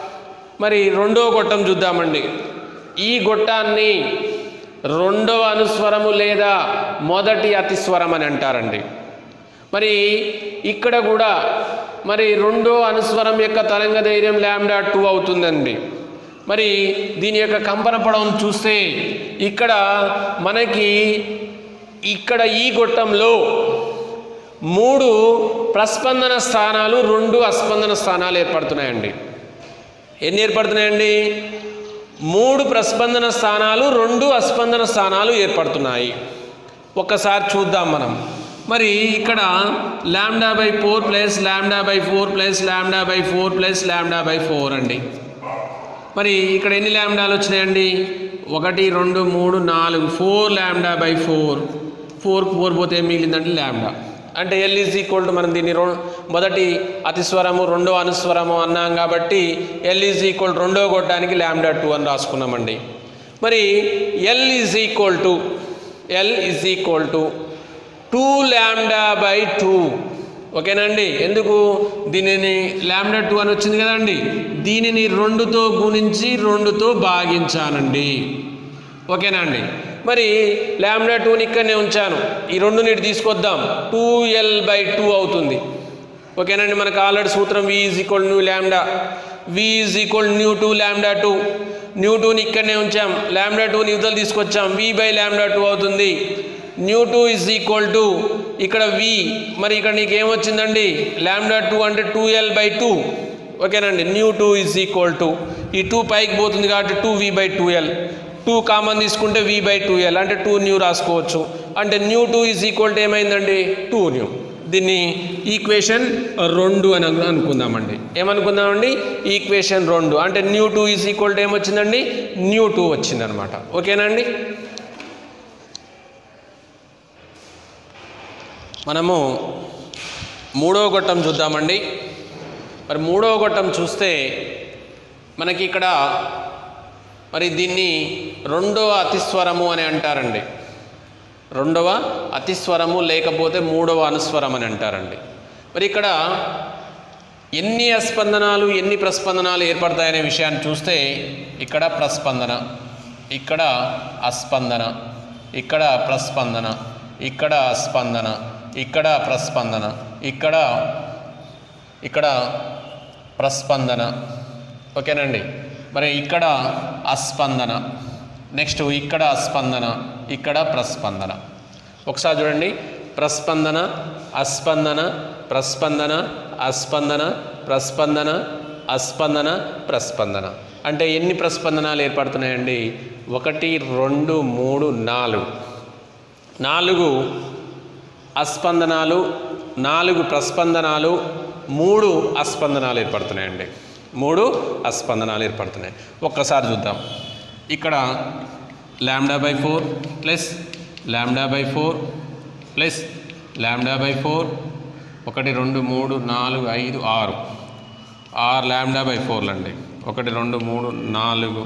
మరి రెండో గొట్టం చూద్దామండి ఈ గొట్టాన్ని రెండవ అనుస్వరము లేదా మొదటి అతిస్వరం అని అంటారండి మరి ఇక్కడ కూడా మరి రెండో అనుస్వరం యొక్క తరంగ ధైర్యం ల్యాండా టూ అవుతుందండి మరి దీని యొక్క కంపన పొడవును చూస్తే ఇక్కడ మనకి ఇక్కడ ఈ గొట్టంలో మూడు ప్రస్పందన స్థానాలు రెండు అస్పందన స్థానాలు ఏర్పడుతున్నాయండి ఎన్ని ఏర్పడుతున్నాయండి మూడు ప్రస్పందన స్థానాలు రెండు అస్పందన స్థానాలు ఏర్పడుతున్నాయి ఒక్కసారి చూద్దాం మనం మరి ఇక్కడ lambda by four plus lambda by four plus lambda by four plus lambda by four అండి మరి ఇక్కడ ఎన్ని ల్యాండాలు వచ్చినాయండి ఒకటి రెండు మూడు నాలుగు four lambda by four four four పోతే ఏం మిగిలిందంటే ల్యాండా అంటే ఎల్ ఈజ్ ఈక్వల్ టు మనం దీన్ని రొ మొదటి అతిస్వరము రెండో అనుస్వరము అన్నాం కాబట్టి ఎల్ ఈజ్ ఈక్వల్ రెండో కొట్టడానికి ల్యాండా టూ అని రాసుకున్నామండి మరి L is equal to L is equal to two lambda by two ఓకేనండి ఎందుకు దీనిని ల్యాండా టూ అని వచ్చింది కదండి దీనిని రెండుతో గుణించి రెండుతో భాగించానండి ఓకేనా అండి మరి ల్యాండా టూని ఇక్కడనే ఉంచాను ఈ రెండు నీటి తీసుకొద్దాం టూ ఎల్ బై టూ అవుతుంది ఓకేనండి మనకు ఆల్రెడీ సూత్రం వి is equal nu lambda we is equal nu two lambda two nu టూని ఇక్కడనే ఉంచాం ల్యాండా టూని యువతలు తీసుకొచ్చాం వి బై ల్యాండా టూ అవుతుంది nu two is equal to ఇక్కడ వి మరి ఇక్కడ నీకు ఏమొచ్చిందండి ల్యాండా టూ అంటే టూ ఎల్ బై టూ ఓకేనండి nu two is equal to ఈ టూ పైకి పోతుంది కాబట్టి two we by two L two common తీసుకుంటే వి బై టూ ఎల్ అంటే టూ న్యూ రాసుకోవచ్చు అంటే nu two is equal to ఏమైందండి టూ న్యూ దీన్ని ఈక్వేషన్ రెండు అని అను- అనుకుందామండి ఏమనుకుందామండి ఈక్వేషన్ రెండు అంటే nu two is equal to ఏమొచ్చిందండి న్యూ టూ వచ్చిందనమాట ఓకేనండి మనము మూడవ గొట్టం చూద్దామండి మరి మూడవ గొట్టం చూస్తే మనకి ఇక్కడ మరి దీన్ని రెండవ అతిస్వరము అని అంటారండి రెండవ అతిస్వరము లేకపోతే మూడవ అనుస్వరం అని అంటారండి మరి ఇక్కడ ఎన్ని అస్పందనాలు ఎన్ని ప్రస్పందనాలు ఏర్పడతాయనే విషయాన్ని చూస్తే ఇక్కడ ప్రస్పందన ఇక్కడ అస్పందన ఇక్కడ ప్రస్పందన ఇక్కడ స్పందన ఇక్కడ ప్రస్పందన ఇక్కడ ఇక్కడ ప్రస్పందన ఓకేనండి మరి ఇక్కడ అస్పందన నెక్స్ట్ ఇక్కడ స్పందన ఇక్కడ ప్రస్పందన ఒకసారి చూడండి ప్రస్పందన అస్పందన ప్రస్పందన అస్పందన ప్రస్పందన అస్పందన ప్రస్పందన అంటే ఎన్ని ప్రస్పందనాలు ఏర్పడుతున్నాయండి ఒకటి రెండు మూడు నాలుగు నాలుగు అస్పందనాలు నాలుగు ప్రస్పందనాలు మూడు అస్పందనాలు ఏర్పడుతున్నాయండి మూడు అస్పందనాలు ఏర్పడుతున్నాయి ఒక్కసారి చూద్దాం ఇక్కడ lambda by four plus lambda by four plus lambda by four ఒకటి రెండు మూడు నాలుగు ఐదు ఆరు ఆరు ల్యాండా బై ఫోర్లు అండి ఒకటి రెండు మూడు నాలుగు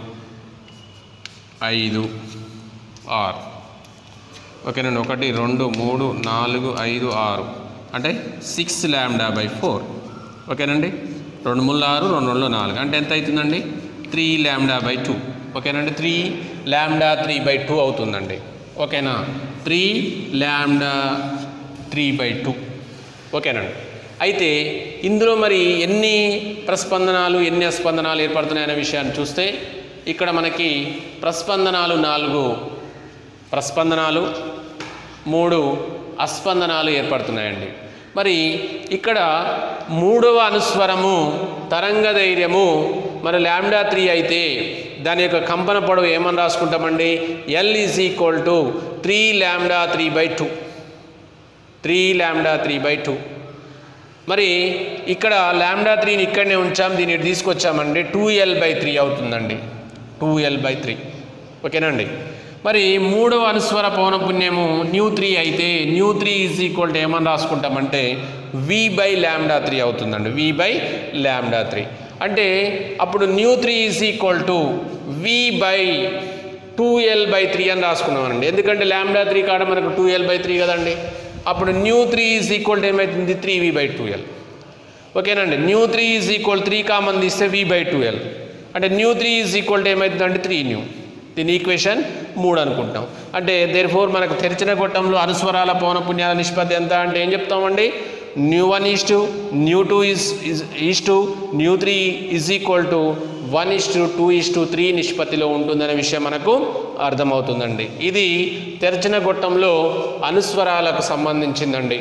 ఐదు ఆరు ఓకేనండి ఒకటి రెండు మూడు నాలుగు ఐదు ఆరు అంటే సిక్స్ ల్యాండా బై ఫోర్ ఓకేనండి రెండు ముళ్ళు ఆరు రెండు రెండు నాలుగు అంటే ఎంత అవుతుందండి త్రీ ల్యాండా బై టూ ఓకేనండి three lambda three by two అవుతుందండి ఓకేనా three lambda three by two ఓకేనండి అయితే ఇందులో మరి ఎన్ని ప్రస్పందనాలు ఎన్ని అస్పందనాలు ఏర్పడుతున్నాయనే విషయాన్ని చూస్తే ఇక్కడ మనకి ప్రస్పందనాలు నాలుగు ప్రస్పందనాలు మూడు అస్పందనాలు ఏర్పడుతున్నాయండి మరి ఇక్కడ మూడవ అనుస్వరము తరంగ ధైర్యము మరి ల్యాండా త్రీ అయితే దాని యొక్క కంపన పొడవు ఏమని రాసుకుంటామండి L is equal to three lambda three by two three lambda three by two మరి ఇక్కడ ల్యాండా త్రీని ఇక్కడనే ఉంచాం దీన్ని ఇటు తీసుకొచ్చామండి టూ ఎల్ బై త్రీ అవుతుందండి టూ ఎల్ బై త్రీ ఓకేనండి మరి మూడవ అనుస్వర పౌనపుణ్యము న్యూ త్రీ అయితే nu three is equal to ఏమని రాసుకుంటామంటే వి బై ల్యాండా త్రీ అవుతుందండి వి బై ల్యాండా త్రీ అంటే అప్పుడు nu three is equal to we by two L by three అని రాసుకున్నామండి ఎందుకంటే ల్యాండా త్రీ కాడ మనకు టూ ఎల్ బై త్రీ కదండి అప్పుడు nu three is equal to ఏమవుతుంది three we by two L ఓకేనండి nu three is equal three common తీస్తే వి బై టూ ఎల్ అంటే nu three is equal to ఏమవుతుంది అంటే త్రీ న్యూ దీని equation మూడు అనుకుంటాం అంటే దేర్ ఫోర్ మనకు తెరిచిన గొట్టంలో అనుస్వరాల పౌనపుణ్యాల నిష్పత్తి ఎంత అంటే ఏం చెప్తామండి nu one is to nu two is is to nu three is equal to one is to two is to three నిష్పత్తిలో ఉంటుందనే విషయం మనకు అర్థమవుతుందండి ఇది తెరచిన గొట్టంలో అనుస్వరాలకు సంబంధించిందండి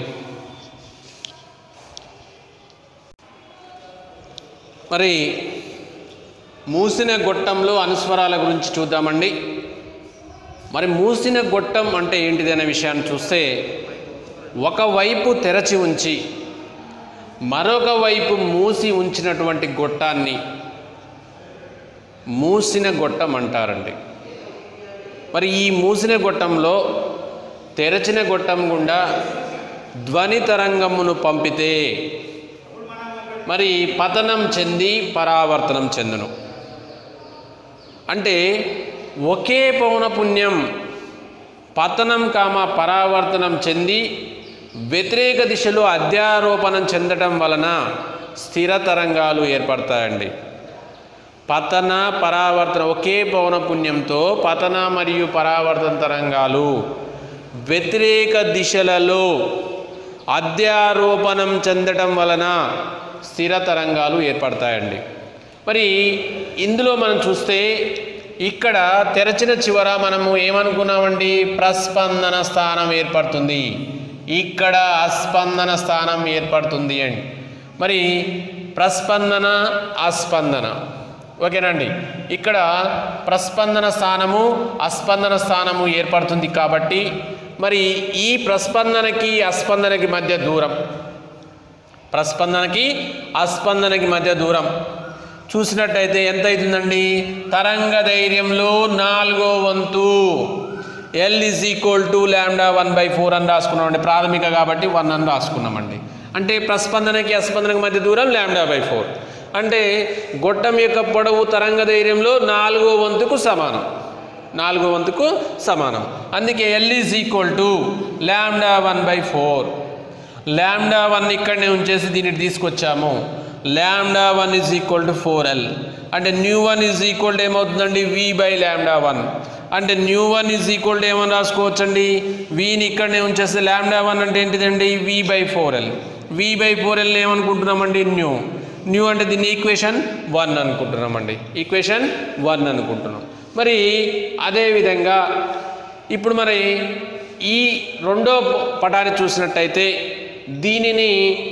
మరి మూసిన గొట్టంలో అనుస్వరాల గురించి చూద్దామండి మరి మూసిన గొట్టం అంటే ఏంటిది అనే విషయాన్ని చూస్తే ఒకవైపు తెరచి ఉంచి మరొక వైపు మూసి ఉంచినటువంటి గొట్టాన్ని మూసిన గొట్టం అంటారండి మరి ఈ మూసిన గొట్టంలో తెరచిన గొట్టం గుండా ధ్వని తరంగమును పంపితే మరి పతనం చెంది పరావర్తనం చెందును అంటే ఒకే పౌనపుణ్యం పతనం కామ పరావర్తనం చెంది వ్యతిరేక దిశలో అధ్యారోపణం చెందటం వలన స్థిర తరంగాలు ఏర్పడతాయండి పతన పరావర్తన ఒకే పౌనపుణ్యంతో పతన మరియు పరావర్తన తరంగాలు వ్యతిరేక దిశలలో అధ్యారోపణం చెందటం వలన స్థిర తరంగాలు ఏర్పడతాయండి మరి ఇందులో మనం చూస్తే ఇక్కడ తెరచిన చివర మనము ఏమనుకున్నామండి ప్రస్పందన స్థానం ఏర్పడుతుంది ఇక్కడ అస్పందన స్థానం ఏర్పడుతుంది అండి మరి ప్రస్పందన అస్పందన ఓకేనండి ఇక్కడ ప్రస్పందన స్థానము అస్పందన స్థానము ఏర్పడుతుంది కాబట్టి మరి ఈ ప్రస్పందనకి అస్పందనకి మధ్య దూరం ప్రస్పందనకి అస్పందనకి మధ్య దూరం చూసినట్టయితే ఎంత అవుతుందండి తరంగ ధైర్యంలో నాలుగో వంతు L is equal to lambda one by four అని రాసుకున్నామండి ప్రాథమిక కాబట్టి వన్ అని రాసుకున్నామండి అంటే ప్రస్పందనకి అస్పందనకి మధ్య దూరం ల్యాండా బై ఫోర్ అంటే గొట్టం యొక్క పొడవు తరంగ ధైర్యంలో నాలుగో వంతుకు సమానం నాలుగో వంతుకు సమానం అందుకే L is equal to lambda one by four lambda one ఇక్కడనే ఉంచేసి దీన్ని తీసుకొచ్చాము lambda one is equal to four L అంటే nu one is equal to ఏమవుతుందండి వి బై ల్యాండా వన్ అంటే nu one is equal to ఏమని రాసుకోవచ్చండి వీని ఇక్కడనే ఉంచేస్తే ల్యాండా వన్ అంటే ఏంటిదండి V by four L V by four L ఏమనుకుంటున్నామండి న్యూ న్యూ అంటే దీన్ని ఈక్వేషన్ వన్ అనుకుంటున్నామండి ఈక్వేషన్ వన్ అనుకుంటున్నాం మరి అదేవిధంగా ఇప్పుడు మరి ఈ రెండో పటాన్ని చూసినట్టయితే దీనిని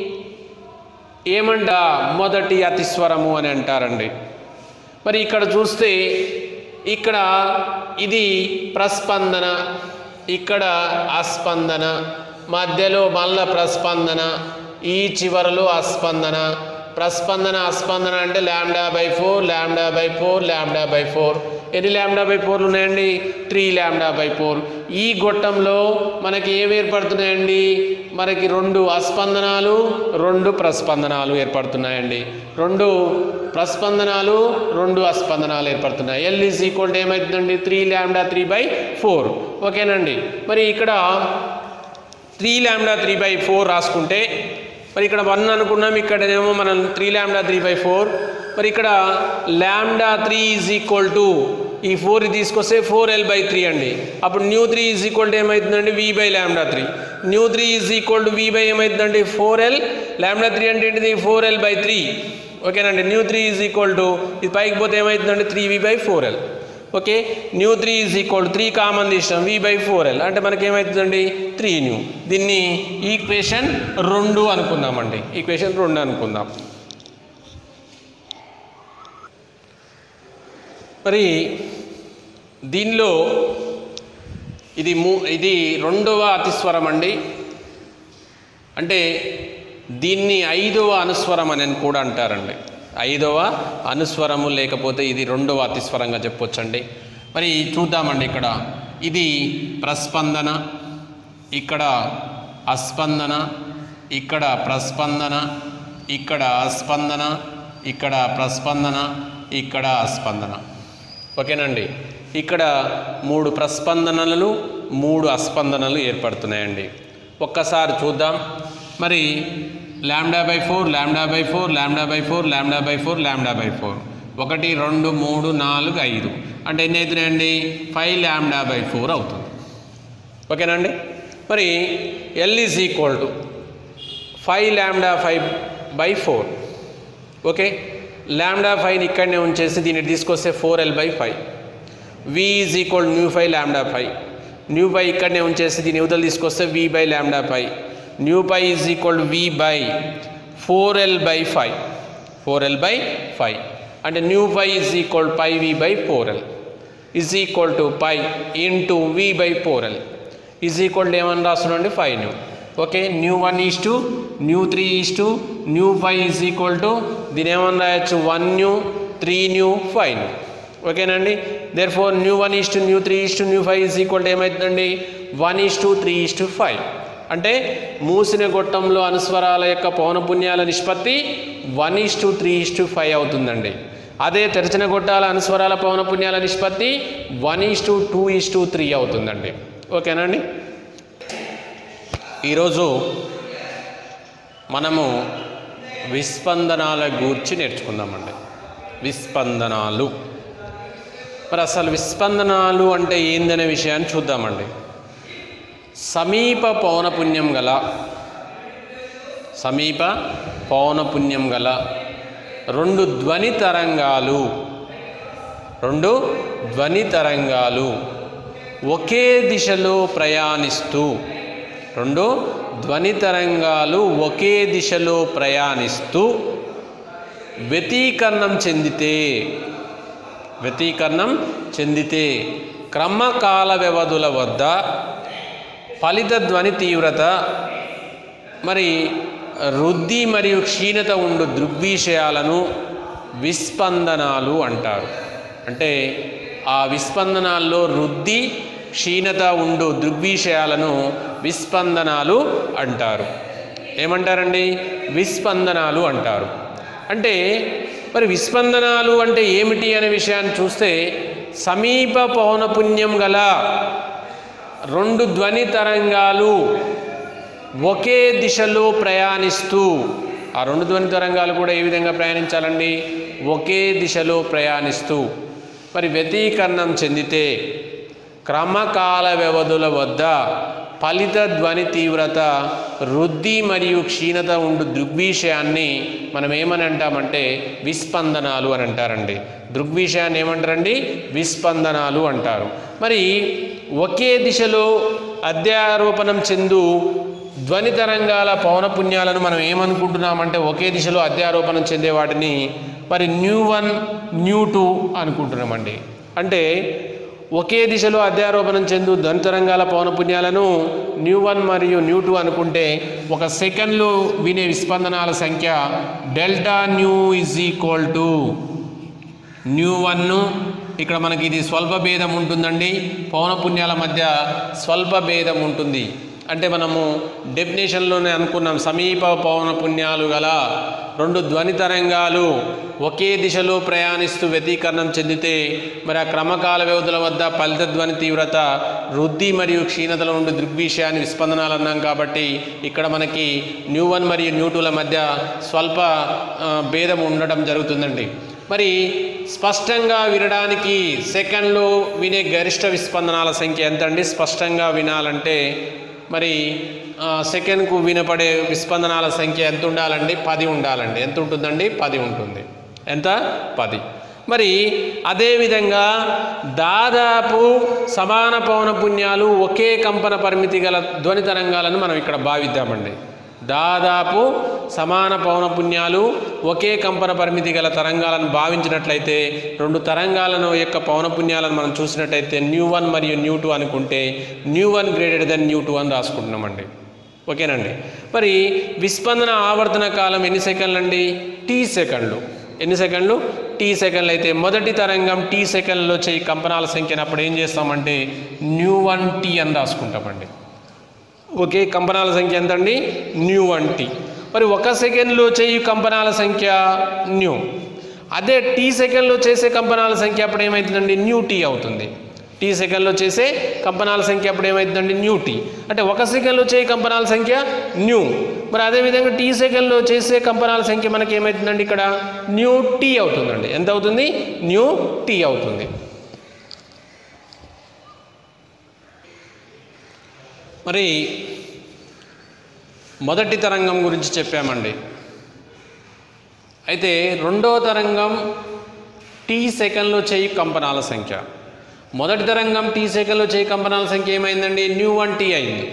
ఏమంట మొదటి అతిస్వరము అని అంటారండి మరి ఇక్కడ చూస్తే ఇక్కడ ఇది ప్రస్పందన ఇక్కడ అస్పందన మధ్యలో మళ్ళా ప్రస్పందన ఈ చివరలో అస్పందన ప్రస్పందన అస్పందన అంటే lambda by four lambda by four lambda by four ఎన్ని ల్యాండా బై ఫోర్లు ఉన్నాయండి త్రీ ల్యాండా బై ఫోర్ ఈ గొట్టంలో మనకి ఏమి ఏర్పడుతున్నాయండి మనకి రెండు అస్పందనాలు రెండు ప్రస్పందనాలు ఏర్పడుతున్నాయండి రెండు ప్రస్పందనాలు రెండు అస్పందనాలు ఏర్పడుతున్నాయి ఎల్ ఈజ్ ఈక్వల్ టు ఏమవుతుందండి three lambda three by four ఓకేనండి మరి ఇక్కడ three lambda three by four రాసుకుంటే మరి ఇక్కడ వన్ అనుకున్నాం ఇక్కడనేమో మనం three lambda three by four మరి ఇక్కడ lambda three is equal to ఈ ఫోర్ తీసుకొస్తే ఫోర్ ఎల్ బై త్రీ అండి అప్పుడు nu three is equal to ఏమవుతుందండి వి by lambda three nu three is equal to we by ఏమవుతుందండి ఫోర్ ఎల్ ల్యాండా త్రీ అంటే ఏంటిది ఫోర్ ఎల్ బై త్రీ ఓకేనండి nu three is equal to ఇది పైకి పోతే ఏమవుతుందండి three we by four L okay nu three is equal three common తీసినాం V by four L అంటే మనకి ఏమవుతుందండి త్రీ న్యూ దీన్ని ఈక్వేషన్ రెండు అనుకుందామండి ఈక్వేషన్ రెండు అనుకుందాం మరి దీనిలో ఇది మూ ఇది రెండవ అతిస్వరం అండి అంటే దీన్ని ఐదవ అనుస్వరం అని కూడా అంటారండి ఐదవ అనుస్వరము లేకపోతే ఇది రెండవ అతిస్వరంగా చెప్పొచ్చండి మరి చూద్దామండి ఇక్కడ ఇది ప్రస్పందన ఇక్కడ అస్పందన ఇక్కడ ప్రస్పందన ఇక్కడ అస్పందన ఇక్కడ ప్రస్పందన ఇక్కడ అస్పందన ఓకేనండి ఇక్కడ మూడు ప్రస్పందనలు మూడు అస్పందనలు ఏర్పడుతున్నాయండి ఒక్కసారి చూద్దాం మరి lambda by four lambda by four lambda by four lambda by four lambda by four ఒకటి రెండు మూడు నాలుగు ఐదు అంటే ఎన్ని అవుతున్నాయండి ఫైవ్ ల్యాండా బై ఫోర్ అవుతుంది ఓకేనండి మరి L is equal to five lambda five by four okay lambda ఫైవ్ని ఇక్కడనే ఉంచేసి దీన్ని తీసుకొస్తే four L by five V is equal nu five lambda five nu five ఇక్కడనే ఉంచేసి దీని యువతలు తీసుకొస్తే V by lambda five nu five is equal we by four L by five four L by five అంటే nu five is equal five V by four L is equal to pi into V by four L is equal to ఏమని రాస్తున్నాండి five nu okay nu one is to nu three is to nu five is equal to దీని ఏమని రాయొచ్చు one nu three nu five nu ఓకేనండి therefore nu one is to nu three is to nu five is equal to ఏమవుతుందండి one is to three is to five అంటే మూసిన గొట్టంలో అనుస్వరాల యొక్క పౌనపుణ్యాల నిష్పత్తి one is to three is to five అవుతుందండి అదే తెరచిన గొట్టాల అనుస్వరాల పౌనపుణ్యాల నిష్పత్తి one is to two is to three అవుతుందండి ఓకేనండి ఈరోజు మనము విస్పందనాల గూర్చి నేర్చుకుందామండి విస్పందనాలు మరి అసలు విస్పందనాలు అంటే ఏందనే విషయాన్ని చూద్దామండి సమీప పౌనపుణ్యం గల సమీప పౌనపుణ్యం గల రెండు ధ్వని తరంగాలు రెండు ధ్వని తరంగాలు ఒకే దిశలో ప్రయాణిస్తూ రెండు ధ్వని తరంగాలు ఒకే దిశలో ప్రయాణిస్తూ వ్యతీకరణం చెందితే వ్యతీకరణం చెందితే క్రమకాల వ్యవధుల వద్ద ఫలిత ధ్వని తీవ్రత మరి వృద్ధి మరియు క్షీణత ఉండు దృగ్విషయాలను విస్పందనాలు అంటారు అంటే ఆ విస్పందనాల్లో వృద్ధి క్షీణత ఉండు దృగ్విషయాలను విస్పందనాలు అంటారు ఏమంటారండి విస్పందనాలు అంటారు అంటే మరి విస్పందనాలు అంటే ఏమిటి అనే విషయాన్ని చూస్తే సమీప పౌనపుణ్యం గల రెండు ధ్వని తరంగాలు ఒకే దిశలో ప్రయాణిస్తూ ఆ రెండు ధ్వని తరంగాలు కూడా ఏ విధంగా ప్రయాణించాలండి ఒకే దిశలో ప్రయాణిస్తూ మరి వ్యతీకరణం చెందితే క్రమకాల వ్యవధుల వద్ద ఫలిత ధ్వని తీవ్రత వృద్ధి మరియు క్షీణత ఉండు దృగ్విషయాన్ని మనం ఏమని అంటామంటే విస్పందనాలు అని అంటారండి దృగ్విషయాన్ని ఏమంటారండి విస్పందనాలు అంటారు మరి ఒకే దిశలో అధ్యారోపణం చెందు ధ్వని తరంగాల పౌనపుణ్యాలను మనం ఏమనుకుంటున్నామంటే ఒకే దిశలో అధ్యారోపణం చెందే వాటిని మరి న్యూ వన్ న్యూ టూ అనుకుంటున్నామండి అంటే ఒకే దిశలో అధ్యారోపణం చెందు ధ్వని తరంగాల పౌనపుణ్యాలను న్యూ వన్ మరియు న్యూ టూ అనుకుంటే ఒక సెకండ్లో వినే విస్పందనాల సంఖ్య delta nu is equal to nu one ఇక్కడ మనకి ఇది స్వల్ప భేదం ఉంటుందండి పౌనపుణ్యాల మధ్య స్వల్ప భేదం ఉంటుంది అంటే మనము డెఫినేషన్లోనే అనుకున్నాం సమీప పౌనపుణ్యాలు గల రెండు ధ్వని తరంగాలు ఒకే దిశలో ప్రయాణిస్తూ వ్యతీకరణం చెందితే మరి ఆ క్రమకాల వ్యవధుల వద్ద ఫలిత ధ్వని తీవ్రత వృద్ధి మరియు క్షీణతలో ఉండే దృగ్విషయాన్ని విస్పందనాలు అన్నాం కాబట్టి ఇక్కడ మనకి న్యూ వన్ మరియు న్యూ టూల మధ్య స్వల్ప ఆ, భేదం ఉండటం జరుగుతుందండి మరి స్పష్టంగా వినడానికి సెకండ్లో వినే గరిష్ట విస్పందనాల సంఖ్య ఎంత అండి స్పష్టంగా వినాలంటే మరి ఆ, సెకండ్కు వినపడే విస్పందనాల సంఖ్య ఎంత ఉండాలండి పది ఉండాలండి ఎంత ఉంటుందండి పది ఉంటుంది ఎంత పది మరి అదేవిధంగా దాదాపు సమాన పౌనపుణ్యాలు ఒకే కంపన పరిమితి గల ధ్వని తరంగాలను మనం ఇక్కడ భావిద్దామండి దాదాపు సమాన పౌనపుణ్యాలు ఒకే కంపన పరిమితి గల తరంగాలను భావించినట్లయితే రెండు తరంగాలను యొక్క పౌనపుణ్యాలను మనం చూసినట్టయితే న్యూ వన్ మరియు న్యూ టూ అనుకుంటే nu one greater than nu two అని రాసుకుంటున్నామండి ఓకేనండి మరి విస్పందన ఆవర్తన కాలం ఎన్ని సెకండ్లు అండి టీ సెకండ్లు ఎన్ని సెకండ్లు టీ సెకండ్లు అయితే మొదటి తరంగం టీ సెకండ్లో చేయి కంపనాల సంఖ్యను అప్పుడు ఏం చేస్తామంటే న్యూ వన్ టీ అని రాసుకుంటామండి ఓకే కంపనాల సంఖ్య ఎంత అండి న్యూ వన్ టీ మరి ఒక సెకండ్లో చేయు కంపనాల సంఖ్య న్యూ అదే టీ సెకండ్లో చేసే కంపనాల సంఖ్య అప్పుడు ఏమవుతుందండి న్యూ టీ అవుతుంది టీ సెకండ్లో చేసే కంపనాల సంఖ్య అప్పుడు ఏమవుతుందండి న్యూ టీ అంటే ఒక సెకండ్లో చేసే కంపనాల సంఖ్య న్యూ మరి అదేవిధంగా టీ సెకండ్లో చేసే కంపనాల సంఖ్య మనకి ఏమవుతుందండి ఇక్కడ న్యూ టీ అవుతుందండి ఎంత అవుతుంది న్యూ టీ అవుతుంది మరి మొదటి తరంగం గురించి చెప్పామండి అయితే రెండో తరంగం టీ సెకండ్లో చేయి కంపనాల సంఖ్య మొదటి తరంగం టీ సెకండ్లో చేయి కంపనాల సంఖ్య ఏమైందండి న్యూ వన్ టీ అయింది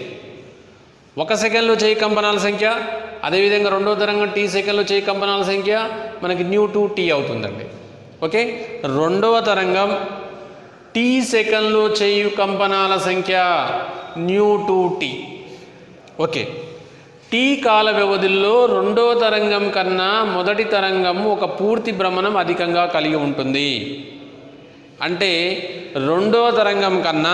ఒక సెకండ్లో చేయి కంపనాల సంఖ్య అదేవిధంగా రెండో తరంగం టీ సెకండ్లో చేయి కంపనాల సంఖ్య మనకి న్యూ టూ టీ అవుతుందండి ఓకే రెండవ తరంగం టీ సెకండ్లో చేయు కంపనాల సంఖ్య nu two T okay T కాల వ్యవధిలో రెండో తరంగం కన్నా మొదటి తరంగం ఒక పూర్తి భ్రమణం అధికంగా కలిగి ఉంటుంది అంటే రెండో తరంగం కన్నా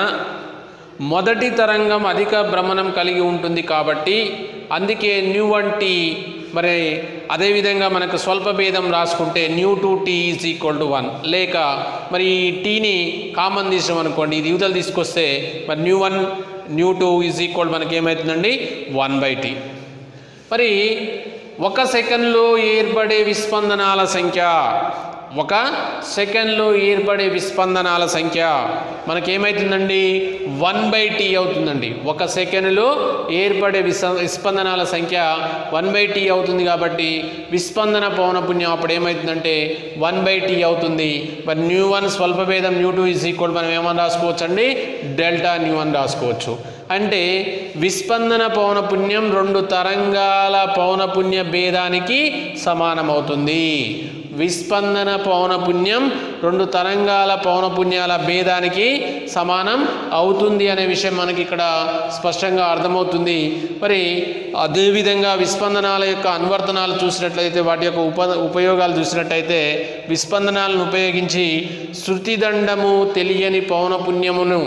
మొదటి తరంగం అధిక భ్రమణం కలిగి ఉంటుంది కాబట్టి అందుకే న్యూ వన్ టీ మరి అదేవిధంగా మనకు స్వల్ప భేదం రాసుకుంటే nu two T is equal to one లేక మరి ఈ టీని కామన్ తీసాం అనుకోండి ఇది యువతలు తీసుకొస్తే మరి nu one nu two is equal మనకి ఏమవుతుందండి వన్ బై టీ మరి ఒక సెకండ్లో ఏర్పడే విస్పందనాల సంఖ్య ఒక సెకండ్లో ఏర్పడే విస్పందనాల సంఖ్య మనకేమవుతుందండి వన్ బై టీ అవుతుందండి ఒక సెకండ్లో ఏర్పడే విస్ విస్పందనాల సంఖ్య వన్ బై టీ అవుతుంది కాబట్టి విస్పందన పౌనపుణ్యం అప్పుడు ఏమవుతుందంటే వన్ బై టీ అవుతుంది మరి న్యూ వన్ స్వల్పభేదం న్యూ టూ ఈజ్ ఈక్వల్ మనం ఏమని రాసుకోవచ్చు అండి డెల్టా న్యూ అని రాసుకోవచ్చు అంటే విస్పందన పౌనపుణ్యం రెండు తరంగాల పౌనపుణ్య భేదానికి సమానమవుతుంది విస్పందన పౌనపుణ్యం రెండు తరంగాల పౌనపుణ్యాల భేదానికి సమానం అవుతుంది అనే విషయం మనకి ఇక్కడ స్పష్టంగా అర్థమవుతుంది మరి అదేవిధంగా విస్పందనాల యొక్క అనువర్తనాలు చూసినట్లయితే వాటి యొక్క ఉప ఉపయోగాలు చూసినట్టయితే విస్పందనాలను ఉపయోగించి శృతిదండము తెలియని పౌనపుణ్యమును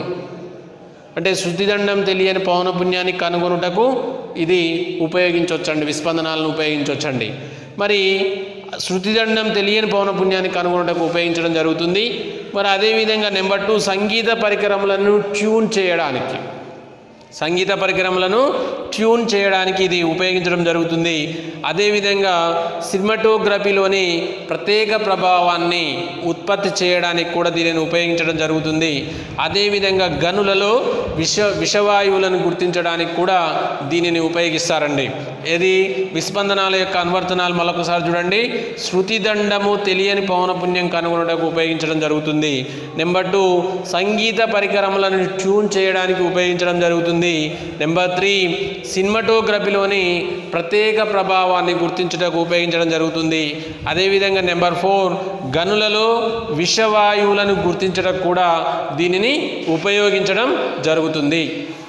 అంటే శుద్ధిదండం తెలియని పౌనపుణ్యాన్ని కనుగొనుటకు ఇది ఉపయోగించవచ్చండి విస్పందనాలను ఉపయోగించవచ్చండి మరి శృతిదండం తెలియని పౌనపుణ్యాన్ని కనుగొనుటకు ఉపయోగించడం జరుగుతుంది మరి అదేవిధంగా నెంబర్ టూ సంగీత పరికరములను ట్యూన్ చేయడానికి సంగీత పరికరములను ట్యూన్ చేయడానికి ఇది ఉపయోగించడం జరుగుతుంది అదేవిధంగా సినిమాటోగ్రఫీలోని ప్రత్యేక ప్రభావాన్ని ఉత్పత్తి చేయడానికి కూడా దీనిని ఉపయోగించడం జరుగుతుంది అదేవిధంగా గనులలో విష విషవాయువులను గుర్తించడానికి కూడా దీనిని ఉపయోగిస్తారండి ఇది విస్పందనాల యొక్క అనువర్తనాలు మరొకసారి చూడండి శృతిదండము తెలియని పవనపుణ్యం కనుగొనడానికి ఉపయోగించడం జరుగుతుంది నెంబర్ టూ సంగీత పరికరములను ట్యూన్ చేయడానికి ఉపయోగించడం జరుగుతుంది నెంబర్ త్రీ సినిమాటోగ్రఫీలోని ప్రత్యేక ప్రభావాన్ని గుర్తించడానికి ఉపయోగించడం జరుగుతుంది అదేవిధంగా నెంబర్ ఫోర్ గనులలో విషవాయువులను గుర్తించడం కూడా దీనిని ఉపయోగించడం జరుగుతుంది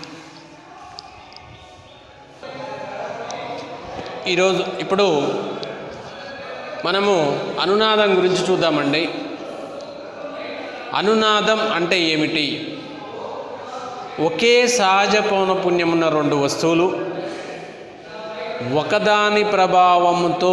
ఈరోజు ఇప్పుడు మనము అనునాదం గురించి చూద్దామండి అనునాదం అంటే ఏమిటి ఒకే సహజ పౌనపుణ్యం ఉన్న రెండు వస్తువులు ఒకదాని ప్రభావంతో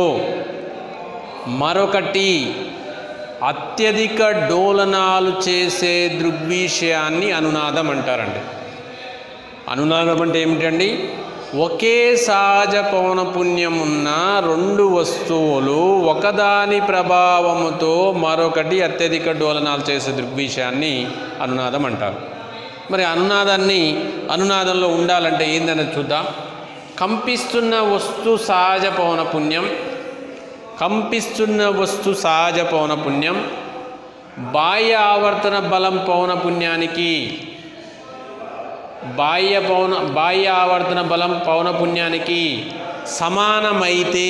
మరొకటి అత్యధిక డోలనాలు చేసే దృగ్విషయాన్ని అనునాదం అంటారండి అనునాదం అంటే ఏమిటండి ఒకే సహజ పౌనపుణ్యం ఉన్న రెండు వస్తువులు ఒకదాని ప్రభావముతో మరొకటి అత్యధిక డోలనాలు చేసే దృగ్విషయాన్ని అనునాదం అంటారు మరి అనునాదాన్ని అనునాదంలో ఉండాలంటే ఏందని చూద్దాం కంపిస్తున్న వస్తు సహజ పౌనపుణ్యం కంపిస్తున్న వస్తు సహజ పౌనపుణ్యం బాహ్య ఆవర్తన బలం పౌనపుణ్యానికి బాహ్య పౌన బాహ్య ఆవర్తన బలం పౌనపుణ్యానికి సమానమైతే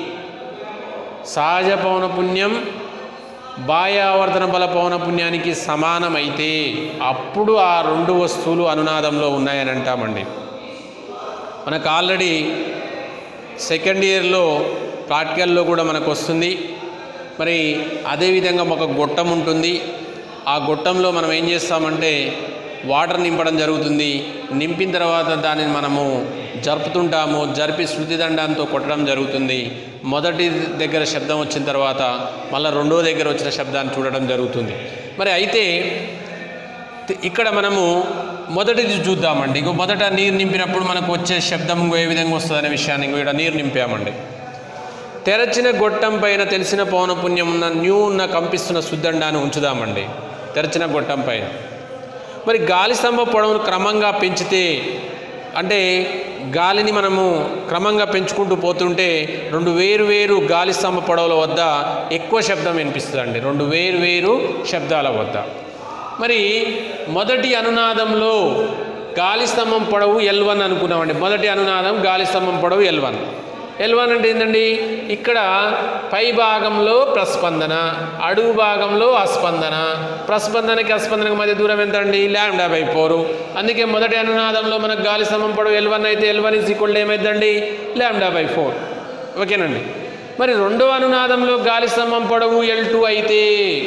సహజ పౌనపుణ్యం బాహ్య ఆవర్తన బల పౌనపుణ్యానికి సమానమైతే అప్పుడు ఆ రెండు వస్తువులు అనునాదంలో ఉన్నాయని అంటామండి మనకు ఆల్రెడీ సెకండ్ ఇయర్లో ప్రాక్టికల్లో కూడా మనకు వస్తుంది మరి అదేవిధంగా ఒక గొట్టం ఉంటుంది ఆ గొట్టంలో మనం ఏం చేస్తామంటే వాటర్ నింపడం జరుగుతుంది నింపిన తర్వాత దానిని మనము జరుపుతుంటాము జరిపి శృతి దండంతో కొట్టడం జరుగుతుంది మొదటి దగ్గర శబ్దం వచ్చిన తర్వాత మళ్ళీ రెండో దగ్గర వచ్చిన శబ్దాన్ని చూడడం జరుగుతుంది మరి అయితే తి- ఇక్కడ మనము మొదటిది చూద్దామండి ఇంకో మొదట నీరు నింపినప్పుడు మనకు వచ్చే శబ్దం ఇంకో ఏ విధంగా వస్తుందనే విషయాన్ని ఇంకో ఇక్కడ నీరు నింపామండి తెరచిన గొట్టం పైన తెలిసిన పౌనపుణ్యం ఉన్న న్యూ ఉన్న కంపిస్తున్న శుద్ధండాన్ని ఉంచుదామండి తెరచిన గొట్టం పైన మరి గాలి స్తంభ పొడవును క్రమంగా పెంచితే అంటే గాలిని మనము క్రమంగా పెంచుకుంటూ పోతుంటే రెండు వేరు వేరు గాలి స్తంభ పొడవుల వద్ద ఎక్కువ శబ్దం వినిపిస్తుందండి రెండు వేరు వేరు శబ్దాల వద్ద మరి మొదటి అనునాదంలో గాలి స్తంభం పొడవు ఎల్ వన్ అనుకున్నామండి మొదటి అనునాదం గాలి స్తంభం పొడవు ఎల్ వన్ ఎల్ వన్ అంటే ఏంటండి ఇక్కడ పై భాగంలో ప్రస్పందన అడుగు భాగంలో అస్పందన ప్రస్పందనకి అస్పందనకి మధ్య దూరం ఎంత అండి ల్యాండా బై ఫోరు అందుకే మొదటి అనునాదంలో మనకు గాలి స్తంభం పొడవు ఎల్ వన్ అయితే ఎల్ వన్ ఈజ్ ఈక్వల్ ఏమైందండి ల్యాండా బై ఫోర్ ఓకేనండి మరి రెండో అనునాదంలో గాలి స్తంభం పొడవు ఎల్ టూ అయితే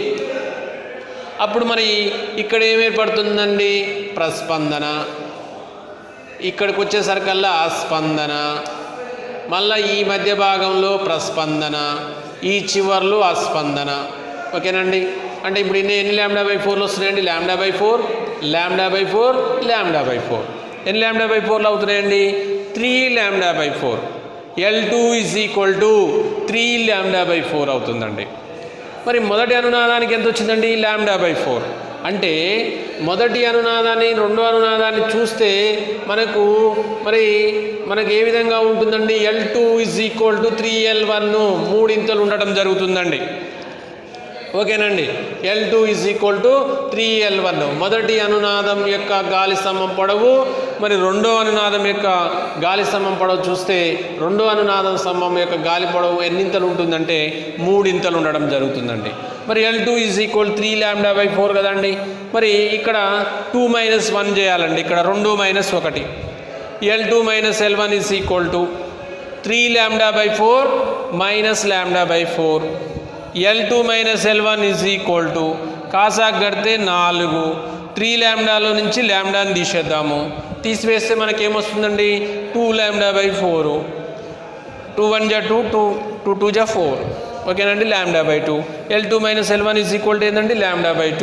అప్పుడు మరి ఇక్కడ ఏం ఏర్పడుతుందండి ప్రస్పందన ఇక్కడికి వచ్చేసరికల్లా స్పందన మళ్ళా ఈ మధ్య భాగంలో ప్రస్పందన ఈ చివర్లో అస్పందన ఓకేనండి అంటే ఇప్పుడు ఇన్ని ఎన్ని ల్యాండా బై ఫోర్లు వస్తున్నాయండి lambda by four lambda by four lambda by four ఎన్ని ల్యాండా బై ఫోర్లు అవుతున్నాయండి three lambda by four L two is equal to three lambda by four అవుతుందండి మరి మొదటి అనునాదానికి ఎంత వచ్చిందండి ల్యాండా బై ఫోర్ అంటే మొదటి అనునాదాన్ని రెండో అనునాదాన్ని చూస్తే మనకు మరి మనకు ఏ విధంగా ఉంటుందండి L two is equal to three L one మూడింతలు ఉండటం జరుగుతుందండి ఓకేనండి L two is equal to three L one మొదటి అనునాదం యొక్క గాలి స్తంభం పొడవు మరి రెండో అనునాదం యొక్క గాలి స్తంభం పొడవు చూస్తే రెండో అనునాదం స్తంభం యొక్క గాలి పొడవు ఎన్నింతలు ఉంటుందంటే మూడింతలు ఉండడం జరుగుతుందండి మరి L two is equal three lambda by four కదండి మరి ఇక్కడ టూ మైనస్ వన్ చేయాలండి ఇక్కడ రెండు మైనస్ ఒకటి L two minus L one is equal to three lambda by four minus lambda by four L two minus L one is equal to కాసాకు కడితే నాలుగు త్రీ ల్యాండాలో నుంచి ల్యాండాని తీసేద్దాము తీసివేస్తే మనకేమొస్తుందండి two lambda by four two one జా టూ టూ టూ టూ జా ఫోర్ ఓకేనండి lambda by two L two minus L one is equal to ఏంటండి ల్యాండా బై టూ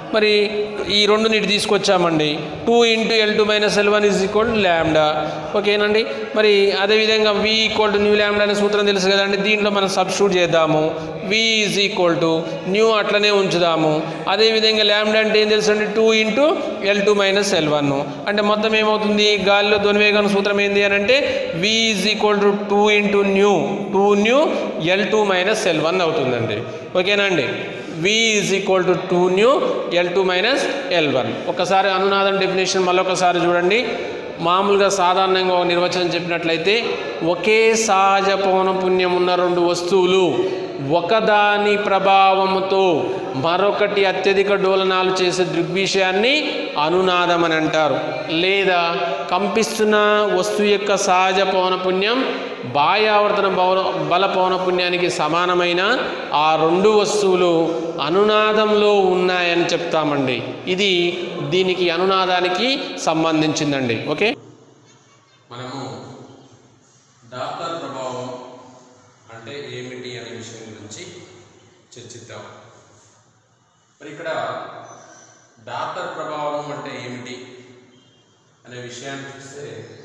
మరి ఈ రెండు నీటి తీసుకొచ్చామండి two into L two minus L one is equal to lambda ఓకేనండి మరి అదేవిధంగా వి ఈక్వల్ టు న్యూ ల్యాండా అనే సూత్రం తెలుసు కదండి దీంట్లో మనం సబ్స్టిట్యూట్ చేద్దాము V is equal to nu అట్లనే ఉంచుదాము అదేవిధంగా ల్యాండా అంటే ఏం తెలుసు అండి two into L two minus L one అంటే మొత్తం ఏమవుతుంది గాలిలో ధ్వనివేగం సూత్రం ఏంది అని అంటే వి is equal to two into nu two nu L two minus L one అవుతుందండి ఓకేనా అండి V is equal to two nu L two minus L one ఒకసారి అనునాదం డెఫినేషన్ మళ్ళొకసారి చూడండి మామూలుగా సాధారణంగా ఒక నిర్వచనం చెప్పినట్లయితే ఒకే సహజ పౌనపుణ్యం ఉన్న రెండు వస్తువులు ఒకదాని ప్రభావముతో మరొకటి అత్యధిక డోలనాలు చేసే దృగ్విషయాన్ని అనునాదం అని అంటారు లేదా కంపిస్తున్న వస్తువు యొక్క సహజ పౌనపుణ్యం బాహ్యావర్తన బౌల బల పౌనపుణ్యానికి సమానమైన ఆ రెండు వస్తువులు అనునాదంలో ఉన్నాయని చెప్తామండి ఇది దీనికి అనునాదానికి సంబంధించిందండి ఓకే మనము డాప్లర్ ప్రభావం అంటే ఏమిటి అనే విషయం గురించి చర్చిద్దాం మరి ఇక్కడ డాప్లర్ ప్రభావం అంటే ఏమిటి అనే విషయాన్ని చూస్తే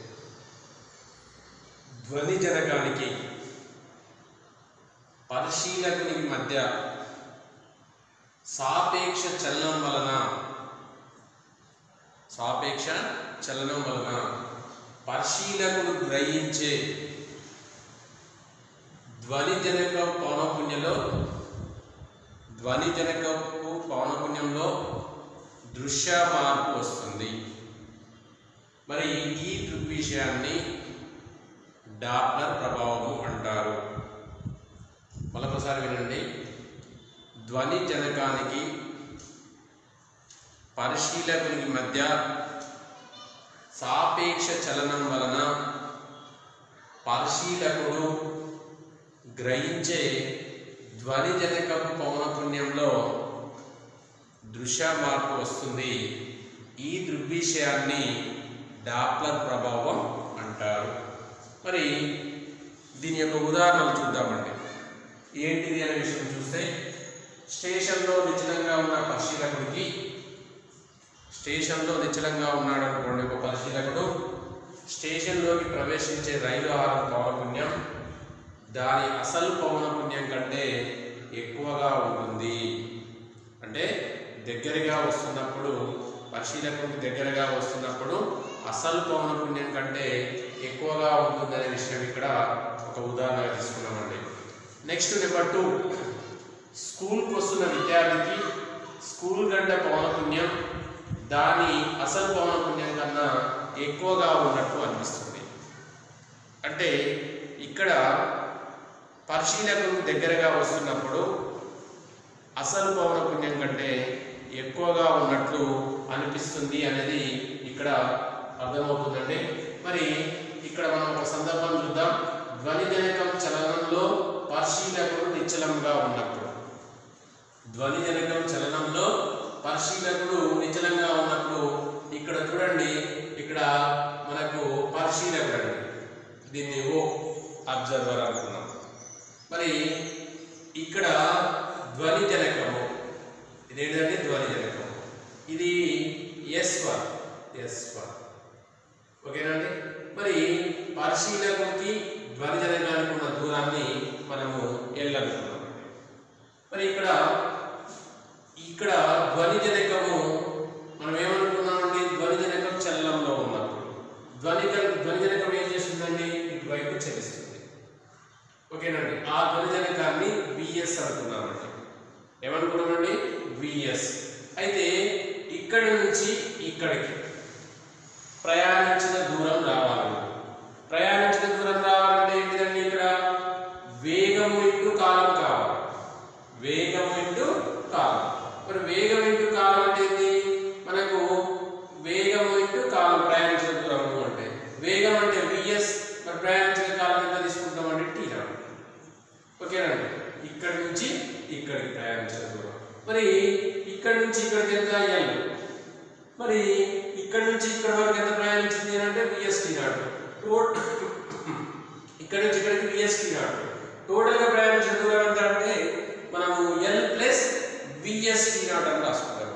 ధ్వని జనకానికి పరిశీలకునికి మధ్య సాపేక్ష చలనం వలన సాపేక్ష చలనం వలన పరిశీలకుడు గ్రహించే ధ్వనిజనక పౌనపుణ్యంలో ధ్వనిజనకపు పౌనపుణ్యంలో దృశ్య మార్పు వస్తుంది మరి ఈ దృగ్విషయాన్ని డాప్లర్ ప్రభావము అంటారు మరొకసారి వినండి ధ్వని జనకానికి పరిశీలకునికి మధ్య సాపేక్ష చలనం వలన పరిశీలకుడు గ్రహించే ధ్వనిజనక పౌనపుణ్యంలో దృశ్య మార్పు వస్తుంది ఈ దృగ్విషయాన్ని డాప్లర్ ప్రభావం అంటారు మరి దీని యొక్క ఉదాహరణలు చూద్దామండి ఏంటిది అనే విషయం చూస్తే స్టేషన్లో నిశ్చలంగా ఉన్న పరిశీలకుడికి స్టేషన్లో నిశ్చలంగా ఉన్నాడు అనుకోండి ఒక పరిశీలకుడు స్టేషన్లోకి ప్రవేశించే రైలు హారం పౌనపుణ్యం దాని అసలు పౌనపుణ్యం కంటే ఎక్కువగా ఉంటుంది అంటే దగ్గరగా వస్తున్నప్పుడు పరిశీలకుడికి దగ్గరగా వస్తున్నప్పుడు అసలు పౌనపుణ్యం కంటే ఎక్కువగా ఉంటుందనే విషయం ఇక్కడ ఒక ఉదాహరణగా తీసుకున్నామండి నెక్స్ట్ నెంబర్ టూ స్కూల్కి వస్తున్న విద్యార్థికి స్కూల్ గంట పౌనపుణ్యం దాని అసలు పౌనపుణ్యం కన్నా ఎక్కువగా ఉన్నట్టు అనిపిస్తుంది అంటే ఇక్కడ పరిశీలకులకు దగ్గరగా వస్తున్నప్పుడు అసలు పౌనపుణ్యం కంటే ఎక్కువగా ఉన్నట్లు అనిపిస్తుంది అనేది ఇక్కడ అర్థమవుతుందండి మరి ఇక్కడ మనం ఒక సందర్భం చూద్దాం ధ్వనిజనకం చలనంలో పరిశీలకుడు నిశ్చలంగా ఉన్నప్పుడు ధ్వనిజనకం చలనంలో పరిశీలకుడు నిశ్చలంగా ఉన్నప్పుడు ఇక్కడ చూడండి ఇక్కడ మనకు పరిశీలకుడు అండి దీన్ని ఓ అబ్జర్వర్ అనుకున్నాం మరి ఇక్కడ ధ్వని జనకము ఇదేంటంటే ధ్వని జనకము ఇది ఎస్ వన్ ఎస్ వన్ ఓకేనండి మరి పరిశీలకుడికి ధ్వని జనకానికి ఉన్న దూరాన్ని మనము ఎల్ అనుకున్నాం మరి ఇక్కడ ఇక్కడ ధ్వని జనకము మనం ఏమనుకున్నామండి ధ్వని జనకం చలనంలో ఉన్నప్పుడు ధ్వని జన- ధ్వని జనకం ఏం చేస్తుందండి ఇటువైపు చలిస్తుంది ఓకేనండి ఆ ధ్వని జనకాన్ని విఎస్ అనుకున్నామండి ఏమనుకున్నామండి విఎస్ అయితే ఇక్కడి నుంచి ఇక్కడికి ప్రయాణించిన దూరం రావాలి ప్రయాణించిన దూరం రావాలంటే ఏంటిదండి ఇక్కడ వేగము ఇంటూ కాలం కావాలి వేగం ఇంటూ కాలం మరి వేగం ఇంటూ కాలం అంటే ఏంటి మనకు వేగం ఇంటూ కాలం ప్రయాణించిన దూరము అంటే వేగం అంటే విఎస్ మరి ప్రయాణించిన కాలం ఎంత తీసుకుంటాం అంటే టీ నాట్ ఓకేనండి ఇక్కడి నుంచి ఇక్కడికి ప్రయాణించిన దూరం మరి ఇక్కడి నుంచి ఇక్కడికి ఎంత ఎల్ మరి ఇక్కడి నుంచి ఇక్కడ వరకు ఎంత ప్రయాణించింది అని అంటే విఎస్టీ నాట్ టోట్ ఇక్కడ నుంచి ఇక్కడికి విఎస్టీ నాట్ టోటల్గా ప్రయాణించిన దూరం ఎంత అంటే మనము ఎల్ ప్లస్ విఎస్టీ నాట్ అని రాసుకుంటామండి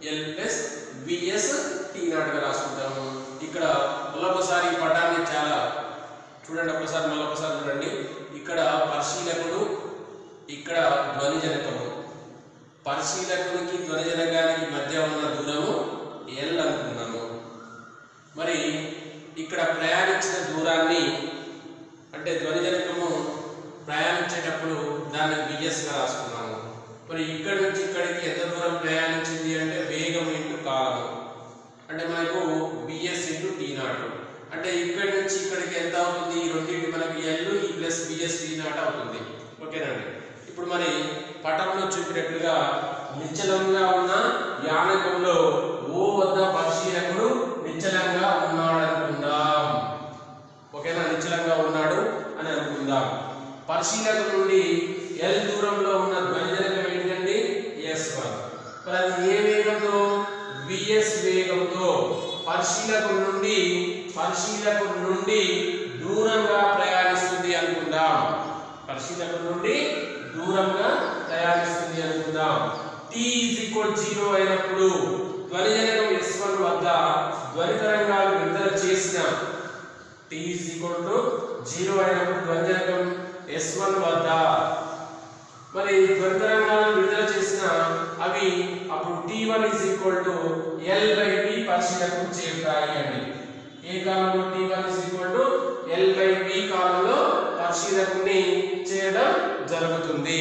ఎల్ ప్లస్ విఎస్ టీ నాట్గా రాసుకుంటాము ఇక్కడ మళ్ళొకసారి ఈ పటాన్ని చాలా చూడండి ఒకసారి మళ్ళీ ఒకసారి చూడండి ఇక్కడ పరిశీలకుడు ఇక్కడ ధ్వనిజనకము పరిశీలకునికి ధ్వనిజనకానికి మధ్య ఉన్న దూరము ఎల్ అనుకున్నాము మరి ఇక్కడ ప్రయాణించిన దూరాన్ని అంటే ధ్వనిజనకము ప్రయాణించేటప్పుడు దాన్ని విఎస్గా రాసుకున్నాము మరి ఇక్కడ నుంచి ఇక్కడికి ఎంత దూరం ప్రయాణించింది అంటే వేగం ఇంటూ కాలము అంటే మనకు బిఎస్ ఇంటూ టీ నాట్ అంటే ఇక్కడి నుంచి ఇక్కడికి ఎంత అవుతుంది ఈ రెండింటి మనకి ఎల్ ఈ ప్లస్ బిఎస్ టీ నాట్ అవుతుంది ఓకేనండి ఇప్పుడు మరి పటంలో చూపినట్లుగా నిశ్చలంగా ఉన్న యానకంలో ఓ వద్ద పరిశీలకుడు నిశ్చలంగా ఉన్నాడు అనుకుందాం ఓకేనా నిశ్చలంగా ఉన్నాడు అని అనుకుందాం పరిశీలకుడు నుండి ఎల్ దూరంలో ఉన్న ధ్వనిజనకం ఏంటండి ఎస్ వన్ మరి అది ఏ వేగంతో విఎస్ వేగంతో పరిశీలకుడు నుండి పరిశీలకుడు నుండి దూరంగా ప్రయాణిస్తుంది అనుకుందాం పరిశీలకుడు నుండి దూరంగా ప్రయాణిస్తుంది అనుకుందాం టీ ఈజ్ ఈక్వల్ జీరో అయినప్పుడు ధ్వనిజనకం ఎస్ వన్ వద్ద ధ్వని తరంగాలు విడుదల చేసిన T is equal to zero అయినప్పుడు ధ్వనిజనకం ఎస్ వన్ వద్ద మరి ధ్వని తరంగాలను విడుదల చేసిన అవి అప్పుడు T one is equal to L by B పరిశీలకం చేరుతాయి అండి ఏ కాలంలో T one is equal to L by B కాలంలో పరిశీలకుని చేయడం జరుగుతుంది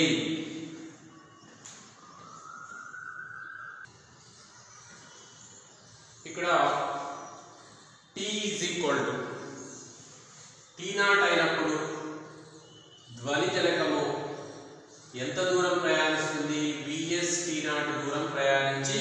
ఇక్కడ tea is equal to tea naught అయినప్పుడు ధ్వని జనకము ఎంత దూరం ప్రయాణిస్తుంది విఎస్ టీ నాట్ దూరం ప్రయాణించి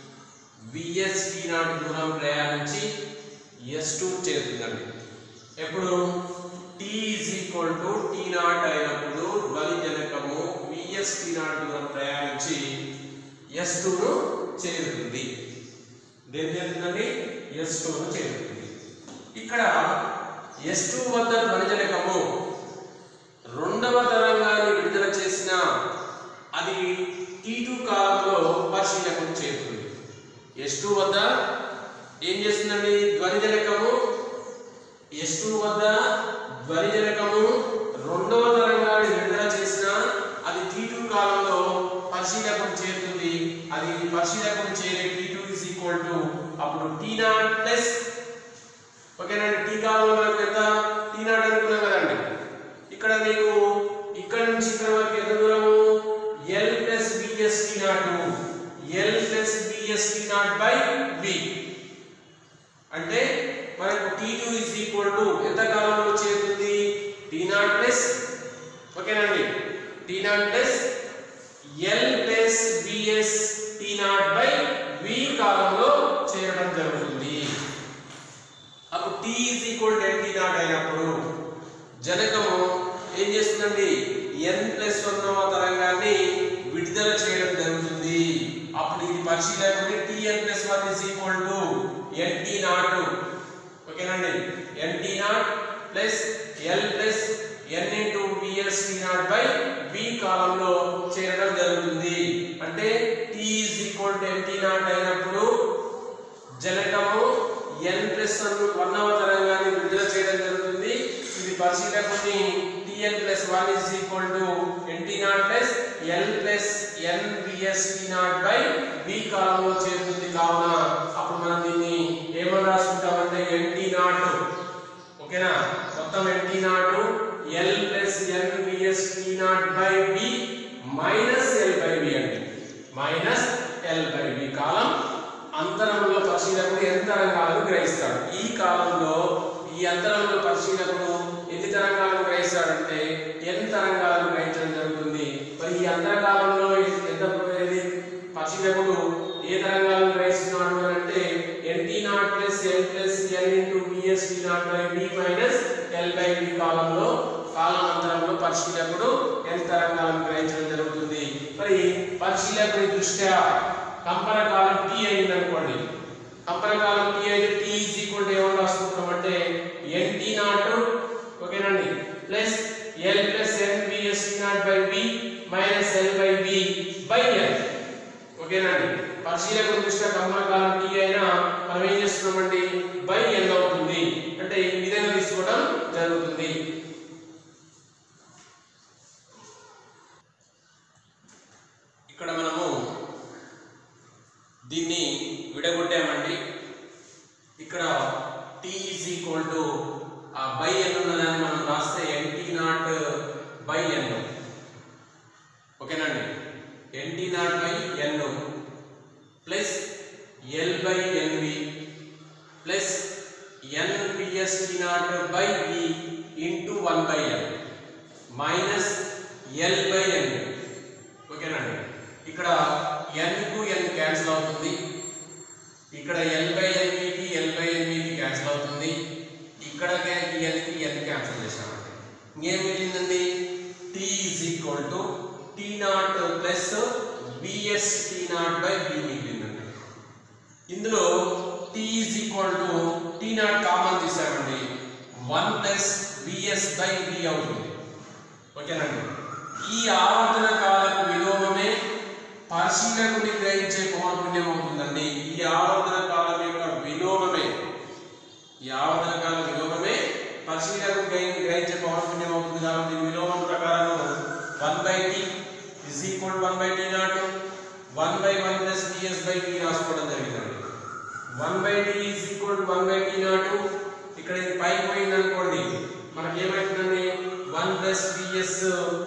విఎస్ టీ నాట్ దూరం ప్రయాణించి ఎస్ టూ చేరుతుందండి ఎప్పుడు tea is equal to tea naught అయినప్పుడు ధ్వని జనకము విఎస్ టీ నాట్ దూరం ప్రయాణించి ఎస్ టూను చేరుతుంది దేని చేరుతుందండి ఎస్ టూను చేరుతుంది ఇక్కడ ఎస్ టూ వద్ద ధ్వనిజనకము రెండవ తరంగాన్ని విడుదల చేసిన అది టీ టూ కాలంలో పరిశీలకం చేరుతుంది ఎస్ టూ వద్ద ఏం చేస్తుందండి ధ్వనిజనకము ఎస్ టూ వద్ద ధ్వనిజనకము రెండవ తరంగాన్ని విడుదల చేసిన అది టీ టూ కాలంలో పరిశీలకం చేరుతుంది అది పరిశీలకం చేరే T two is equal to అప్పుడు టీ నాట్ ప్లస్ ఓకేనండి టీ కాలంలో మనకు ఎంత టీ నాట్ అనుకున్నాం కదండి ఇక్కడ మీకు ఇక్కడ నుంచి ఇక్కడ వరకు ఎంత దూరము L plus B S T naught L plus B S T naught by B అంటే మనకు T two is equal to ఎంత కాలంలో చేరుతుంది టీ నాట్ ప్లస్ ఓకేనండి T naught plus L plus B S T naught by V కాలంలో చేరడం జరుగుతుంది అప్పుడు tea is equal to N tea naught అయినప్పుడు జనకము ఏం చేస్తుందండి ఎన్ ప్లస్ వన్నవ తరంగాన్ని విడుదల చేయడం జరుగుతుంది అప్పుడు ఇది పరిశీలకుడి T N plus one is equal to N tea naught ఓకేనండి N tea naught plus L plus N into V S T naught by V కాలంలో చేరడం జరుగుతుంది అంటే T is equal to N tea naught అయినప్పుడు జనకము ఎన్ ప్లస్ వన్నవ తరంగాన్ని విడుదల చేయడం జరుగుతుంది ఇది పరిశీలకుని T N plus one is equal to NT naught plus L plus N B S T naught by B కాలంలో చేరుతుంది కావున అప్పుడు మనం దీన్ని ఏమని రాసుకుంటామంటే ఎన్టీ నాట్ ఓకేనా మొత్తం N T naught L plus N B S T naught by B minus L by B అండి మైనస్ ఎల్ బై బి కాలం అంతరంలో పరిశీలకుడు ఎంత తరంగాలను గ్రహిస్తాడు ఈ కాలంలో ఈ అంతరంలో పరిశీలకుడు ఎన్ని తరంగాలను గ్రహిస్తాడంటే ఎన్ తరంగాలను గ్రహించడం జరుగుతుంది మరి ఈ అంతరకాలంలో ఎంత ఇది పరిశీలకుడు ఏ తరంగాలను గ్రహిస్తున్నాడు అని అంటే N T naught plus L plus L into B S T naught by B minus L by B కాలంలో కాలాంతరంలో పరిశీలకుడు ఎన్ తరంగాలను గ్రహించడం జరుగుతుంది మరి పరిశీలకుడి దృష్ట్యా కంపన కాలం టీ అయింది అనుకోండి కంపన కాలం టీ అయితే టీ ఈజ్ ఈక్వల్ టు ఏమని రాసుకుంటాం అంటే ఎన్ టీ నాట్ ఓకేనండి plus L plus N B S T naught by B minus L by B by L ఓకేనండి పరిశీలకుడి దృష్ట్యా నిర్దిష్ట గమన కాలం టీ అయినా మనం ఏం చేస్తున్నామండి బై ఎన్ అవుతుంది అంటే ఈ విధంగా తీసుకోవడం జరుగుతుంది ఇక్కడ మనము దీన్ని విడగొట్టామండి ఇక్కడ టీ ఈజ్ ఈక్వల్ టు ఆ బై ఎన్ ఉన్నదాన్ని మనం రాస్తే ఎన్టీ నాట్ బై ఎన్ ఓకేనండి N T naught by N plus L by N V plus N P S T naught by V into one by L minus L by N ఓకేనండి ఇక్కడ N కు N cancel అవుతుంది ఇక్కడ L by ఎన్వికి L by ఎన్వికి cancel అవుతుంది ఇక్కడ ఎన్కి ఎన్ క్యాన్సిల్ చేసామండి ఇంకేం మిగిలిందండి T is equal to tea naught plus B S T naught by B మిగిలిందండి ఇందులో T is equal to tea naught common తీసామండి one plus B S by B అవుతుంది ఓకేనండి ఈ ఆవర్తన కాలపు విలోమమే పరిశీలకుని గ్రహించే పౌనపుణ్యం అవుతుందండి ఈ ఆవర్తన కాలం యొక్క విలోమమే ఈ ఆవర్తన కాల విలోమమే పరిశీలకుని గ్రహి- గ్రహించే పౌనపుణ్యం అవుతుంది కాబట్టి ఈ విలోమం ప్రకారం one by T is equal one by tea naught one by one plus B S by B రాసుకోవడం జరిగిందండి one by tea is equal one by tea naught ఇక్కడ ఇది పైకి పోయింది అనుకోండి మనకి ఏమైతుందండి one plus B S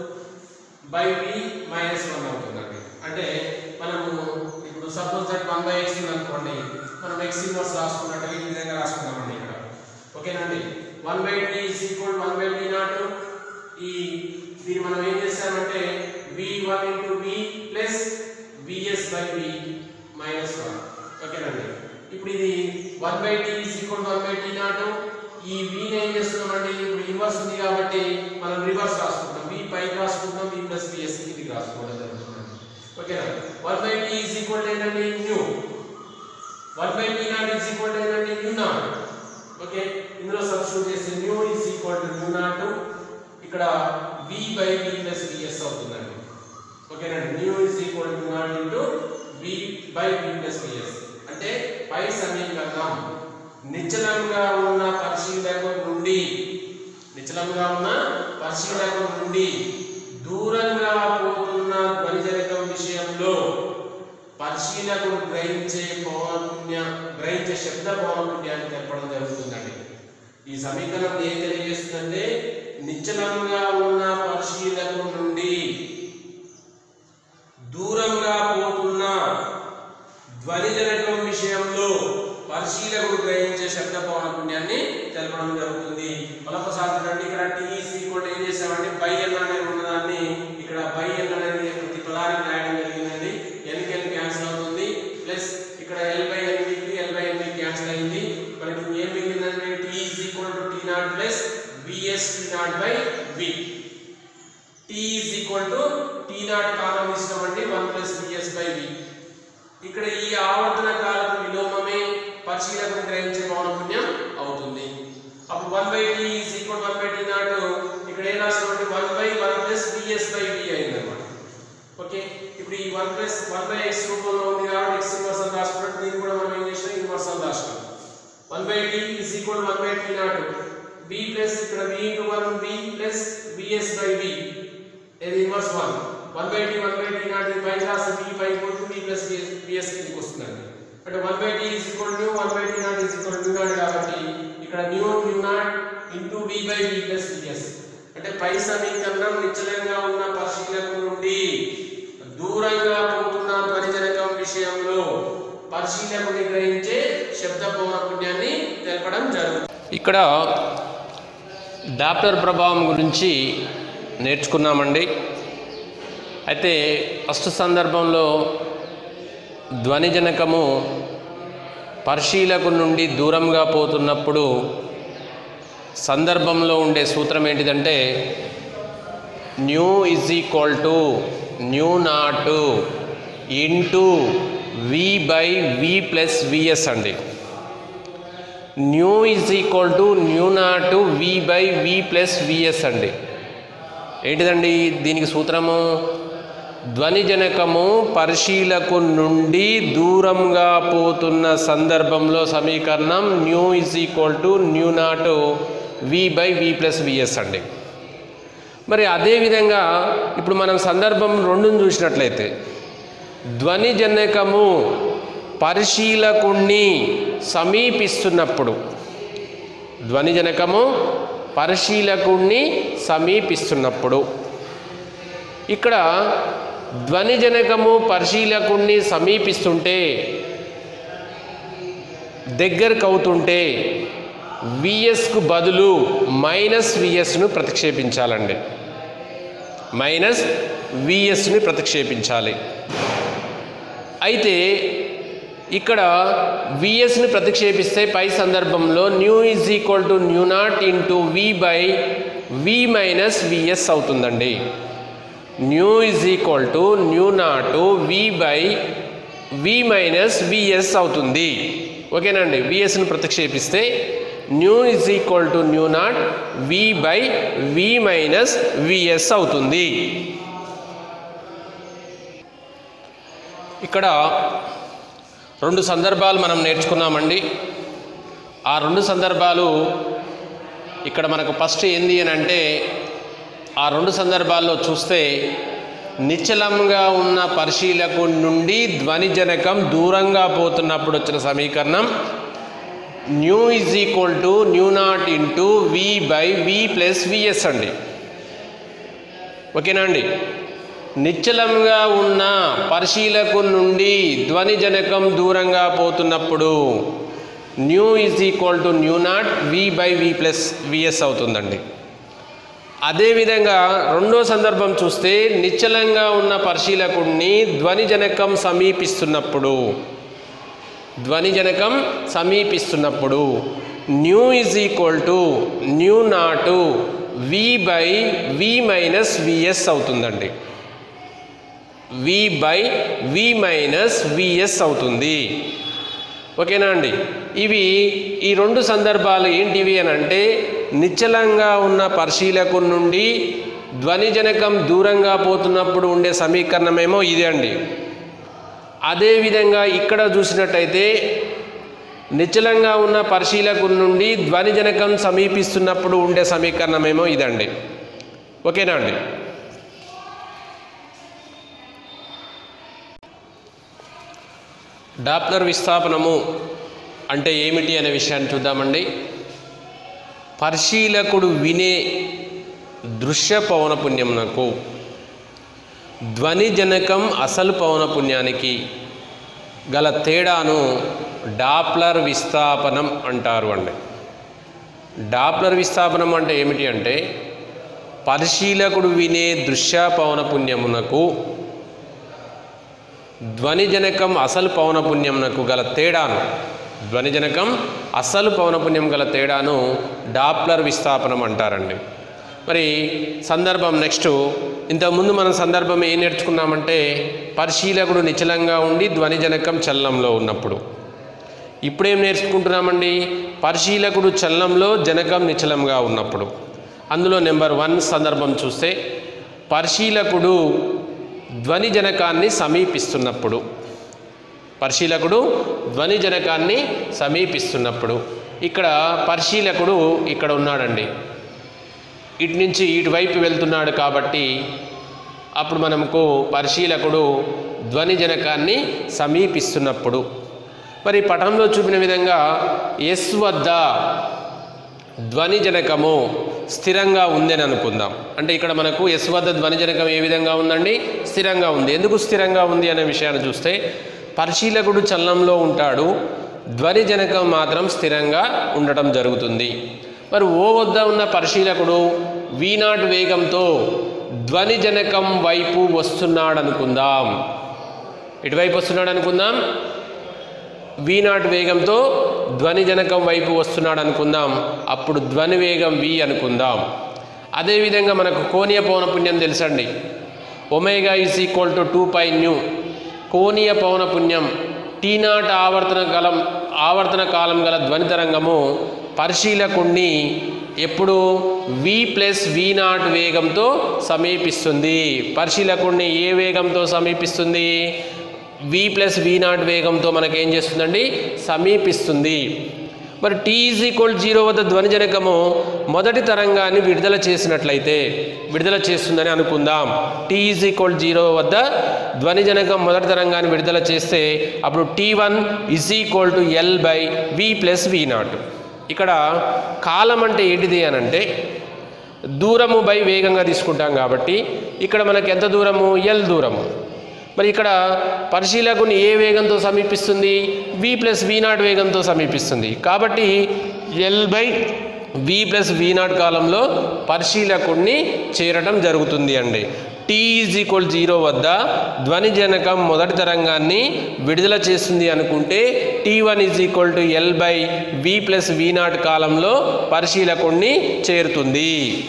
by B minus one అవుతుందండి అంటే మనము ఇప్పుడు suppose that one by X ఉంది అనుకోండి మనం ఎక్స్ ఇన్వర్స్ రాసుకున్నట్టుగా ఈ విధంగా రాసుకుందామండి ఇక్కడ ఓకేనండి one by tea is equal one by tea naught ఈ దీన్ని మనం ఏం చేసామంటే V one into we plus VS by we minus one ఓకేనండి ఇప్పుడు ఇది one by tea is equal one by tea naught ఈ విని ఏం చేస్తున్నామండి ఇప్పుడు ఇన్వర్స్ ఉంది కాబట్టి మనం రివర్స్ రాసుకుంటాం వి పైకి రాసుకుంటాం వి ప్లస్ విఎస్ కిందికి రాసుకోవడం జరుగుతుంది ఓకేనా one by tea is equal ఏంటండి nu one by tea naught is equal ఏంటండి న్యూ నాట్ ఓకే ఇందులో సబ్స్టిట్యూట్ చేస్తే nu is equal to nu naught ఇక్కడ V by we plus VS అవుతుందండి ఓకేనండి nu is equal to naught into we by we plus V S అంటే పై సమీకరణం నిశ్చలంగా ఉన్న పరిశీలకం నుండి నిశ్చలంగా ఉన్న పరిశీలకం నుండి దూరంగా పోతున్న ధ్వనిజనకం విషయంలో పరిశీలకుడు గ్రహించే పౌనపుణ్య గ్రహించే శబ్ద పౌనపుణ్యాన్ని తెప్పడం జరుగుతుందండి ఈ సమీకరణం ఏం తెలియజేస్తుందంటే నిశ్చలంగా ఉన్న పరిశీలకం నుండి దూరంగా పోతున్న ధ్వనిజనకం విషయంలో పరిశీలకుడు గ్రహించే శబ్ద పౌనపుణ్యాన్ని తెలపడం జరుగుతుంది మరొకసారి చూడండి ఇక్కడ టీ ఈక్వల్ ఏం చేసామంటే బై ఎన్ అనేది ఉన్నదాన్ని ఇక్కడ బై ఎన్ అనేది ప్రతి పదానికి రాయడం జరిగిందండి ఎన్కి ఎన్ క్యాన్సిల్ అవుతుంది ప్లస్ ఇక్కడ ఎల్ బై ఎన్కి ఎల్ బై ఎన్కి క్యాన్సిల్ అయింది మనకి ఏం మిగిలిందంటే T is equal to tea naught plus V S T naught by V T is equal to tea naught common ఇస్తామండి one plus VS by V ఇక్కడ ఈ ఆవర్తన కాలపు విలోమమే పరిశీలకుని గ్రహించే పౌనపుణ్యం అవుతుంది అప్పుడు one by tea is equal one by tea naught ఇక్కడ ఏం రాసినటువంటి one by one plus VS by V అయింది అనమాట ఓకే ఇప్పుడు ఈ one plus one by X రూపంలో ఉంది కాబట్టి ఎక్స్ ఇన్వర్స్ అని రాసుకున్నట్టు దీన్ని కూడా మనం ఏం చేసినాం ఇన్వర్స్ అని రాసినాం one by tea is equal one by tea naught B plus ఇక్కడ V into one B plus VS by V ఇది inverse one one by tea one by tea naught ఇది పైకి రాస్తే బి పైకి పోతుంది బి ప్లస్ బిఎస్ కిందకి వస్తుందండి అంటే one by tea is equal nu one by tea naught is equal nu naught కాబట్టి ఇక్కడ nu nu not into B by B plus B S అంటే పై సమీకరణం నిశ్చలంగా ఉన్న పరిశీలన నుండి దూరంగా పోతున్న ధ్వనిజనకం విషయంలో పరిశీలకుని గ్రహించే శబ్ద పౌనపుణ్యాన్ని తెలపడం జరుగుతుంది ఇక్కడ డాప్లర్ ప్రభావం గురించి నేర్చుకున్నామండి అయితే ఫస్ట్ సందర్భంలో ధ్వనిజనకము పరిశీలకు నుండి దూరంగా పోతున్నప్పుడు సందర్భంలో ఉండే సూత్రం ఏంటిదంటే nu is equal to nu naught into we by we plus V S అండి nu is equal to nu naught V by we plus V S అండి ఏంటిదండి దీనికి సూత్రము ధ్వనిజనకము పరిశీలకు నుండి దూరంగా పోతున్న సందర్భంలో సమీకరణం nu is equal to nu naught we by we plus V S అండి మరి అదేవిధంగా ఇప్పుడు మనం సందర్భం రెండును చూసినట్లయితే ధ్వనిజనకము పరిశీలకుణ్ణి సమీపిస్తున్నప్పుడు ధ్వనిజనకము పరిశీలకుణ్ణి సమీపిస్తున్నప్పుడు ఇక్కడ ధ్వనిజనకము పరిశీలకుణ్ణి సమీపిస్తుంటే దగ్గరకు అవుతుంటే విఎస్కు బదులు మైనస్ విఎస్ను ప్రతిక్షేపించాలండి మైనస్ విఎస్ని ప్రతిక్షేపించాలి అయితే ఇక్కడ విఎస్ని ప్రతిక్షేపిస్తే పై సందర్భంలో nu is equal to nu not into we by we minus VS అవుతుందండి nu is equal to nu naught we by we minus V S అవుతుంది ఓకేనండి విఎస్ని ప్రతిక్షేపిస్తే nu is equal to nu naught we by we minus V S అవుతుంది ఇక్కడ రెండు సందర్భాలు మనం నేర్చుకున్నామండి ఆ రెండు సందర్భాలు ఇక్కడ మనకు ఫస్ట్ ఏంది అని అంటే ఆ రెండు సందర్భాల్లో చూస్తే నిశ్చలంగా ఉన్న పరిశీలకు నుండి ధ్వనిజనకం దూరంగా పోతున్నప్పుడు వచ్చిన సమీకరణం nu is equal to nu not into we by we plus V S అండి ఓకేనా అండి నిశ్చలంగా ఉన్న పరిశీలకు నుండి ధ్వనిజనకం దూరంగా పోతున్నప్పుడు nu is equal to nu naught we by we plus VS అవుతుందండి అదేవిధంగా రెండో సందర్భం చూస్తే నిశ్చలంగా ఉన్న పరిశీలకుడిని ధ్వనిజనకం సమీపిస్తున్నప్పుడు ధ్వనిజనకం సమీపిస్తున్నప్పుడు nu is equal to nu naught V by we minus VS అవుతుందండి V by we minus V S అవుతుంది ఓకేనా అండి ఇవి ఈ రెండు సందర్భాలు ఏంటివి అని అంటే నిశ్చలంగా ఉన్న పరిశీలకు నుండి ధ్వనిజనకం దూరంగా పోతున్నప్పుడు ఉండే సమీకరణమేమో ఇదే అండి అదేవిధంగా ఇక్కడ చూసినట్టయితే నిశ్చలంగా ఉన్న పరిశీలకు నుండి ధ్వనిజనకం సమీపిస్తున్నప్పుడు ఉండే సమీకరణమేమో ఇదండి ఓకేనా అండి డాప్లర్ విస్థాపనము అంటే ఏమిటి అనే విషయాన్ని చూద్దామండి పరిశీలకుడు వినే దృశ్య పౌనపుణ్యమునకు ధ్వనిజనకం అసలు పౌనపుణ్యానికి గల తేడాను డాప్లర్ విస్థాపనం అంటారు అండి డాప్లర్ విస్థాపనం అంటే ఏమిటి అంటే పరిశీలకుడు వినే దృశ్య పౌనపుణ్యమునకు ధ్వనిజనకం అసలు పౌనపుణ్యమునకు గల తేడాను ధ్వనిజనకం అసలు పౌనపుణ్యం గల తేడాను డాప్లర్ విస్థాపనం అంటారండి మరి సందర్భం నెక్స్ట్ ఇంతకుముందు మనం సందర్భం ఏం నేర్చుకున్నామంటే పరిశీలకుడు నిచలంగా ఉండి ధ్వనిజనకం చలనంలో ఉన్నప్పుడు ఇప్పుడేం నేర్చుకుంటున్నామండి పరిశీలకుడు చలనంలో జనకం నిచలంగా ఉన్నప్పుడు అందులో నెంబర్ వన్ సందర్భం చూస్తే పరిశీలకుడు ధ్వనిజనకాన్ని సమీపిస్తున్నప్పుడు పరిశీలకుడు ధ్వనిజనకాన్ని సమీపిస్తున్నప్పుడు ఇక్కడ పరిశీలకుడు ఇక్కడ ఉన్నాడండి ఇటు నుంచి ఇటువైపు వెళ్తున్నాడు కాబట్టి అప్పుడు మనకు పరిశీలకుడు ధ్వనిజనకాన్ని సమీపిస్తున్నప్పుడు మరి పటంలో చూపిన విధంగా ఎస్ వద్ద ధ్వనిజనకము స్థిరంగా ఉందని అనుకుందాం అంటే ఇక్కడ మనకు ఎస్ వద్ద ధ్వనిజనకం ఏ విధంగా ఉందండి స్థిరంగా ఉంది ఎందుకు స్థిరంగా ఉంది అనే విషయాన్ని చూస్తే పరిశీలకుడు చలనంలో ఉంటాడు ధ్వనిజనకం మాత్రం స్థిరంగా ఉండటం జరుగుతుంది మరి ఓ వద్ద ఉన్న పరిశీలకుడు వీనాట్ వేగంతో ధ్వనిజనకం వైపు వస్తున్నాడు అనుకుందాం ఇటువైపు వస్తున్నాడు అనుకుందాం వీనాట్ వేగంతో ధ్వనిజనకం వైపు వస్తున్నాడు అనుకుందాం అప్పుడు ధ్వని వేగం వి అనుకుందాం అదేవిధంగా మనకు కోణీయ పౌనపుణ్యం తెలుసండి omega is equal to two pi nu కోణీయ పౌనపుణ్యం టీ నాట్ ఆవర్తన కాలం ఆవర్తన కాలం గల ధ్వని తరంగము పరిశీలకుణ్ణి ఎప్పుడు వి ప్లస్ వి నాట్ వేగంతో సమీపిస్తుంది పరిశీలకుడిని ఏ వేగంతో సమీపిస్తుంది వి ప్లస్ వి నాట్ వేగంతో మనకేం చేస్తుందండి సమీపిస్తుంది మరి టీ ఈజ్ ఈక్వల్ జీరో వద్ద ధ్వనిజనకము మొదటి తరంగాన్ని విడుదల చేసినట్లయితే విడుదల చేస్తుందని అనుకుందాం టీ ఈజ్ ఈక్వల్ జీరో వద్ద ధ్వనిజనకం మొదటి తరంగాన్ని విడుదల చేస్తే అప్పుడు T one is equal to L by we plus we naught ఇక్కడ కాలం అంటే ఏంటిది అని అంటే దూరము బై వేగంగా తీసుకుంటాం కాబట్టి ఇక్కడ మనకి ఎంత దూరము ఎల్ దూరము మరి ఇక్కడ పరిశీలకుని ఏ వేగంతో సమీపిస్తుంది వి ప్లస్ వి నాట్ వేగంతో సమీపిస్తుంది కాబట్టి L by we plus we naught కాలంలో పరిశీలకుడిని చేరడం జరుగుతుంది అండి టీ ఈజ్ ఈక్వల్ జీరో వద్ద ధ్వనిజనకం మొదటి తరంగాన్ని విడుదల చేస్తుంది అనుకుంటే T one is equal to L by we plus we naught కాలంలో పరిశీలకుడిని చేరుతుంది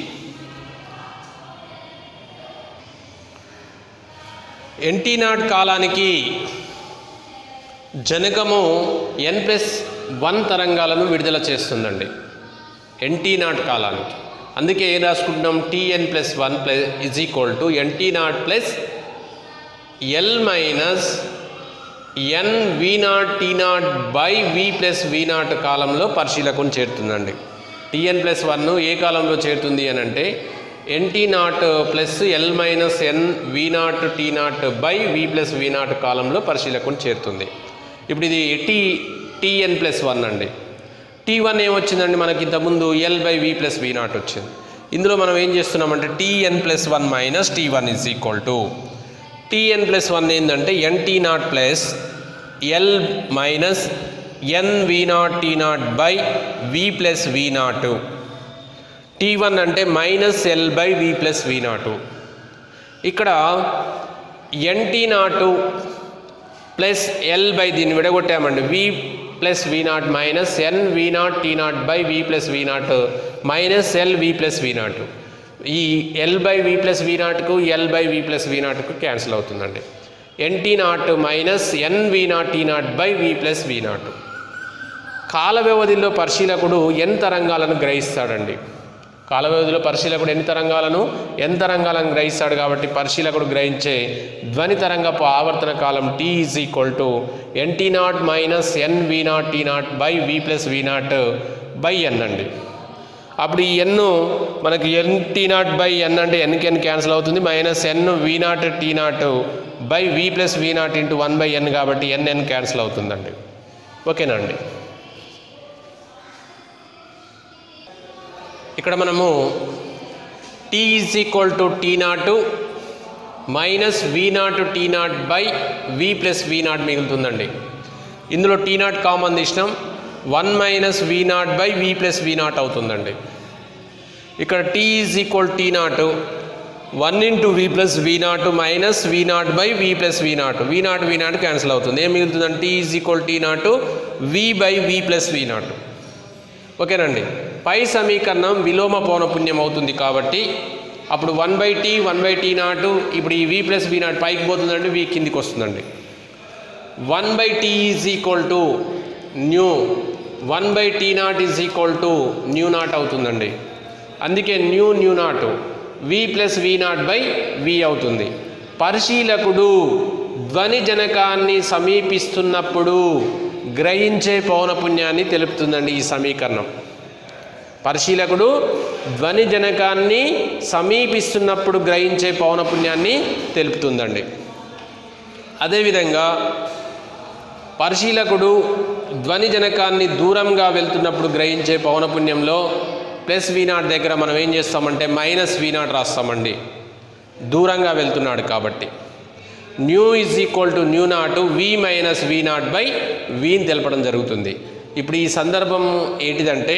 ఎన్టీ నాట్ కాలానికి జనకము ఎన్ ప్లస్ వన్ తరంగాలను విడుదల చేస్తుందండి ఎన్టీ నాట్ కాలానికి అందుకే ఏం రాసుకుంటున్నాం T N plus one plus is equal to NT naught plus L minus N we naught tea naught by we plus we naught కాలంలో పరిశీలకుని చేరుతుందండి టీఎన్ ప్లస్ వన్ ఏ కాలంలో చేరుతుంది అని అంటే N T naught plus L minus N we naught tea naught by we plus we naught కాలంలో పరిశీలకుని చేరుతుంది ఇప్పుడు ఇది టీ టీఎన్ ప్లస్ వన్ అండి టీ వన్ ఏమొచ్చిందండి మనకి ఇంతకుముందు L by we plus we naught వచ్చింది ఇందులో మనం ఏం చేస్తున్నామంటే t n plus one minus t one is equal to t n plus one ఏంటంటే n t naught plus L minus N we naught tea naught by we plus we naught t one అంటే minus L by we plus we naught ఇక్కడ n t naught plus L by దీన్ని విడగొట్టామండి v plus we naught minus N we naught tea naught by we plus we naught minus l v plus we naught ఈ l by we plus v నాట్కు l by we plus v నాట్కు cancel అవుతుందండి n t naught minus N we naught tea naught by we plus we naught కాల వ్యవధిలో పరిశీలకుడు ఎన్ తరంగాలను గ్రహిస్తాడండి కాల వ్యవధిలో పరిశీలకుడు ఎన్ని తరంగాలను ఎన్ తరంగాలను గ్రహిస్తాడు కాబట్టి పరిశీలకుడు గ్రహించే ధ్వని తరంగపు ఆవర్తన కాలం t is equal to NT naught minus N we naught tea naught by we plus we not by n అండి అప్పుడు ఈ ఎన్ మనకి n tea naught by n అంటే ఎన్కి ఎన్ క్యాన్సిల్ అవుతుంది minus N we naught tea naught by we plus we naught into one by n కాబట్టి n n cancel అవుతుందండి ఓకేనా అండి ఇక్కడ మనము t is equal to tea naught minus v naught tea naught by we plus we naught మిగులుతుందండి ఇందులో t naught common తీసినాం one minus v not by we plus we naught అవుతుందండి ఇక్కడ tea is equal t naught one into we plus we naught minus v not by we plus we naught v naught v naught cancel అవుతుంది ఏం మిగులుతుందంటే t is equal t naught we by we plus we naught ఓకేనండి పై సమీకరణం విలోమ పౌనపుణ్యం అవుతుంది కాబట్టి అప్పుడు one by tea one by tea naught ఇప్పుడు ఈ వి ప్లస్ వి నాట్ పైకి పోతుందండి వి కిందికి వస్తుందండి one by tea is equal to nu one by tea naught is equal to nu naught అవుతుందండి అందుకే nu nu naught v plus we not by వి అవుతుంది పరిశీలకుడు ధ్వని జనకాన్ని సమీపిస్తున్నప్పుడు గ్రహించే పౌనపుణ్యాన్ని తెలుపుతుందండి ఈ సమీకరణం పరిశీలకుడు ధ్వని జనకాన్ని సమీపిస్తున్నప్పుడు గ్రహించే పౌనపుణ్యాన్ని తెలుపుతుందండి అదేవిధంగా పరిశీలకుడు ధ్వని జనకాన్ని దూరంగా వెళ్తున్నప్పుడు గ్రహించే పౌనపుణ్యంలో ప్లస్ వి నాట్ దగ్గర మనం ఏం చేస్తామంటే మైనస్ వి నాట్ రాస్తామండి దూరంగా వెళ్తున్నాడు కాబట్టి nu is equal to nu naught v minus v not by వీని తెలపడం జరుగుతుంది ఇప్పుడు ఈ సందర్భం ఏంటిదంటే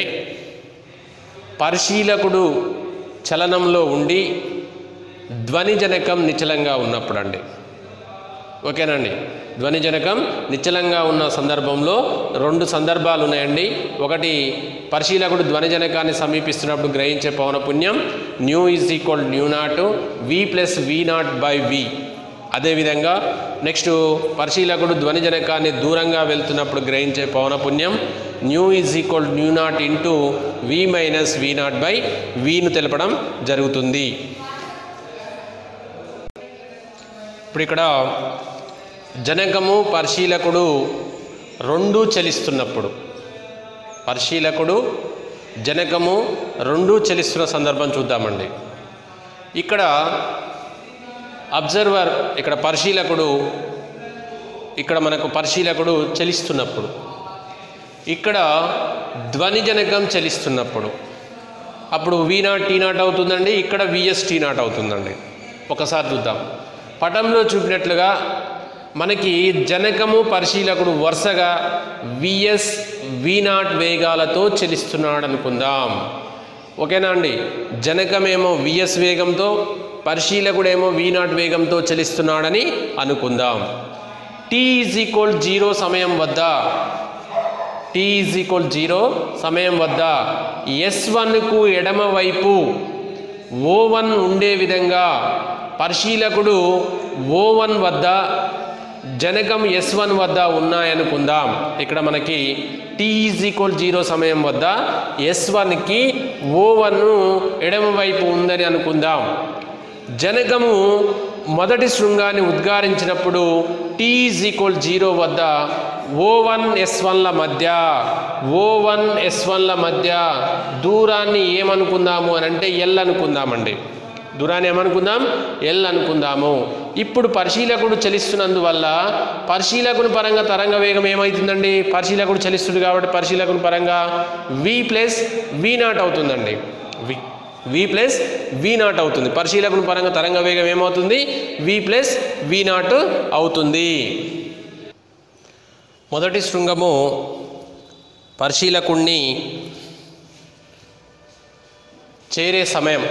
పరిశీలకుడు చలనంలో ఉండి ధ్వనిజనకం నిశ్చలంగా ఉన్నప్పుడు అండి ఓకేనండి ధ్వనిజనకం నిశ్చలంగా ఉన్న సందర్భంలో రెండు సందర్భాలు ఉన్నాయండి ఒకటి పరిశీలకుడు ధ్వనిజనకాన్ని సమీపిస్తున్నప్పుడు గ్రహించే పౌనపుణ్యం nu is equal nu naught v plus we not by v అదేవిధంగా నెక్స్ట్ పరిశీలకుడు ధ్వనిజనకాన్ని దూరంగా వెళ్తున్నప్పుడు గ్రహించే పౌనపుణ్యం nu is equal nu not into v minus v not by వీను తెలపడం జరుగుతుంది ఇప్పుడు ఇక్కడ జనకము పరిశీలకుడు రెండూ చలిస్తున్నప్పుడు పరిశీలకుడు జనకము రెండూ చలిస్తున్న సందర్భం చూద్దామండి ఇక్కడ అబ్జర్వర్ ఇక్కడ పరిశీలకుడు ఇక్కడ మనకు పరిశీలకుడు చలిస్తున్నప్పుడు ఇక్కడ ధ్వని జనకం చలిస్తున్నప్పుడు అప్పుడు వి నాట్ టీ నాట్ అవుతుందండి ఇక్కడ విఎస్ టీ నాట్ అవుతుందండి ఒకసారి చూద్దాం పటంలో చూపినట్లుగా మనకి జనకము పరిశీలకుడు వరుసగా విఎస్ వి నాట్ వేగాలతో చెలిస్తున్నాడు అనుకుందాం ఓకేనా అండి జనకమేమో విఎస్ వేగంతో పరిశీలకుడేమో వి నాట్ వేగంతో చలిస్తున్నాడని అనుకుందాం టీ ఈజ్ ఈక్వల్ జీరో సమయం వద్ద టీ ఈజ్ ఈక్వల్ జీరో సమయం వద్ద ఎస్ వన్కు ఎడమ వైపు ఓ వన్ ఉండే విధంగా పరిశీలకుడు ఓ వన్ వద్ద జనకం ఎస్ వన్ వద్ద ఉన్నాయనుకుందాం ఇక్కడ మనకి టీ ఈజ్ ఈక్వల్ జీరో సమయం వద్ద ఎస్ వన్కి ఓ వన్ ఎడమ వైపు ఉందని అనుకుందాం జనకము మొదటి శృంగాన్ని ఉద్గారించినప్పుడు టీ ఈజ్ ఈక్వల్ జీరో వద్ద ఓ వన్ ఎస్ వన్ల మధ్య ఓ వన్ ఎస్ వన్ల మధ్య దూరాన్ని ఏమనుకుందాము అని అంటే ఎల్ అనుకుందామండి దూరాన్ని ఏమనుకుందాం ఎల్ అనుకుందాము ఇప్పుడు పరిశీలకుడు చలిస్తున్నందువల్ల పరిశీలకుని పరంగా తరంగ వేగం ఏమవుతుందండి పరిశీలకుడు చలిస్తుంది కాబట్టి పరిశీలకుని పరంగా వి ప్లస్ వి నాట్ అవుతుందండి వి వి ప్లస్ వి నాట్ అవుతుంది పరిశీలకుని పరంగా తరంగ వేగం ఏమవుతుంది వి ప్లస్ వి నాట్ అవుతుంది మొదటి శృంగము పరిశీలకుణ్ణి చేరే సమయం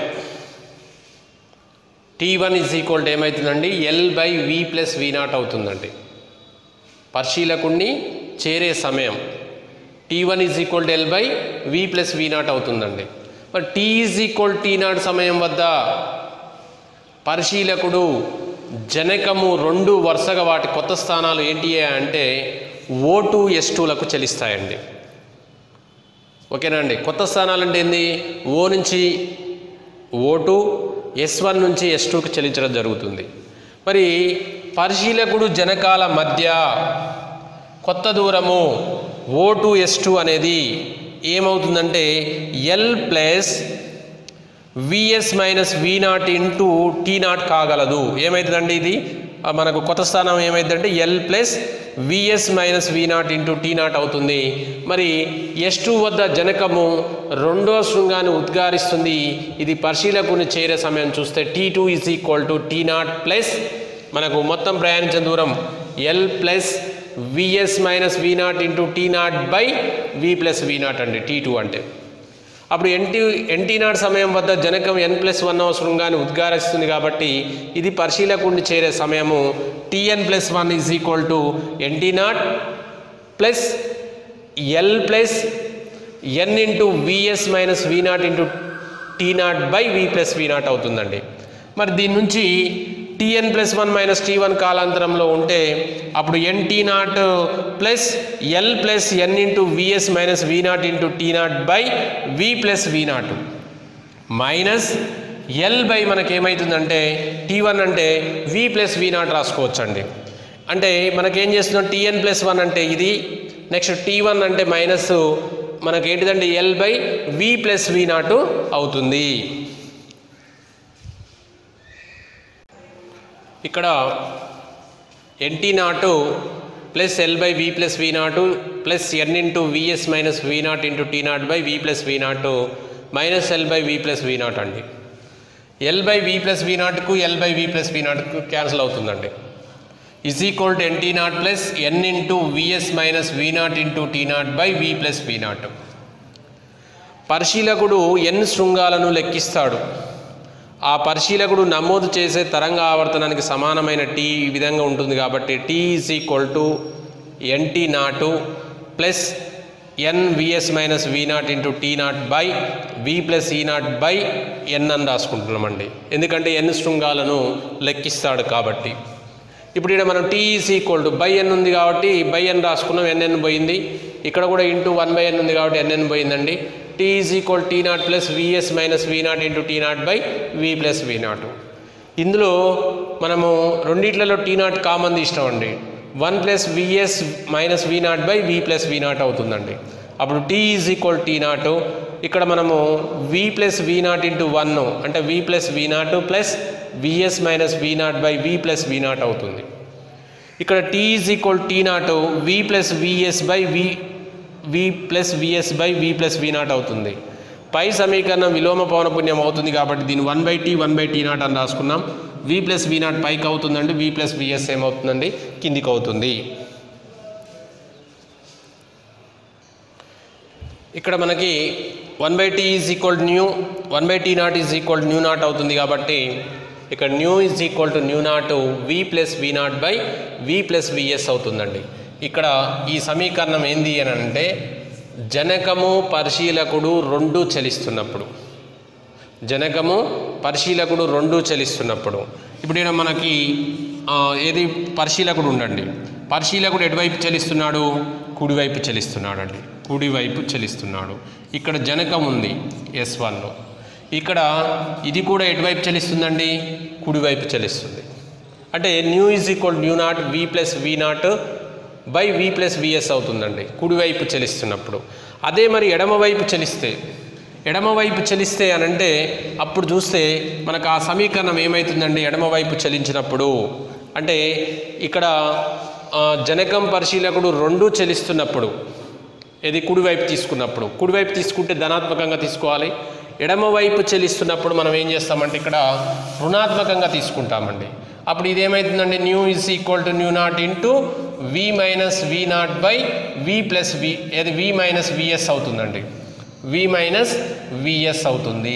t one is equal to ఏమవుతుందండి l by we plus we naught అవుతుందండి పరిశీలకుణ్ణి చేరే సమయం t one is equal to L by we plus we naught అవుతుందండి మరి t is equal t naught సమయం వద్ద పరిశీలకుడు జనకము రెండు వరుసగా వాటి కొత్త స్థానాలు ఏంటి అంటే ఓ టూ ఎస్ టూలకు చెల్లిస్తాయండి ఓకేనా అండి కొత్త స్థానాలు అంటే ఏంది ఓ నుంచి ఓ టూ ఎస్ వన్ నుంచి ఎస్ టూకి చెల్లించడం జరుగుతుంది మరి పరిశీలకుడు జనకాల మధ్య కొత్త దూరము ఓ టు ఎస్ టూ అనేది ఏమవుతుందంటే l plus v s minus v naught into t naught కాగలదు ఏమవుతుందండి ఇది ఆ, మనకు కొత్త స్థానం ఏమైందంటే l plus v s minus v naught into t naught అవుతుంది మరి ఎస్ టూ వద్ద జనకము రెండో శృంగాన్ని ఉద్గారిస్తుంది ఇది పరిశీలకుని చేరే సమయం చూస్తే t two is equal to tea naught plus మనకు మొత్తం ప్రయాణించిన దూరం l plus v s minus v naught into t naught by we plus we naught అండి టీ టూ అంటే అప్పుడు ఎన్టీ ఎన్టీ నాట్ సమయం వద్ద జనకం ఎన్ ప్లస్ వన్ శృంగాన్ని ఉద్గారిస్తుంది కాబట్టి ఇది పరిశీలకుడిని చేరే సమయము t n plus one is equal to NT naught plus L plus N into v s minus v naught into t naught by we plus we naught అవుతుందండి మరి దీని నుంచి t n plus one minus t one కాలాంతరంలో ఉంటే అప్పుడు n tea naught plus L plus N into v s minus v naught into t naught by we plus we naught minus L by మనకేమవుతుందంటే t one అంటే v plus we not రాసుకోవచ్చండి అంటే మనకేం చేస్తున్నాం TN plus one అంటే ఇది next t one అంటే minus మనకేంటిదంటే l by we plus we naught అవుతుంది ఇక్కడ n t naught plus L by we plus v naught plus N into v s minus v naught into t naught by we plus we naught minus L by we plus we naught అండి l by we plus v నాట్కు l by we plus v నాట్కు cancel అవుతుందండి is equal to NT naught plus N into v s minus v naught into t naught by we plus we naught పరిశీలకుడు n శృంగాలను లెక్కిస్తాడు ఆ పరిశీలకుడు నమోదు చేసే తరంగ ఆవర్తనానికి సమానమైన టీ ఈ విధంగా ఉంటుంది కాబట్టి t is equal to n t naught plus n v s minus v naught into t naught by we plus ఈ నాట్ బై ఎన్ అని రాసుకుంటున్నామండి ఎందుకంటే ఎన్ శృంగాలను లెక్కిస్తాడు కాబట్టి ఇప్పుడు ఇక్కడ మనం t is equal to by n ఉంది కాబట్టి బై ఎన్ రాసుకున్నాం ఎన్ ఎన్ పోయింది ఇక్కడ కూడా ఇంటూ వన్ బై ఎన్ ఉంది కాబట్టి ఎన్ఎన్ పోయిందండి t is equal t naught plus v s minus v naught into t naught by we plus we naught ఇందులో మనము రెండిట్లలో టీ నాట్ కామన్ తీసినామండి one plus v s minus v not by we plus we naught అవుతుందండి అప్పుడు tea is equal t naught ఇక్కడ మనము v plus వి naught into one అంటే v plus we naught plus v s minus v not by we plus we naught అవుతుంది ఇక్కడ tea is equal t naught v plus VS by v v plus VS by we plus we naught అవుతుంది పై సమీకరణం విలోమ పౌనపుణ్యం అవుతుంది కాబట్టి దీన్ని one by tea one by tea naught అని రాసుకున్నాం వి ప్లస్ వి నాట్ పైకి అవుతుందండి వి ప్లస్ విఎస్ ఏమవుతుందండి కిందికి అవుతుంది ఇక్కడ మనకి one by tea is equal nu one by tea naught is equal nu naught అవుతుంది కాబట్టి ఇక్కడ nu is equal to nu naught v plus we not by we plus VS అవుతుందండి ఇక్కడ ఈ సమీకరణం ఏంది అని అంటే జనకము పరిశీలకుడు రెండు చలిస్తున్నప్పుడు జనకము పరిశీలకుడు రెండు చలిస్తున్నప్పుడు ఇప్పుడు ఈడ మనకి ఆ, ఏది పరిశీలకుడు ఉండండి పరిశీలకుడు ఎటువైపు చలిస్తున్నాడు కుడివైపు చలిస్తున్నాడు అండి కుడివైపు చలిస్తున్నాడు ఇక్కడ జనకం ఉంది ఎస్ వన్ ఇక్కడ ఇది కూడా ఎటువైపు చలిస్తుందండి కుడివైపు చలిస్తుంది అంటే nu is equal nu naught v plus we not by we plus VS అవుతుందండి కుడివైపు చలిస్తున్నప్పుడు అదే మరి ఎడమవైపు చలిస్తే ఎడమవైపు చలిస్తే అని అంటే అప్పుడు చూస్తే మనకు ఆ సమీకరణం ఏమవుతుందండి ఎడమవైపు చలించినప్పుడు అంటే ఇక్కడ ఆ, జనకం పరిశీలకుడు రెండు చలిస్తున్నప్పుడు ఇది కుడివైపు తీసుకున్నప్పుడు కుడివైపు తీసుకుంటే ధనాత్మకంగా తీసుకోవాలి ఎడమవైపు చెల్లిస్తున్నప్పుడు మనం ఏం చేస్తామంటే ఇక్కడ రుణాత్మకంగా తీసుకుంటామండి అప్పుడు ఇది ఏమవుతుందండి nu is equal to nu not into v minus v not by we plus v ఏది వి మైనస్ విఎస్ అవుతుందండి వి మైనస్ విఎస్ అవుతుంది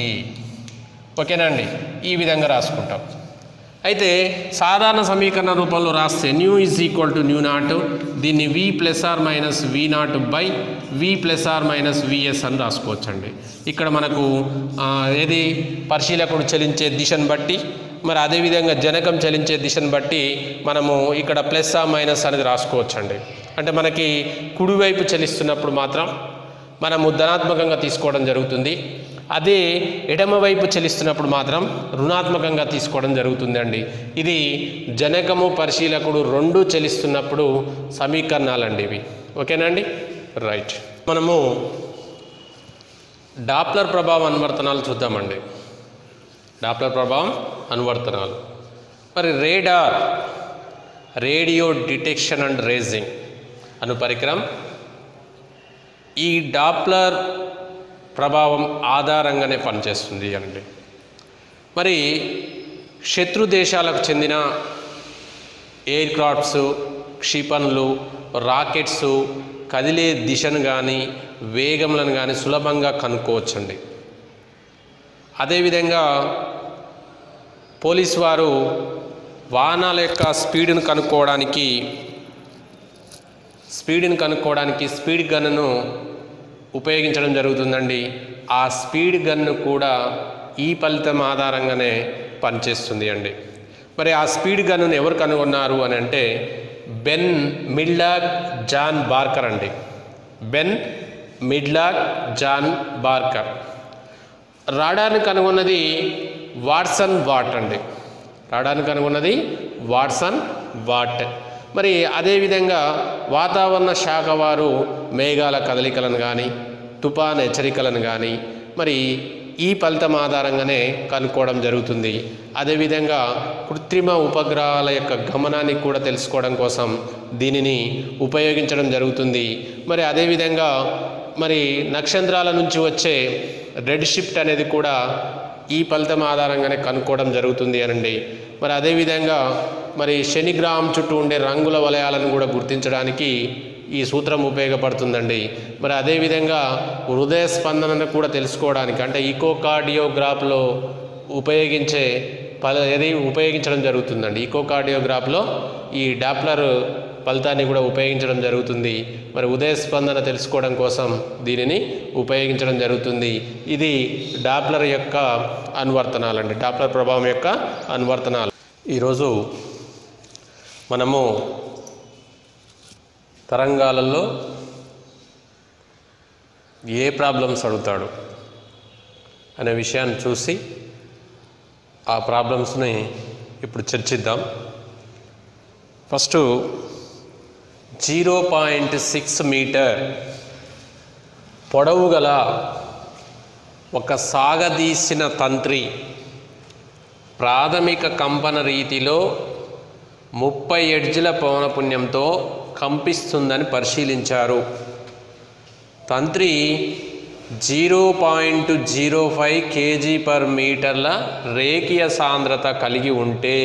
ఓకేనా అండి ఈ విధంగా రాసుకుంటాం అయితే సాధారణ సమీకరణ రూపంలో రాస్తే nu is equal to nu naught దీన్ని v plus r minus v not by we plus r minus v s అని రాసుకోవచ్చండి ఇక్కడ మనకు ఆ, ఏది పరిశీలకుడు చలించే దిశను బట్టి మరి అదేవిధంగా జనకం చలించే దిశను బట్టి మనము ఇక్కడ ప్లస్ ఆ మైనస్ అనేది రాసుకోవచ్చండి అంటే మనకి కుడివైపు చలిస్తున్నప్పుడు మాత్రం మనము ధనాత్మకంగా తీసుకోవడం జరుగుతుంది అదే ఎడమవైపు చలిస్తున్నప్పుడు మాత్రం రుణాత్మకంగా తీసుకోవడం జరుగుతుంది అండి ఇది జనకము పరిశీలకుడు రెండు చలిస్తున్నప్పుడు సమీకరణాలండి ఇవి ఓకేనండి రైట్ మనము డాప్లర్ ప్రభావం అనువర్తనాలు చూద్దామండి డాప్లర్ ప్రభావం అనువర్తనాలు మరి radar radio detection and ranging అను పరికరం ఈ డాప్లర్ ప్రభావం ఆధారంగానే పనిచేస్తుంది అండి మరి శత్రు దేశాలకు చెందిన ఎయిర్ క్రాఫ్ట్స్ క్షిపణులు రాకెట్స్ కదిలే దిశను కానీ వేగములను కానీ సులభంగా కనుక్కోవచ్చండి అదేవిధంగా పోలీస్ వారు వాహనాల యొక్క స్పీడ్ను కనుక్కోవడానికి స్పీడ్ని కనుక్కోవడానికి స్పీడ్ గన్ను ఉపయోగించడం జరుగుతుందండి ఆ స్పీడ్ గన్ను కూడా ఈ ఫలితం ఆధారంగానే పనిచేస్తుంది అండి మరి ఆ స్పీడ్ గన్నును ఎవరు కనుగొన్నారు అని అంటే బెన్ మిడ్లాక్ జాన్ బార్కర్ అండి బెన్ మిడ్లాక్ జాన్ బార్కర్ రాడార్ని కనుగొన్నది వాట్సన్ వాట్ అండి రాడార్ని కనుగొన్నది వాట్సన్ వాట్ మరి అదేవిధంగా వాతావరణ శాఖ వారు మేఘాల కదలికలను కానీ తుఫాన్ హెచ్చరికలను కానీ మరి ఈ ఫలితం ఆధారంగానే కనుక్కోవడం జరుగుతుంది అదేవిధంగా కృత్రిమ ఉపగ్రహాల యొక్క గమనాన్ని కూడా తెలుసుకోవడం కోసం దీనిని ఉపయోగించడం జరుగుతుంది మరి అదేవిధంగా మరి నక్షత్రాల నుంచి వచ్చే రెడ్ షిఫ్ట్ అనేది కూడా ఈ ఫలితం ఆధారంగానే కనుక్కోవడం జరుగుతుంది అనండి మరి అదేవిధంగా మరి శని గ్రహం చుట్టూ ఉండే రంగుల వలయాలను కూడా గుర్తించడానికి ఈ సూత్రం ఉపయోగపడుతుందండి మరి అదేవిధంగా హృదయ స్పందనను కూడా తెలుసుకోవడానికి అంటే ఈకోకార్డియోగ్రాఫ్లో ఉపయోగించే పల ఏది ఉపయోగించడం జరుగుతుందండి ఈకోకార్డియోగ్రాఫ్లో ఈ డాప్లర్ ఫలితాన్ని కూడా ఉపయోగించడం జరుగుతుంది మరి ఉదయ స్పందన తెలుసుకోవడం కోసం దీనిని ఉపయోగించడం జరుగుతుంది ఇది డాప్లర్ యొక్క అనువర్తనాలండి డాప్లర్ ప్రభావం యొక్క అనువర్తనాలు ఈరోజు మనము తరంగాలలో ఏ ప్రాబ్లమ్స్ అడుగుతాడు అనే విషయాన్ని చూసి ఆ ప్రాబ్లమ్స్ని ఇప్పుడు చర్చిద్దాం first zero point six metre పొడవు గల ఒక సాగదీసిన తంత్రి ప్రాథమిక కంపన రీతిలో ముప్పై ఎడ్జిల పౌనపుణ్యంతో కంపిస్తుందని పరిశీలించారు తంత్రి zero point zero five kg per మీటర్ల రేఖీయ సాంద్రత కలిగి ఉంటే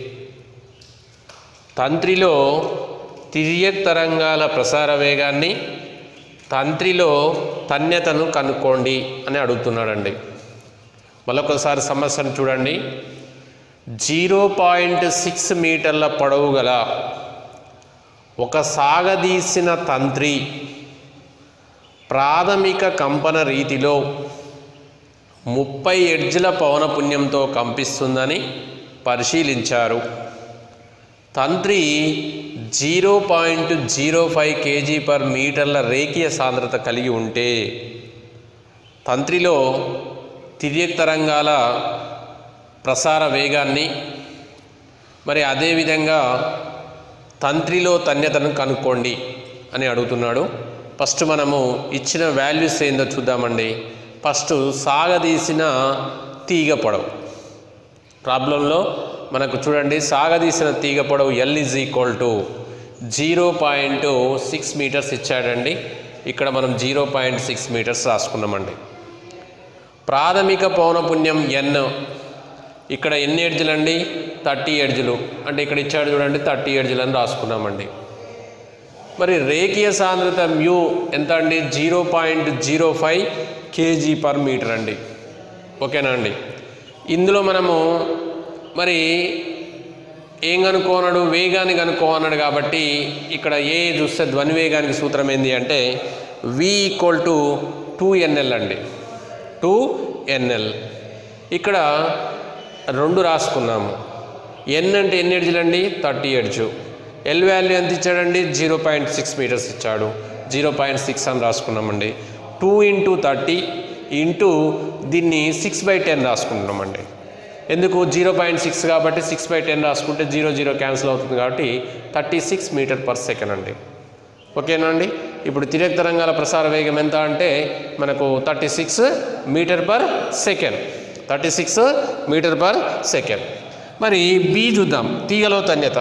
తంత్రిలో తిరియక్ తరంగాల ప్రసార వేగాన్ని తంత్రిలో తన్యతను కనుక్కోండి అని అడుగుతున్నాడండి మరొకసారి సమస్యను చూడండి జీరో పాయింట్ సిక్స్ మీటర్ల పొడవు గల ఒక సాగదీసిన తంత్రి ప్రాథమిక కంపన రీతిలో ముప్పై ఎడ్జ్ల పౌనపుణ్యంతో కంపిస్తుందని పరిశీలించారు తంత్రి zero point zero five kg per మీటర్ల రేఖీయ సాంద్రత కలిగి ఉంటే తంత్రిలో తిరియక్ తరంగాల ప్రసార వేగాన్ని మరి అదేవిధంగా తంత్రిలో తన్యతను కనుక్కోండి అని అడుగుతున్నాడు ఫస్ట్ మనము ఇచ్చిన వాల్యూస్ ఏందో చూద్దామండి ఫస్ట్ సాగదీసిన తీగ పొడవు ప్రాబ్లంలో మనకు చూడండి సాగదీసిన తీగ పొడవు l is equal to zero point six metres ఇచ్చాడండి ఇక్కడ మనం జీరో పాయింట్ సిక్స్ మీటర్స్ రాసుకున్నామండి ప్రాథమిక పౌనపుణ్యం ఎన్ ఇక్కడ ఎన్ని ఎడ్జులు అండి థర్టీ ఎడ్జులు అంటే ఇక్కడ ఇచ్చాడు చూడండి థర్టీ ఎడ్జులు అని రాసుకున్నామండి మరి రేఖీయ సాంద్రత మ్యూ ఎంత అండి zero point zero five kg per metre అండి ఓకేనా అండి ఇందులో మనము మరి ఏం కనుక్కోన్నాడు వేగాన్ని కనుక్కోన్నాడు కాబట్టి ఇక్కడ ఏ చూస్తే ధ్వని వేగానికి సూత్రం ఏంది అంటే వి ఈక్వల్ టు టూ ఎన్ఎల్ అండి టూ ఎన్ఎల్ ఇక్కడ రెండు రాసుకున్నాము ఎన్ అంటే ఎన్ని ఎడ్జులు అండి థర్టీ ఎడ్జు ఎల్ వాల్యూ ఎంత ఇచ్చాడండి జీరో పాయింట్ సిక్స్ మీటర్స్ ఇచ్చాడు జీరో పాయింట్ సిక్స్ అని రాసుకున్నామండి టూ ఇంటూ థర్టీ ఇంటూ దీన్ని సిక్స్ బై టెన్ రాసుకుంటున్నామండి ఎందుకు జీరో పాయింట్ సిక్స్ కాబట్టి సిక్స్ బై టెన్ రాసుకుంటే జీరో జీరో క్యాన్సిల్ అవుతుంది కాబట్టి thirty six metre per second అండి ఓకేనా అండి ఇప్పుడు తిరగ తరంగాల ప్రసార వేగం ఎంత అంటే మనకు thirty six metre per second thirty six metre per second మరి బి చూద్దాం తీగలో తన్యత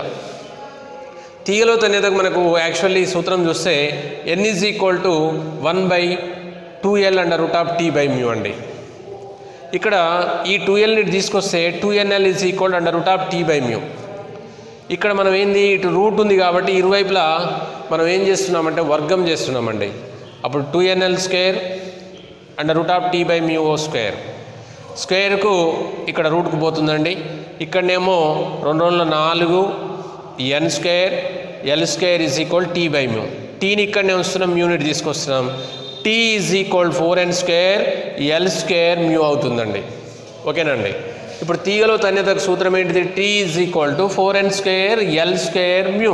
తీగలో తన్యతకు మనకు యాక్చువల్లీ సూత్రం చూస్తే n is equal to one by two l under root of tea by mu అండి ఇక్కడ ఈ టూ ఎల్ని తీసుకొస్తే two n l is equal under root of tea by mu ఇక్కడ మనం ఏంది ఇటు రూట్ ఉంది కాబట్టి ఇరువైపులా మనం ఏం చేస్తున్నామంటే వర్గం చేస్తున్నామండి అప్పుడు two n l square under root of tea by mu ఓ స్క్వేర్ స్క్వేర్కు ఇక్కడ రూట్కు పోతుందండి ఇక్కడనేమో రెండు రోజుల నాలుగు n square l square is equal t by mu టీని ఇక్కడనే ఉంచుతున్నాం యూనిట్ తీసుకొస్తున్నాం t is equal four n square l square mu అవుతుందండి ఓకేనండి ఇప్పుడు తీగలో తన్యతకు సూత్రం ఏంటిది t is equal to four n square l square mu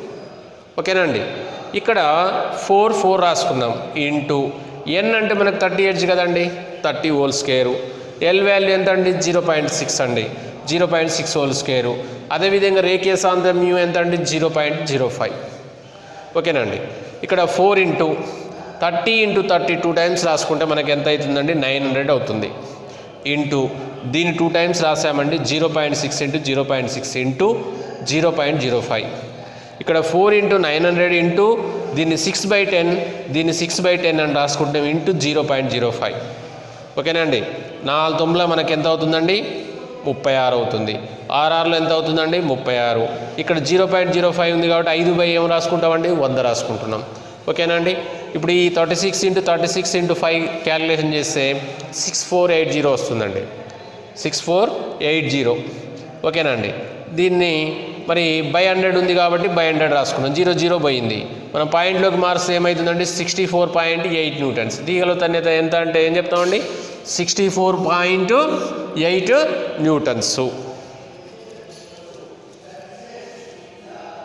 ఓకేనండి ఇక్కడ ఫోర్ ఫోర్ రాసుకుందాం ఇంటూ ఎన్ అంటే మనకు థర్టీ ఎయిట్స్ కదండి thirty whole square L value ఎంత అండి జీరో పాయింట్ సిక్స్ అండి zero point six whole square అదేవిధంగా రేఖీయ సాంద్రం మ్యూ ఎంత అండి జీరో పాయింట్ జీరో ఫైవ్ ఓకేనండి ఇక్కడ four into thirty into thirty two times రాసుకుంటే మనకి ఎంత అవుతుందండి నైన్ హండ్రెడ్ అవుతుంది ఇంటూ దీన్ని టూ టైమ్స్ రాసామండి zero point six into zero point six into zero point zero five ఇక్కడ four into nine hundred into దీన్ని సిక్స్ బై టెన్ దీన్ని సిక్స్ బై టెన్ అని రాసుకుంటే into zero point zero five ఓకేనా అండి నాలుగు తొమ్మిదిలో మనకి ఎంత అవుతుందండి ముప్పై ఆరు అవుతుంది ఆర్ఆర్లో ఎంత అవుతుందండి ముప్పై ఆరు ఇక్కడ జీరో పాయింట్ జీరో ఫైవ్ ఉంది కాబట్టి ఐదు బై ఏం రాసుకుంటామండి వంద రాసుకుంటున్నాం ఓకేనా అండి ఇప్పుడు ఈ thirty six into thirty six into five calculation చేస్తే సిక్స్ ఫోర్ ఎయిట్ జీరో వస్తుందండి సిక్స్ ఫోర్ ఎయిట్ జీరో ఓకేనా అండి దీన్ని మరి బై హండ్రెడ్ ఉంది కాబట్టి బై హండ్రెడ్ రాసుకున్నాం జీరో జీరో పోయింది మనం పాయింట్లోకి మార్క్స్ ఏమవుతుందండి sixty four point eight newtons తీగలో తన్యత ఎంత అంటే ఏం చెప్తామండి sixty four point eight newtons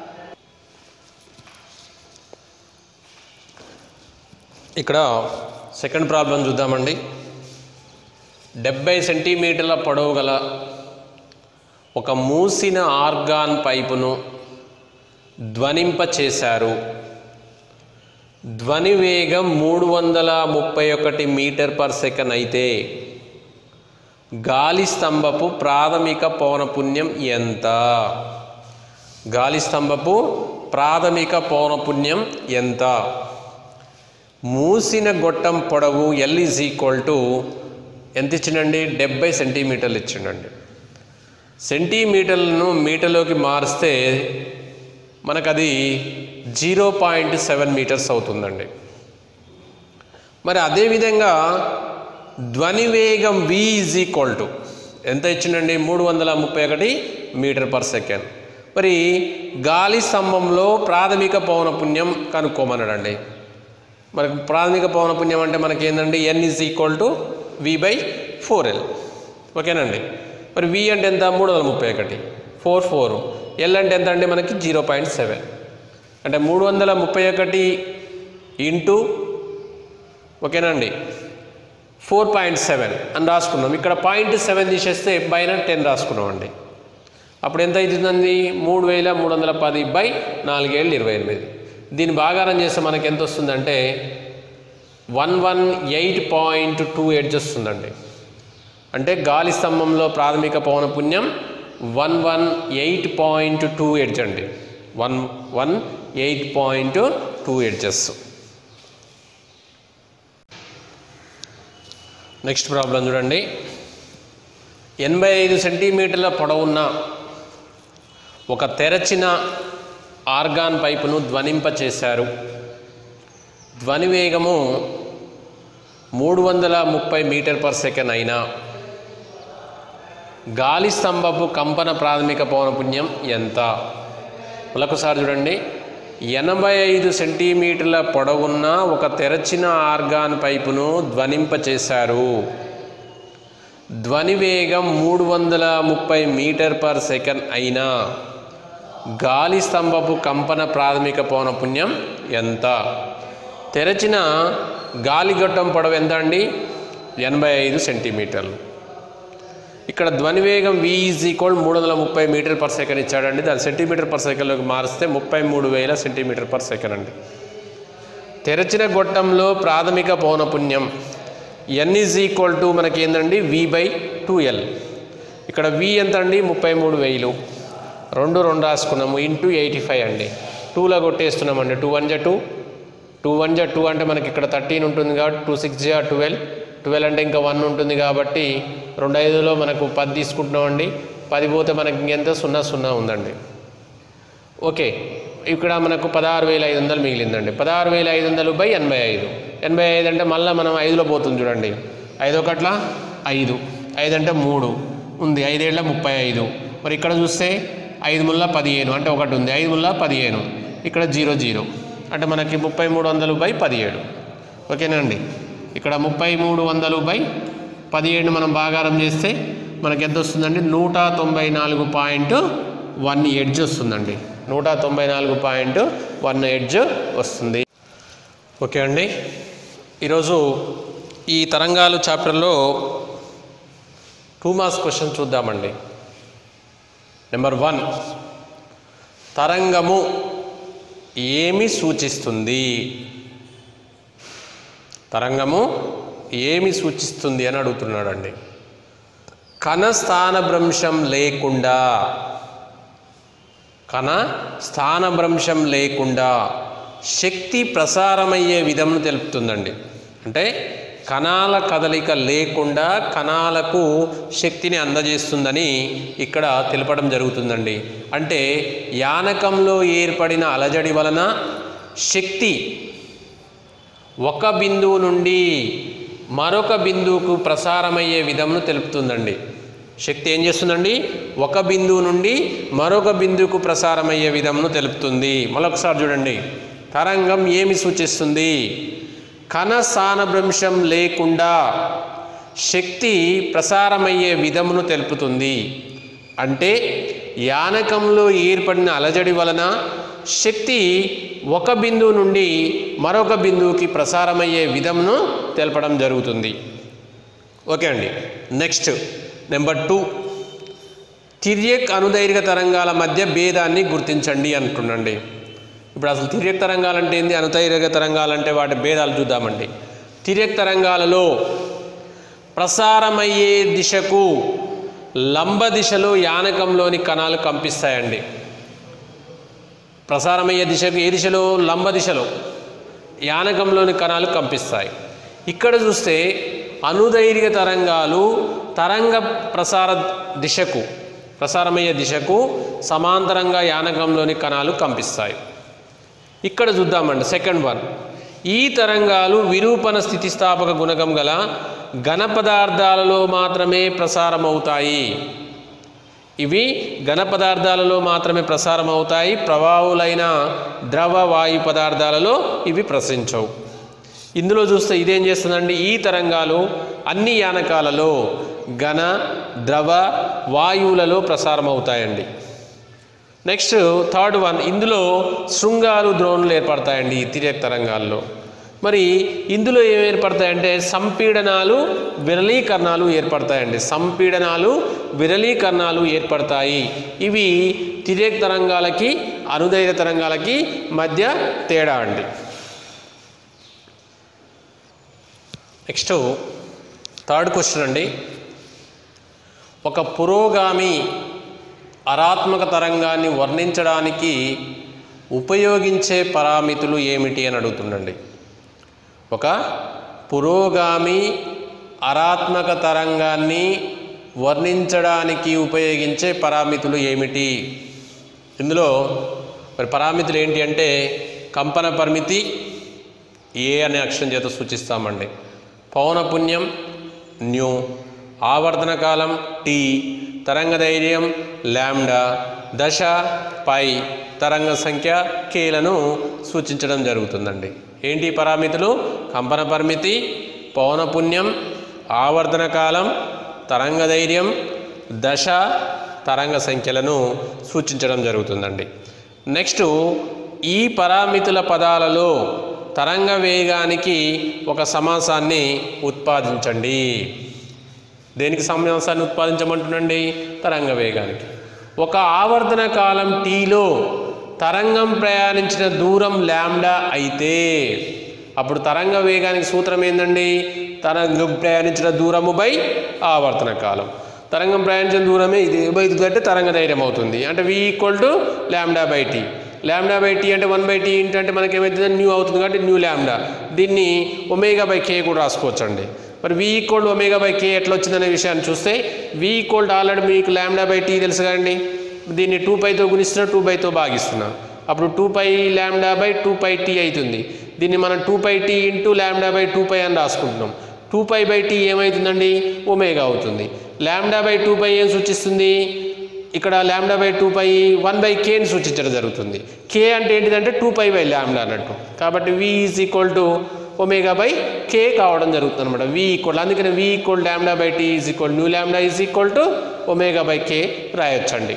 ఇక్కడ సెకండ్ ప్రాబ్లం చూద్దామండి డెబ్బై సెంటీమీటర్ల పొడవు గల ఒక మూసిన ఆర్గాన్ పైపును ధ్వనింప చేశారు ధ్వని వేగం మూడు వందల ముప్పై ఒకటి మీటర్ పర్ సెకండ్ అయితే గాలి స్తంభపు ప్రాథమిక పౌనపుణ్యం ఎంత గాలి స్తంభపు ప్రాథమిక పౌనపుణ్యం ఎంత మూసిన గొట్టం పొడవు ఎల్ ఈజ్ ఈక్వల్ టు ఎంత ఇచ్చిండండి డెబ్బై సెంటీమీటర్లు ఇచ్చిండండి సెంటీమీటర్లను మీటర్లోకి మారిస్తే మనకు అది జీరో పాయింట్ సెవెన్ మీటర్స్ అవుతుందండి మరి అదేవిధంగా ధ్వని వేగం వి ఈజ్ ఈక్వల్ టు ఎంత ఇచ్చిండండి మూడు వందల ముప్పై ఒకటి మీటర్ పర్ సెకండ్ మరి గాలి స్తంభంలో ప్రాథమిక పౌనపుణ్యం కనుక్కోమన్నాడండి మనకు ప్రాథమిక పౌనపుణ్యం అంటే మనకి ఏంటండి N is equal to we by four L ఓకేనండి మరి వి అంటే ఎంత మూడు వందల ముప్పై ఒకటి ఫోర్ ఫోర్ ఎల్ అంటే ఎంత అండి మనకి జీరో పాయింట్ సెవెన్ అంటే మూడు వందల ముప్పై ఒకటి ఇంటూ ఓకేనండి ఫోర్ పాయింట్ సెవెన్ అని రాసుకున్నాం ఇక్కడ పాయింట్ సెవెన్ తీసేస్తే పైన టెన్ రాసుకున్నామండి అప్పుడు ఎంత అవుతుందండి మూడు వేల మూడు వందల పది బై నాలుగేళ్ళు ఇరవై ఎనిమిది దీన్ని బాగారం చేస్తే మనకి ఎంత వస్తుందంటే one one eight point two eight వస్తుందండి అంటే గాలి స్తంభంలో ప్రాథమిక పౌనపుణ్యం one one eight point two hertz అండి one one eight point two hertzes next problem చూడండి ఎనభై ఐదు సెంటీమీటర్ల పొడవున్న ఒక తెరచిన ఆర్గాన్ పైపును ధ్వనింప చేశారు ధ్వని వేగము మూడు వందల ముప్పై మీటర్ పర్ సెకండ్ అయినా గాలి స్తంభపు కంపన ప్రాథమిక పౌనపుణ్యం ఎంత మరొకసారి చూడండి ఎనభై ఐదు సెంటీమీటర్ల పొడవున్న ఒక తెరచిన ఆర్గాన్ పైపును ధ్వనింప చేశారు ధ్వని వేగం మూడు వందల ముప్పై మీటర్ పర్ సెకండ్ అయినా గాలి స్తంభపు కంపన ప్రాథమిక పౌనపుణ్యం ఎంత తెరచిన గాలిగొట్టం పొడవు ఎంత అండి ఎనభై ఐదు సెంటీమీటర్లు ఇక్కడ ధ్వని వేగం వి ఈజ్ ఈక్వల్ మూడు వందల ముప్పై మీటర్ పర్ సెకండ్ ఇచ్చాడండి దాని సెంటీమీటర్ పర్ సెకండ్లోకి మారిస్తే ముప్పై మూడు వేల సెంటీమీటర్ పర్ సెకండ్ అండి తెరచిన గొట్టంలో ప్రాథమిక పౌనపుణ్యం ఎన్ ఈజ్ ఈక్వల్ టు మనకి ఏంటండి వి బై టూ ఎల్ ఇక్కడ వి ఎంత అండి ముప్పై మూడు వేలు రెండు రెండు రాసుకున్నాము ఇంటూ ఎయిటీ ఫైవ్ అండి టూలో కొట్టేస్తున్నామండి టూ వన్ జా టూ టూ వన్ జా టూ అంటే మనకి ఇక్కడ థర్టీన్ ఉంటుంది కాబట్టి టూ సిక్స్ జా ట్వెల్వ్ ట్వెల్వ్ అంటే ఇంకా వన్ ఉంటుంది కాబట్టి రెండు ఐదులో మనకు పది తీసుకుంటున్నామండి పది పోతే మనకి ఇంకెంత సున్నా సున్నా ఉందండి ఓకే ఇక్కడ మనకు పదహారు వేల ఐదు వందలు మిగిలిందండి పదహారు వేల ఐదు వందలు బై ఎనభై ఐదు ఎనభై ఐదు అంటే మళ్ళీ మనం ఐదులో పోతుంది చూడండి ఐదు ఒకట్ల ఐదు ఐదు అంటే మూడు ఉంది ఐదేళ్ల ముప్పై ఐదు మరి ఇక్కడ చూస్తే ఐదు ముళ్ళ పదిహేను అంటే ఒకటి ఉంది ఐదు ముళ్ళ పదిహేను ఇక్కడ జీరో జీరో అంటే మనకి ముప్పై మూడు వందలు బై పదిహేడు ఓకేనండి ఇక్కడ ముప్పై మూడు వందలు బై పదిహేడు మనం భాగారం చేస్తే మనకి ఎంత వస్తుందండి నూట తొంభై నాలుగు పాయింట్ వన్ ఎడ్జ్ వస్తుందండి నూట తొంభై నాలుగు పాయింట్ వన్ ఎడ్జ్ వస్తుంది ఓకే అండి ఈరోజు ఈ తరంగాలు చాప్టర్లో టూ మార్క్స్ క్వశ్చన్ చూద్దామండి నెంబర్ వన్ తరంగము ఏమి సూచిస్తుంది తరంగము ఏమి సూచిస్తుంది అని అడుగుతున్నాడండి కణ స్థానభ్రంశం లేకుండా కణ స్థానభ్రంశం లేకుండా శక్తి ప్రసారమయ్యే విధంను తెలుపుతుందండి అంటే కణాల కదలిక లేకుండా కణాలకు శక్తిని అందజేస్తుందని ఇక్కడ తెలపడం జరుగుతుందండి అంటే యానకంలో ఏర్పడిన అలజడి వలన శక్తి ఒక బిందువు నుండి మరొక బిందువుకు ప్రసారమయ్యే విధంను తెలుపుతుందండి శక్తి ఏం చేస్తుందండి ఒక బిందువు నుండి మరొక బిందువుకు ప్రసారమయ్యే విధంను తెలుపుతుంది మరొకసారి చూడండి తరంగం ఏమి సూచిస్తుంది కణ స్థానభ్రంశం లేకుండా శక్తి ప్రసారమయ్యే విధమును తెలుపుతుంది అంటే యానకంలో ఏర్పడిన అలజడి వలన శక్తి ఒక బిందువు నుండి మరొక బిందువుకి ప్రసారమయ్యే విధంను తెలపడం జరుగుతుంది ఓకే అండి నెక్స్ట్ నెంబర్ టూ తిర్యక్ అనుదైర్ఘ్య తరంగాల మధ్య భేదాన్ని గుర్తించండి అంటుండండి ఇప్పుడు అసలు తిర్యక్ తరంగాలు అంటే ఏంది అనుదైర్ఘ్య తరంగాలు అంటే వాటి భేదాలు చూద్దామండి తిర్యక్ తరంగాలలో ప్రసారమయ్యే దిశకు లంబ దిశలో యానకంలోని కణాలు కంపిస్తాయండి ప్రసారమయ్యే దిశకు ఏ దిశలో లంబ దిశలో యానకంలోని కణాలు కంపిస్తాయి ఇక్కడ చూస్తే అనుదైర్ఘ్య తరంగాలు తరంగ ప్రసార దిశకు ప్రసారమయ్యే దిశకు సమాంతరంగా యానకంలోని కణాలు కంపిస్తాయి ఇక్కడ చూద్దామండి సెకండ్ వన్ ఈ తరంగాలు విరూపణ స్థితిస్థాపక గుణకం గల ఘన పదార్థాలలో మాత్రమే ప్రసారమవుతాయి ఇవి ఘన పదార్థాలలో మాత్రమే ప్రసారం అవుతాయి ప్రవాహులైన ద్రవ వాయు పదార్థాలలో ఇవి ప్రసరించవు ఇందులో చూస్తే ఇదేం చేస్తుందండి ఈ తరంగాలు అన్ని యానకాలలో ఘన ద్రవ వాయువులలో ప్రసారం అవుతాయండి నెక్స్ట్ థర్డ్ వన్ ఇందులో శృంగాలు ద్రోణులు ఏర్పడతాయండి ఈ తిర్యక్ తరంగాల్లో మరి ఇందులో ఏం ఏర్పడతాయంటే సంపీడనాలు విరళీకరణాలు ఏర్పడతాయండి సంపీడనాలు విరళీకరణాలు ఏర్పడతాయి ఇవి తిర్యక్ తరంగాలకి అనుదైర తరంగాలకి మధ్య తేడా అండి నెక్స్ట్ థర్డ్ క్వశ్చన్ అండి ఒక పురోగామి అరాత్మక తరంగాన్ని వర్ణించడానికి ఉపయోగించే పరామితులు ఏమిటి అని అడుగుతుండండి ఒక పురోగామి అరాత్మక తరంగాన్ని వర్ణించడానికి ఉపయోగించే పరామితులు ఏమిటి ఇందులో మరి పరామితులు ఏంటి అంటే కంపన పరిమితి ఏ అనే అక్షరం చేత సూచిస్తామండి పౌనపుణ్యం న్యూ ఆవర్తన కాలం టీ తరంగ ధైర్యం ల్యాండా దశ పై తరంగ సంఖ్య కేలను సూచించడం జరుగుతుందండి ఏంటి ఈ పరామితులు కంపన పరిమితి పౌనపుణ్యం ఆవర్తన కాలం తరంగ ధైర్యం దశ తరంగ సంఖ్యలను సూచించడం జరుగుతుందండి నెక్స్ట్ ఈ పరామితుల పదాలలో తరంగ వేగానికి ఒక సమాసాన్ని ఉత్పాదించండి దేనికి సమాసాన్ని ఉత్పాదించమంటుండండి తరంగ వేగానికి ఒక ఆవర్తన కాలం టీలో తరంగం ప్రయాణించిన దూరం ల్యాండా అయితే అప్పుడు తరంగ వేగానికి సూత్రం ఏందండి తరంగం ప్రయాణించిన దూరము బై ఆవర్తన కాలం తరంగం ప్రయాణించిన దూరమే ఇది ఇది అంటే తరంగ ధైర్యం అవుతుంది అంటే వి equal to lambda by T lambda by tea అంటే వన్ బై టీ ఏంటంటే మనకి ఏమవుతుంది న్యూ అవుతుంది కాబట్టి న్యూ ల్యాండా దీన్ని ఒమేగా బై కే కూడా రాసుకోవచ్చండి మరి V equal omega by K ఎట్లా వచ్చిందనే విషయాన్ని చూస్తే వి ఈక్వల్ ఆల్రెడీ మీకు ల్యాండా బై టీ తెలుసు కదండి దీన్ని టూ పైతో గుణిస్తున్నా టూ బైతో భాగిస్తున్నా అప్పుడు టూ పై ల్యాండా బై టూ పై టీ అవుతుంది దీన్ని మనం two pi T into lambda by two pi అని రాసుకుంటున్నాం టూ పై బై టీ ఏమవుతుందండి ఒమేగా అవుతుంది ల్యాండా బై టూ పై ఏం సూచిస్తుంది ఇక్కడ lambda by two pi one by కేని సూచించడం జరుగుతుంది కే అంటే ఏంటిదంటే టూ పై బై ల్యాండా అన్నట్టు కాబట్టి వి is equal to omega by K కావడం జరుగుతుంది అనమాట వి ఈక్వల్ అందుకని V equal lambda by tea is equal nu lambda is equal to omega by K రాయొచ్చండి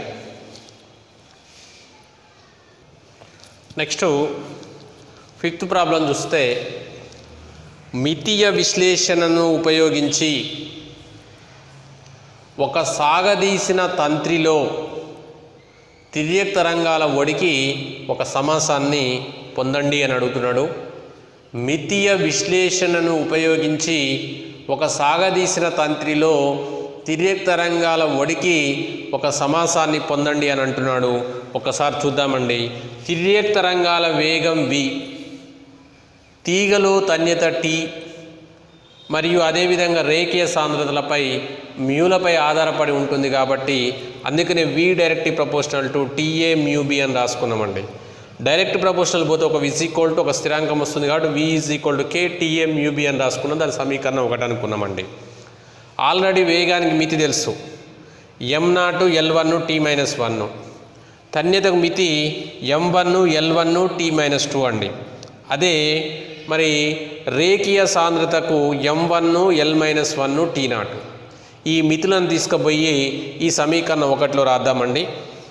నెక్స్ట్ ఫిఫ్త్ ప్రాబ్లం చూస్తే మితీయ విశ్లేషణను ఉపయోగించి ఒక సాగదీసిన తంత్రిలో తిర్యక్ తరంగాల ఒడికి ఒక సమాసాన్ని పొందండి అని అడుగుతున్నాడు మితీయ విశ్లేషణను ఉపయోగించి ఒక సాగదీసిన తంత్రిలో తిర్యక్ తరంగాల ఒడికి ఒక సమాసాన్ని పొందండి అని అంటున్నాడు ఒకసారి చూద్దామండి తిర్యక్ తరంగాల వేగం వి తీగలో తన్యత టీ మరియు అదేవిధంగా రేఖీయ సాంద్రతలపై మ్యూలపై ఆధారపడి ఉంటుంది కాబట్టి అందుకనే V direct proportional to TA mu B అని రాసుకున్నామండి డైరెక్ట్ ప్రపోర్షనల్ పోతే ఒక విజ్ ఈక్వల్ టు ఒక స్థిరాంకం వస్తుంది కాబట్టి వి is equal to K TA mu B అని రాసుకున్నాం దాని సమీకరణం ఒకటి అనుకున్నామండి ఆల్రెడీ వేగానికి మితి తెలుసు M naught L one tea minus one తన్యతకు మితి M one L one tea minus two అండి అదే మరి రేఖీయ సాంద్రతకు M one L minus one tea naught ఈ మితులను తీసుకుపోయి ఈ సమీకరణం ఒకటిలో రాద్దామండి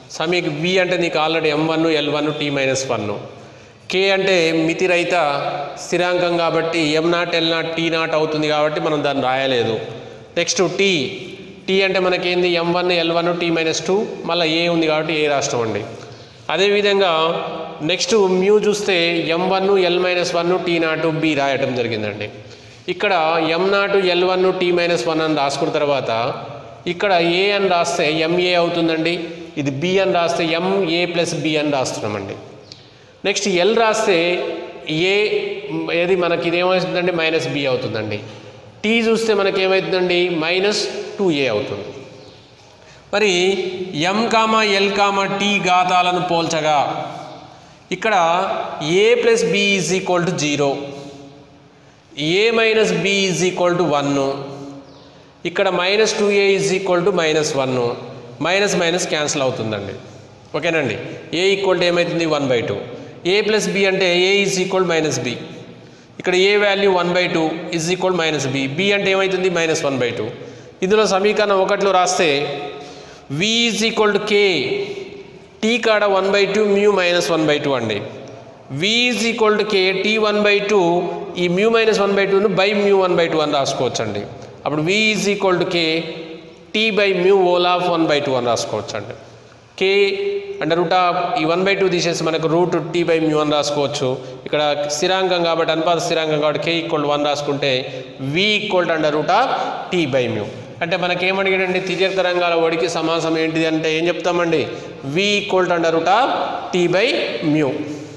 సమీకి వి అంటే నీకు already M one L one tea minus one K అంటే మితిరహిత స్థిరాంకం కాబట్టి M naught L naught tea naught అవుతుంది కాబట్టి మనం దాన్ని రాయలేదు నెక్స్ట్ టీ టీ అంటే మనకేంది M one L one tea minus two మళ్ళీ ఏ ఉంది కాబట్టి ఏ రాష్ట్రం అండి అదేవిధంగా నెక్స్ట్ మ్యూ చూస్తే M one L minus one T naught B రాయటం జరిగిందండి ఇక్కడ M naught L one tea minus one అని రాసుకున్న తర్వాత ఇక్కడ ఏ అని రాస్తే ఎంఏ అవుతుందండి ఇది బి అని రాస్తే ఎంఏ ప్లస్ బి అని రాస్తున్నామండి నెక్స్ట్ ఎల్ రాస్తే ఏ ఏది మనకి ఇదేమవుతుందండి మైనస్ బి అవుతుందండి టీ చూస్తే మనకి ఏమవుతుందండి మైనస్ టూ ఏ అవుతుంది మరి M comma L comma T ఘాతాలను పోల్చగా ఇక్కడ A plus B is equal to zero A minus B is equal to one ఇక్కడ minus two A is equal to minus one minus minus cancel అవుతుందండి ఓకేనండి A equal to ఏమవుతుంది one by two A plus B అంటే A is equal minus B ఇక్కడ ఏ value one by two is equal minus B B అంటే ఏమవుతుంది minus one by two ఇందులో సమీకరణం ఒకటిలో రాస్తే V is equal to K T కాడ one by two mu minus one by two అండి V is equal to K T one by two ఈ mu minus one by టూను by mu one by two అని రాసుకోవచ్చు అండి అప్పుడు V is equal to K T by mu whole of one by two అని రాసుకోవచ్చు అండి K అంటే రూట్ ఆఫ్ ఈ వన్ బై టూ తీసేసి మనకు రూట్ టీ బై మ్యూ అని రాసుకోవచ్చు ఇక్కడ స్థిరాంకం కాబట్టి అనుపాత స్థిరాంకం కాబట్టి కే ఈక్వల్ వన్ రాసుకుంటే V equal under root of tea by mu అంటే మనకేమడిగాడండి తిర్యక్ తరంగాల ఒడికి సమాసం ఏంటిది అంటే ఏం చెప్తామండి V equal under root of tea by mu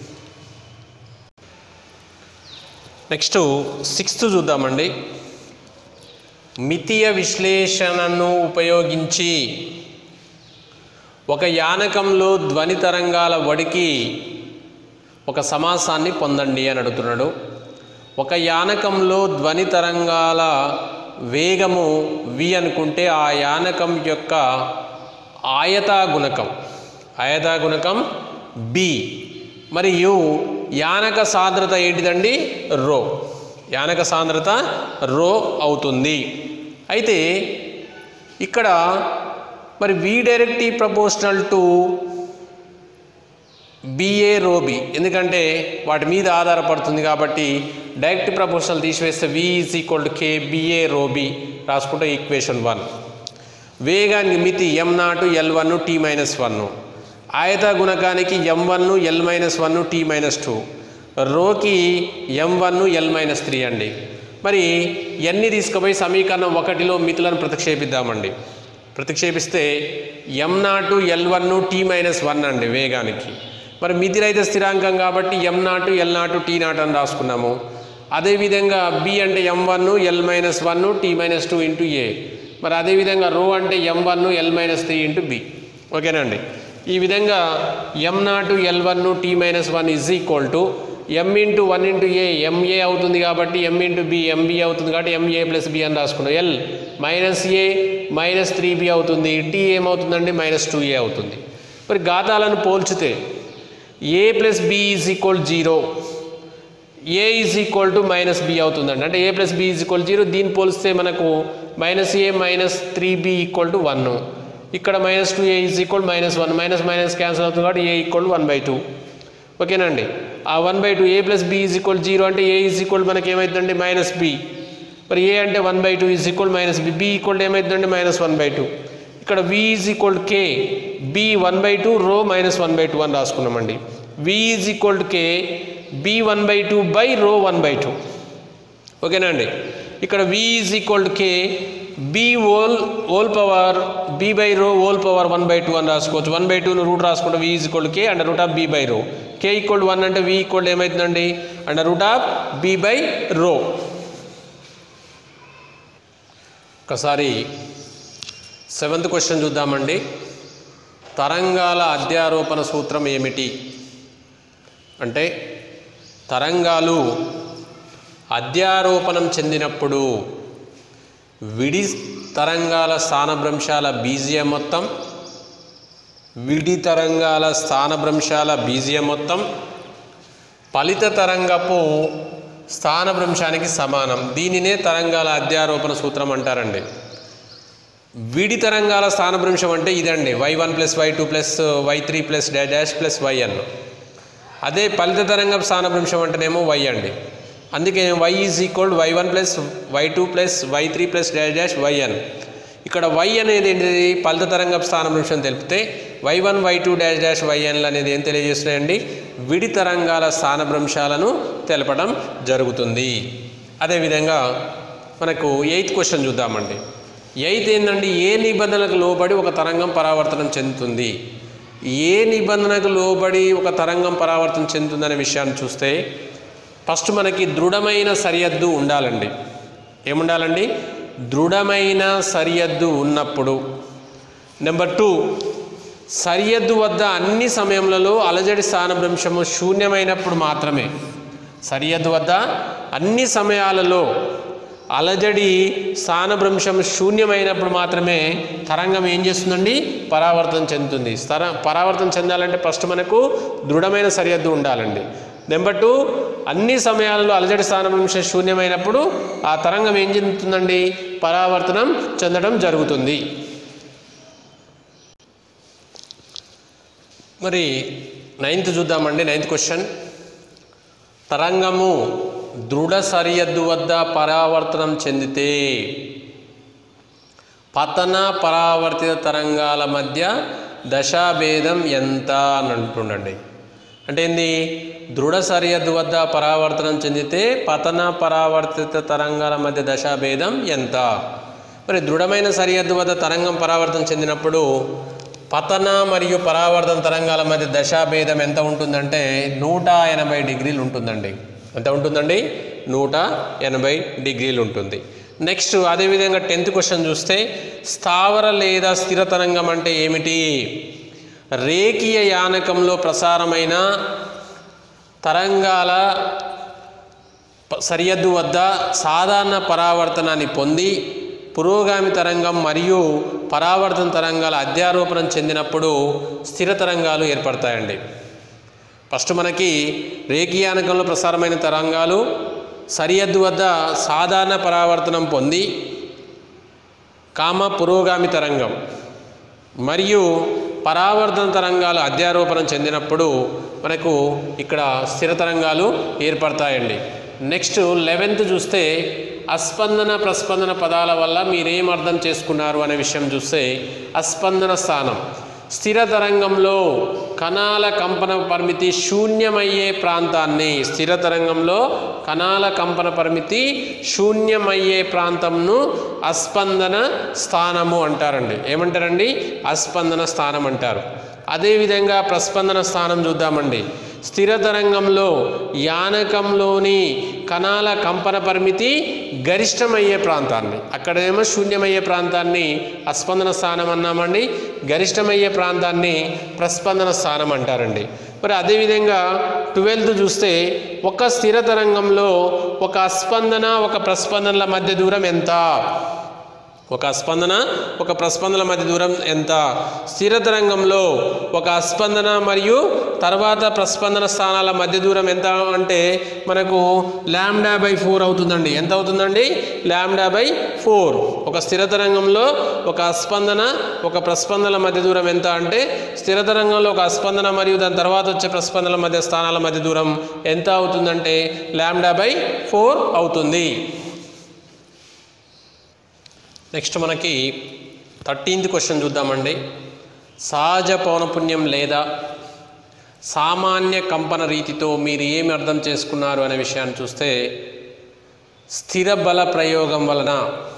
next sixth చూద్దామండి మితీయ విశ్లేషణను ఉపయోగించి ఒక యానకంలో ధ్వని తరంగాల వడికి ఒక సమాసాన్ని పొందండి అని అడుగుతున్నాడు ఒక యానకంలో ధ్వని తరంగాల వేగము వి అనుకుంటే ఆ యానకం యొక్క ఆయతా గుణకం ఆయతా గుణకం బి మరియు యానక సాంద్రత ఏంటిదండి రో యానక సాంద్రత రో అవుతుంది అయితే ఇక్కడ మరి V direct proportional to B A rho B ఎందుకంటే వాటి మీద ఆధారపడుతుంది కాబట్టి డైరెక్ట్ ప్రపోర్షనల్ తీసివేస్తే V is equal to K B A rho B రాసుకుంటే ఈక్వేషన్ వన్ వేగానికి మితి M naught L one tea minus one ఆయత గుణకానికి M one L minus one tea minus two రోకి M one L minus three అండి మరి ఎన్ని తీసుకుపోయి సమీకరణం ఒకటిలో మితులను ప్రతిక్షేపిద్దామండి ప్రతిక్షేపిస్తే M naught L one tea minus one అండి వేగానికి మరి మితిరైతే స్థిరాంకం కాబట్టి ఎం నాటు ఎల్ నాటు టీ నాటు అని రాసుకున్నాము అదేవిధంగా బి అంటే ఎం one L minus one tea minus two into A మరి అదేవిధంగా రో అంటే ఎం one L minus three into B ఓకేనండి ఈ విధంగా M naught L one tea minus one is equal to M into one into A M A అవుతుంది కాబట్టి ఎం into B MB అవుతుంది కాబట్టి ఎంఏ ప్లస్ బి అని రాసుకున్నాం L minus A minus three B అవుతుంది టీ ఏమవుతుందండి మైనస్ టూ ఏ అవుతుంది మరి ఘాతాలను పోల్చితే A plus B is equal zero A is equal to minus B అవుతుందండి అంటే A plus B is equal zero దీన్ని పోలిస్తే మనకు minus A minus three B equal to one ఇక్కడ minus two A is equal minus one minus minus cancel అవుతుంది కాబట్టి A equal one by two ఓకేనండి ఆ one by two A plus B is equal zero అంటే A is equal మనకి ఏమవుతుందండి minus B మరి A అంటే one by two is equal minus B B equal ఏమవుతుందండి మైనస్ వన్ బై టూ ఇక్కడ V is equal K B one by two rho minus one by two అని రాసుకున్నామండి V is equal to K B one by two by rho one by two ఓకేనా అండి ఇక్కడ V is equal to K B whole whole power B by rho whole power one by two అని రాసుకోవచ్చు one by టూను root రాసుకుంటే V is equal to K under root of B by rho K equal one అంటే వి equal ఏమవుతుందండి under root of B by rho ఒకసారి seventh question చూద్దామండి తరంగాల అధ్యారోపణ సూత్రం ఏమిటి అంటే తరంగాలు అధ్యారోపణం చెందినప్పుడు విడి తరంగాల స్థానభ్రంశాల బీజియం మొత్తం విడి తరంగాల స్థానభ్రంశాల బీజియం మొత్తం ఫలిత తరంగపు స్థానభ్రంశానికి సమానం దీనినే తరంగాల అధ్యారోపణ సూత్రం అంటారండి విడి తరంగాల స్థానభ్రంశం అంటే ఇదండి Y one plus why two plus Y three plus dash plus Y N అదే ఫలిత తరంగం స్థానభ్రంశం అంటేనేమో వై అండి అందుకే Y is equal Y one plus why two plus Y three plus dash dash Y N ఇక్కడ వై అనేది ఏంటిది ఫలిత తరంగం స్థానభ్రంశం తెలిపితే Y one Y two dash dash Y ఎన్లు అనేది ఏం తెలియజేస్తున్నాయండి విడి తరంగాల స్థానభ్రంశాలను తెలపడం జరుగుతుంది అదేవిధంగా మనకు ఎయిత్ క్వశ్చన్ చూద్దామండి ఎయిత్ ఏంటంటే ఏ నిబంధనలకు లోబడి ఒక తరంగం పరావర్తనం చెందుతుంది ఏ నిబంధనకు లోబడి ఒక తరంగం పరావర్తనం చెందుతుందనే విషయాన్ని చూస్తే ఫస్ట్ మనకి దృఢమైన సరిహద్దు ఉండాలండి ఏముండాలండి దృఢమైన సరిహద్దు ఉన్నప్పుడు నెంబర్ టూ సరిహద్దు వద్ద అన్ని సమయములలో అలజడి స్థానభ్రంశము శూన్యమైనప్పుడు మాత్రమే సరిహద్దు వద్ద అన్ని సమయాలలో అలజడి స్థానభ్రంశం శూన్యమైనప్పుడు మాత్రమే తరంగం ఏం చేస్తుందండి పరావర్తనం చెందుతుంది స్థర పరావర్తనం చెందాలంటే ఫస్ట్ మనకు దృఢమైన సరిహద్దు ఉండాలండి నెంబర్ టూ అన్ని సమయాలలో అలజడి స్థానభ్రంశం శూన్యమైనప్పుడు ఆ తరంగం ఏం చెందుతుందండి పరావర్తనం చెందడం జరుగుతుంది మరి నైన్త్ చూద్దామండి నైన్త్ క్వశ్చన్ తరంగము దృఢ సరిహద్దు వద్ద పరావర్తనం చెందితే పతన పరావర్తిత తరంగాల మధ్య దశాభేదం ఎంత అని అంటుండండి అంటే ఏంది దృఢ సరిహద్దు వద్ద పరావర్తనం చెందితే పతన పరావర్తిత తరంగాల మధ్య దశాభేదం ఎంత మరి దృఢమైన సరిహద్దు వద్ద తరంగం పరావర్తనం చెందినప్పుడు పతన మరియు పరావర్తన తరంగాల మధ్య దశాభేదం ఎంత ఉంటుందంటే నూట ఎనభై డిగ్రీలు ఉంటుందండి ఎంత ఉంటుందండి నూట ఎనభై డిగ్రీలు ఉంటుంది నెక్స్ట్ అదేవిధంగా టెన్త్ క్వశ్చన్ చూస్తే స్థావర లేదా స్థిర తరంగం అంటే ఏమిటి రేఖీయ యానకంలో ప్రసారమైన తరంగాల ప- సరిహద్దు వద్ద సాధారణ పరావర్తనాన్ని పొంది పురోగామి తరంగం మరియు పరావర్తన తరంగాల అధ్యారోపణం చెందినప్పుడు స్థిర తరంగాలు ఏర్పడతాయండి ఫస్ట్ మనకి రేఖీయానకంలో ప్రసారమైన తరంగాలు సరిహద్దు వద్ద సాధారణ పరావర్తనం పొంది కామ పురోగామి తరంగం మరియు పరావర్తన తరంగాలు అధ్యారోపణం చెందినప్పుడు మనకు ఇక్కడ స్థిర తరంగాలు ఏర్పడతాయండి నెక్స్ట్ లెవెన్త్ చూస్తే అస్పందన ప్రస్పందన పదాల వల్ల మీరేం అర్థం చేసుకున్నారు అనే విషయం చూస్తే అస్పందన స్థానం స్థిర తరంగంలో కణాల కంపన పరిమితి శూన్యమయ్యే ప్రాంతాన్ని స్థిర తరంగంలో కణాల కంపన పరిమితి శూన్యమయ్యే ప్రాంతంను అస్పందన స్థానము అంటారండి ఏమంటారండి అస్పందన స్థానం అంటారు అదేవిధంగా ప్రస్పందన స్థానం చూద్దామండి స్థిర తరంగంలో యానకంలోని కణాల కంపన పరిమితి గరిష్టమయ్యే ప్రాంతాన్ని అక్కడేమో శూన్యమయ్యే ప్రాంతాన్ని అస్పందన స్థానం అన్నామండి గరిష్టమయ్యే ప్రాంతాన్ని ప్రస్పందన స్థానం అంటారండి మరి అదేవిధంగా ట్వెల్త్ చూస్తే ఒక స్థిర తరంగంలో ఒక అస్పందన ఒక ప్రస్పందనల మధ్య దూరం ఎంత ఒక స్పందన ఒక ప్రస్పందన మధ్య దూరం ఎంత స్థిర తరంగంలో ఒక అస్పందన మరియు తర్వాత ప్రస్పందన స్థానాల మధ్య దూరం ఎంత అంటే మనకు ల్యాండా బై ఫోర్ అవుతుందండి ఎంత అవుతుందండి ల్యాండా బై ఫోర్ ఒక స్థిర తరంగంలో ఒక అస్పందన ఒక ప్రస్పందన మధ్య దూరం ఎంత అంటే స్థిర తరంగంలో ఒక అస్పందన మరియు దాని తర్వాత వచ్చే ప్రస్పందనల మధ్య స్థానాల మధ్య దూరం ఎంత అవుతుందంటే ల్యాండా బై ఫోర్ అవుతుంది నెక్స్ట్ మనకి థర్టీన్త్ క్వశ్చన్ చూద్దామండి సహజ పౌనపుణ్యం లేదా సామాన్య కంపన రీతితో మీరు ఏమి అర్థం చేసుకున్నారు అనే విషయాన్ని చూస్తే స్థిర బల ప్రయోగం వలన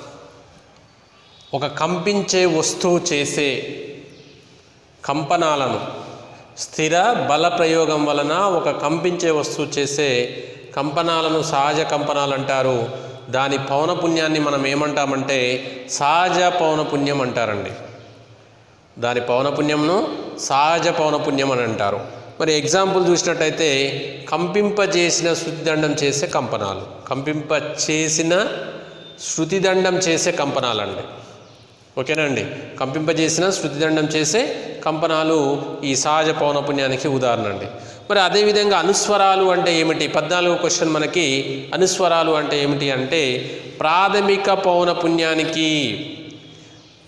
ఒక కంపించే వస్తువు చేసే కంపనాలను స్థిర బల ప్రయోగం వలన ఒక కంపించే వస్తువు చేసే కంపనాలను సహజ కంపనాలు అంటారు దాని పౌనపుణ్యాన్ని మనం ఏమంటామంటే సహజ పౌనపుణ్యం అంటారండి దాని పౌనపుణ్యంను సహజ పౌనపుణ్యం అని అంటారు మరి ఎగ్జాంపుల్ చూసినట్టయితే కంపింపజేసిన శృతిదండం చేసే కంపనాలు కంపింప చేసిన శృతిదండం చేసే కంపనాలండి ఓకేనండి కంపింపజేసిన శృతిదండం చేసే కంపనాలు ఈ సహజ పౌనపుణ్యానికి ఉదాహరణ అండి మరి అదేవిధంగా అనుస్వరాలు అంటే ఏమిటి పద్నాలుగు క్వశ్చన్ మనకి అనుస్వరాలు అంటే ఏమిటి అంటే ప్రాథమిక పౌనపుణ్యానికి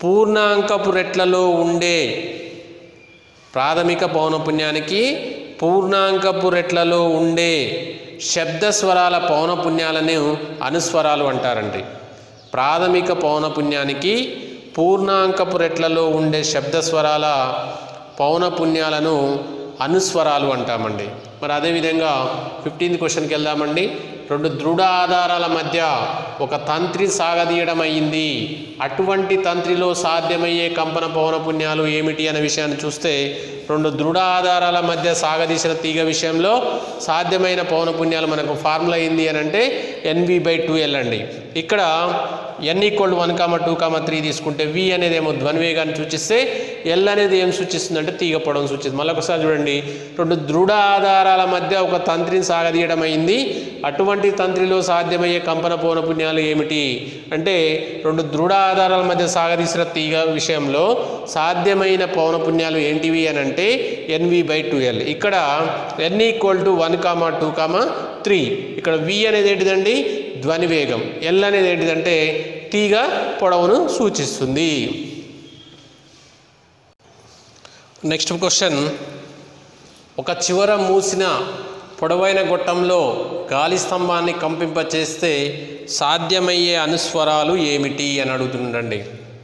పూర్ణాంకపు రెట్లలో ఉండే ప్రాథమిక పౌనపుణ్యానికి పూర్ణాంకపు రెట్లలో ఉండే శబ్ద స్వరాల పౌనపుణ్యాలను అనుస్వరాలు అంటారండి ప్రాథమిక పౌనపుణ్యానికి పూర్ణాంకపు రెట్లలో ఉండే శబ్ద స్వరాల పౌనపుణ్యాలను అనుస్వరాలు అంటామండి మరి అదేవిధంగా ఫిఫ్టీన్త్ క్వశ్చన్కి వెళ్దామండి రెండు దృఢ ఆధారాల మధ్య ఒక తంత్రి సాగదీయడం అయింది అటువంటి తంత్రిలో సాధ్యమయ్యే కంపన పౌనపుణ్యాలు ఏమిటి అనే విషయాన్ని చూస్తే రెండు దృఢ ఆధారాల మధ్య సాగదీసిన తీగ విషయంలో సాధ్యమైన పౌనపుణ్యాలు మనకు ఫార్ములా ఏంది అని అంటే ఎన్వి బై టూ ఎల్ అండి ఇక్కడ N equal one comma two comma three తీసుకుంటే వి అనేది ఏమో ధ్వనివేగాన్ని సూచిస్తే ఎల్ అనేది ఏం సూచిస్తుంది అంటే తీగ పొడవును సూచిస్తుంది మళ్ళీ ఒకసారి చూడండి రెండు దృఢ ఆధారాల మధ్య ఒక తంత్రిని సాగదీయడం అయింది అటువంటి తంత్రిలో సాధ్యమయ్యే కంపన పౌనపుణ్యాలు ఏమిటి అంటే రెండు దృఢ ఆధారాల మధ్య సాగదీసిన తీగ విషయంలో సాధ్యమైన పౌనపుణ్యాలు ఏంటివి అని అంటే ఎన్వి బై టూ ఎల్ ఇక్కడ N equal to one comma two comma three ఇక్కడ వి అనేది ఏంటిదండి ధ్వని వేగం ఎల్ అనేది ఏంటిదంటే తీగ పొడవును సూచిస్తుంది నెక్స్ట్ క్వశ్చన్ ఒక చివర మూసిన పొడవైన గొట్టంలో గాలి స్తంభాన్ని కంపింపచేస్తే సాధ్యమయ్యే అనుస్వరాలు ఏమిటి అని అడుగుతుండండి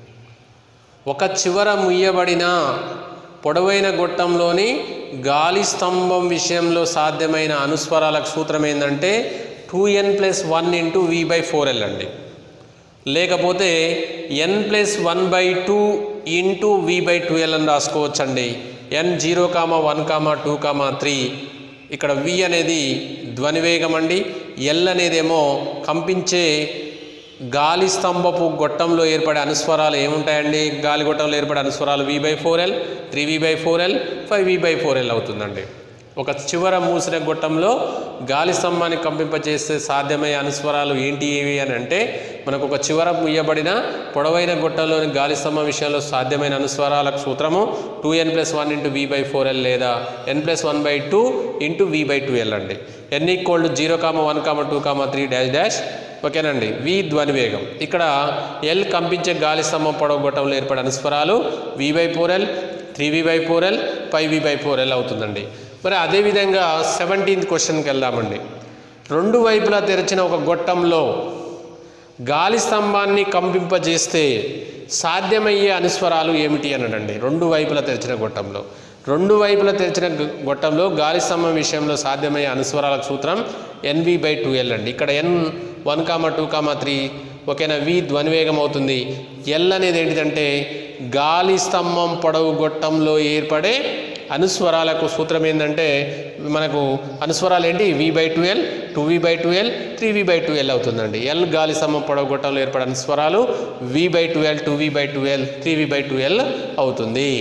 ఒక చివర ముయ్యబడిన పొడవైన గొట్టంలోని గాలి స్తంభం విషయంలో సాధ్యమైన అనుస్వరాలకు సూత్రం ఏంటంటే two N plus one into we by four L అండి లేకపోతే N plus one by two into we by two L అని రాసుకోవచ్చండి N zero comma one comma two comma three ఇక్కడ వి అనేది ధ్వనివేగం అండి ఎల్ అనేదేమో కంపించే గాలి స్తంభపు గొట్టంలో ఏర్పడే అనుస్వరాలు ఏముంటాయండి గాలి గొట్టంలో ఏర్పడే అనుస్వరాలు వి by four L three we by four L five we by four L అవుతుందండి ఒక చివర మూసిన గొట్టంలో గాలి స్తంభాన్ని కంపింపచేస్తే సాధ్యమయ్యే అనుస్వరాలు ఏంటి ఏవి అని అంటే మనకు ఒక చివర ముయ్యబడిన పొడవైన గొట్టంలోని గాలి స్తంభం విషయంలో సాధ్యమైన అనుస్వరాలకు సూత్రము two N plus one into we by four L లేదా N plus one by two into we by two L అండి N equal to zero comma one comma two comma three dash dash ఓకేనండి V ధ్వని వేగం ఇక్కడ L కంపించే గాలి స్తంభం పొడవు గొట్టంలో ఏర్పడే అనుస్వరాలు వి by four L three we by four L five we by four L అవుతుందండి మరి అదేవిధంగా సెవెంటీన్త్ క్వశ్చన్కి వెళ్దామండి రెండు వైపులా తెరిచిన ఒక గొట్టంలో గాలి స్తంభాన్ని కంపింపజేస్తే సాధ్యమయ్యే అనుస్వరాలు ఏమిటి అనడండి రెండు వైపులా తెరిచిన గొట్టంలో రెండు వైపులా తెరిచిన గ- గొట్టంలో గాలి స్తంభం విషయంలో సాధ్యమయ్యే అనుస్వరాలకు సూత్రం ఎన్వి బై టూ ఎల్ అండి ఇక్కడ N one comma two comma three ఓకేనా వి ధ్వనివేగం అవుతుంది ఎల్ అనేది ఏంటిదంటే గాలి స్తంభం పొడవు గొట్టంలో ఏర్పడే అనుస్వరాలకు సూత్రం ఏంటంటే మనకు అనుస్వరాలు ఏంటి v by two L two we by two L three we by two L అవుతుందండి ఎల్ గాలి స్తంభం పొడవు గొట్టంలో ఏర్పడే అనుస్వరాలు వి by two L two we by two L three we by two L అవుతుంది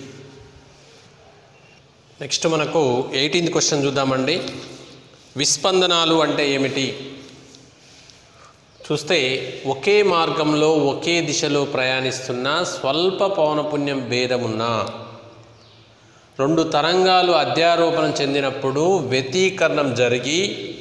నెక్స్ట్ మనకు ఎయిటీన్త్ క్వశ్చన్ చూద్దామండి విస్పందనాలు అంటే ఏమిటి చూస్తే ఒకే మార్గంలో ఒకే దిశలో ప్రయాణిస్తున్న స్వల్ప పౌనపుణ్యం భేదమున్న రెండు తరంగాలు అధ్యారోపణం చెందినప్పుడు వ్యతీకరణం జరిగి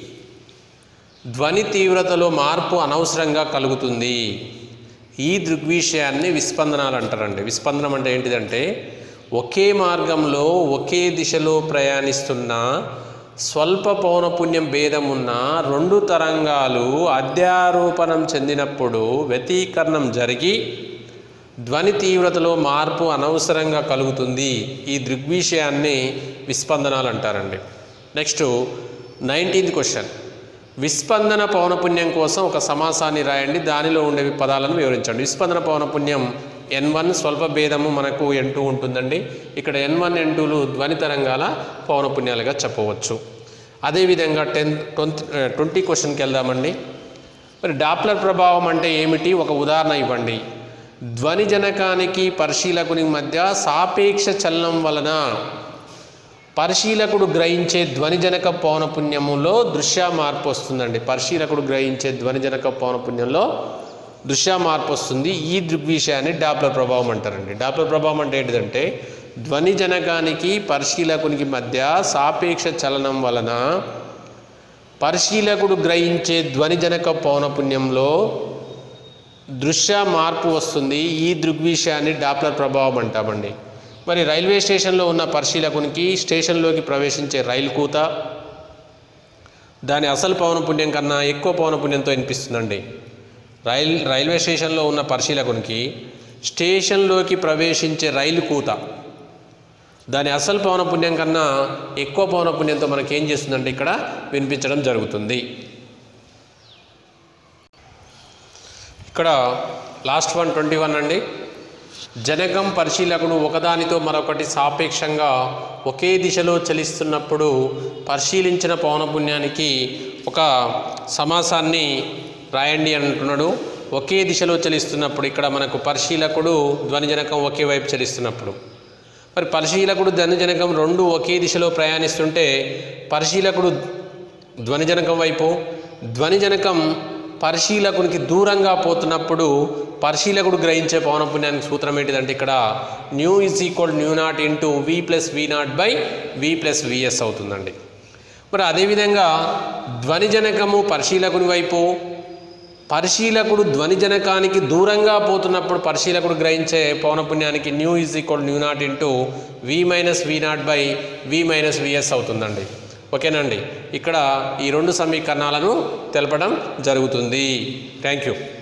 ధ్వని తీవ్రతలో మార్పు అనవసరంగా కలుగుతుంది ఈ దృగ్విషయాన్ని విస్పందనాలు అంటారండి విస్పందనం అంటే ఏంటిదంటే ఒకే మార్గంలో ఒకే దిశలో ప్రయాణిస్తున్న స్వల్ప పౌనపుణ్యం భేదం ఉన్న రెండు తరంగాలు అధ్యారోపణం చెందినప్పుడు వ్యతీకరణం జరిగి ధ్వని తీవ్రతలో మార్పు అనవసరంగా కలుగుతుంది ఈ దృగ్విషయాన్ని విస్పందనాలు అంటారండి నెక్స్ట్ నైన్టీన్త్ క్వశ్చన్ విస్పందన పౌనపుణ్యం కోసం ఒక సమాసాన్ని రాయండి దానిలో ఉండే పదాలను వివరించండి విస్పందన పౌనపుణ్యం ఎన్ వన్ స్వల్ప భేదము మనకు ఎన్ టూ ఉంటుందండి ఇక్కడ ఎన్ వన్ ఎన్ టూలు ధ్వని తరంగాల పౌనపుణ్యాలుగా చెప్పవచ్చు అదేవిధంగా టెన్ ట్వంటీ ట్వంటీ క్వశ్చన్కి వెళ్దామండి మరి డాప్లర్ ప్రభావం అంటే ఏమిటి ఒక ఉదాహరణ ఇవ్వండి ధ్వని జనకానికి పరిశీలకుని మధ్య సాపేక్ష చలనం వలన పరిశీలకుడు గ్రహించే ధ్వనిజనక పౌనపుణ్యములో దృశ్య మార్పు వస్తుందండి పరిశీలకుడు గ్రహించే ధ్వనిజనక పౌనపుణ్యంలో దృశ్య మార్పు వస్తుంది ఈ దృగ్విషయాన్ని డాప్లర్ ప్రభావం అంటారండి డాప్లర్ ప్రభావం అంటే ఏంటిదంటే ధ్వనిజనకానికి పరిశీలకునికి మధ్య సాపేక్ష చలనం వలన పరిశీలకుడు గ్రహించే ధ్వనిజనక పౌనపుణ్యంలో దృశ్య మార్పు వస్తుంది ఈ దృగ్విషయాన్ని డాప్లర్ ప్రభావం అంటామండి మరి రైల్వే స్టేషన్లో ఉన్న పరిశీలకునికి స్టేషన్లోకి ప్రవేశించే రైలు కూత దాని అసలు పౌనపుణ్యం కన్నా ఎక్కువ పౌనపుణ్యంతో వినిపిస్తుందండి రైల్ రైల్వే స్టేషన్లో ఉన్న పరిశీలకునికి స్టేషన్లోకి ప్రవేశించే రైలు కూత దాని అసలు పౌనపుణ్యం కన్నా ఎక్కువ పౌనపుణ్యంతో మనకి ఏం చేస్తుందంటే ఇక్కడ వినిపించడం జరుగుతుంది ఇక్కడ లాస్ట్ వన్ ట్వంటీ వన్ అండి జనకం పరిశీలకుడు ఒకదానితో మరొకటి సాపేక్షంగా ఒకే దిశలో చలిస్తున్నప్పుడు పరిశీలించిన పౌనపుణ్యానికి ఒక సమాసాన్ని రాయండి అని అంటున్నాడు ఒకే దిశలో చలిస్తున్నప్పుడు ఇక్కడ మనకు పరిశీలకుడు ధ్వనిజనకం ఒకే వైపు చలిస్తున్నప్పుడు మరి పరిశీలకుడు ధ్వనిజనకం రెండు ఒకే దిశలో ప్రయాణిస్తుంటే పరిశీలకుడు ధ్వనిజనకం వైపు ధ్వనిజనకం పరిశీలకునికి దూరంగా పోతున్నప్పుడు పరిశీలకుడు గ్రహించే పౌనపుణ్యానికి సూత్రం ఏంటిదంటే ఇక్కడ nu is equal nu not into we plus we not by we plus VS అవుతుందండి మరి అదేవిధంగా ధ్వనిజనకము పరిశీలకుని వైపు పరిశీలకుడు ధ్వనిజనకానికి దూరంగా పోతున్నప్పుడు పరిశీలకుడు గ్రహించే పౌనపుణ్యానికి nu is equal nu not into v minus v not by we minus VS అవుతుందండి ఓకేనండి ఇక్కడ ఈ రెండు సమీకరణాలను తెలపడం జరుగుతుంది థ్యాంక్ యూ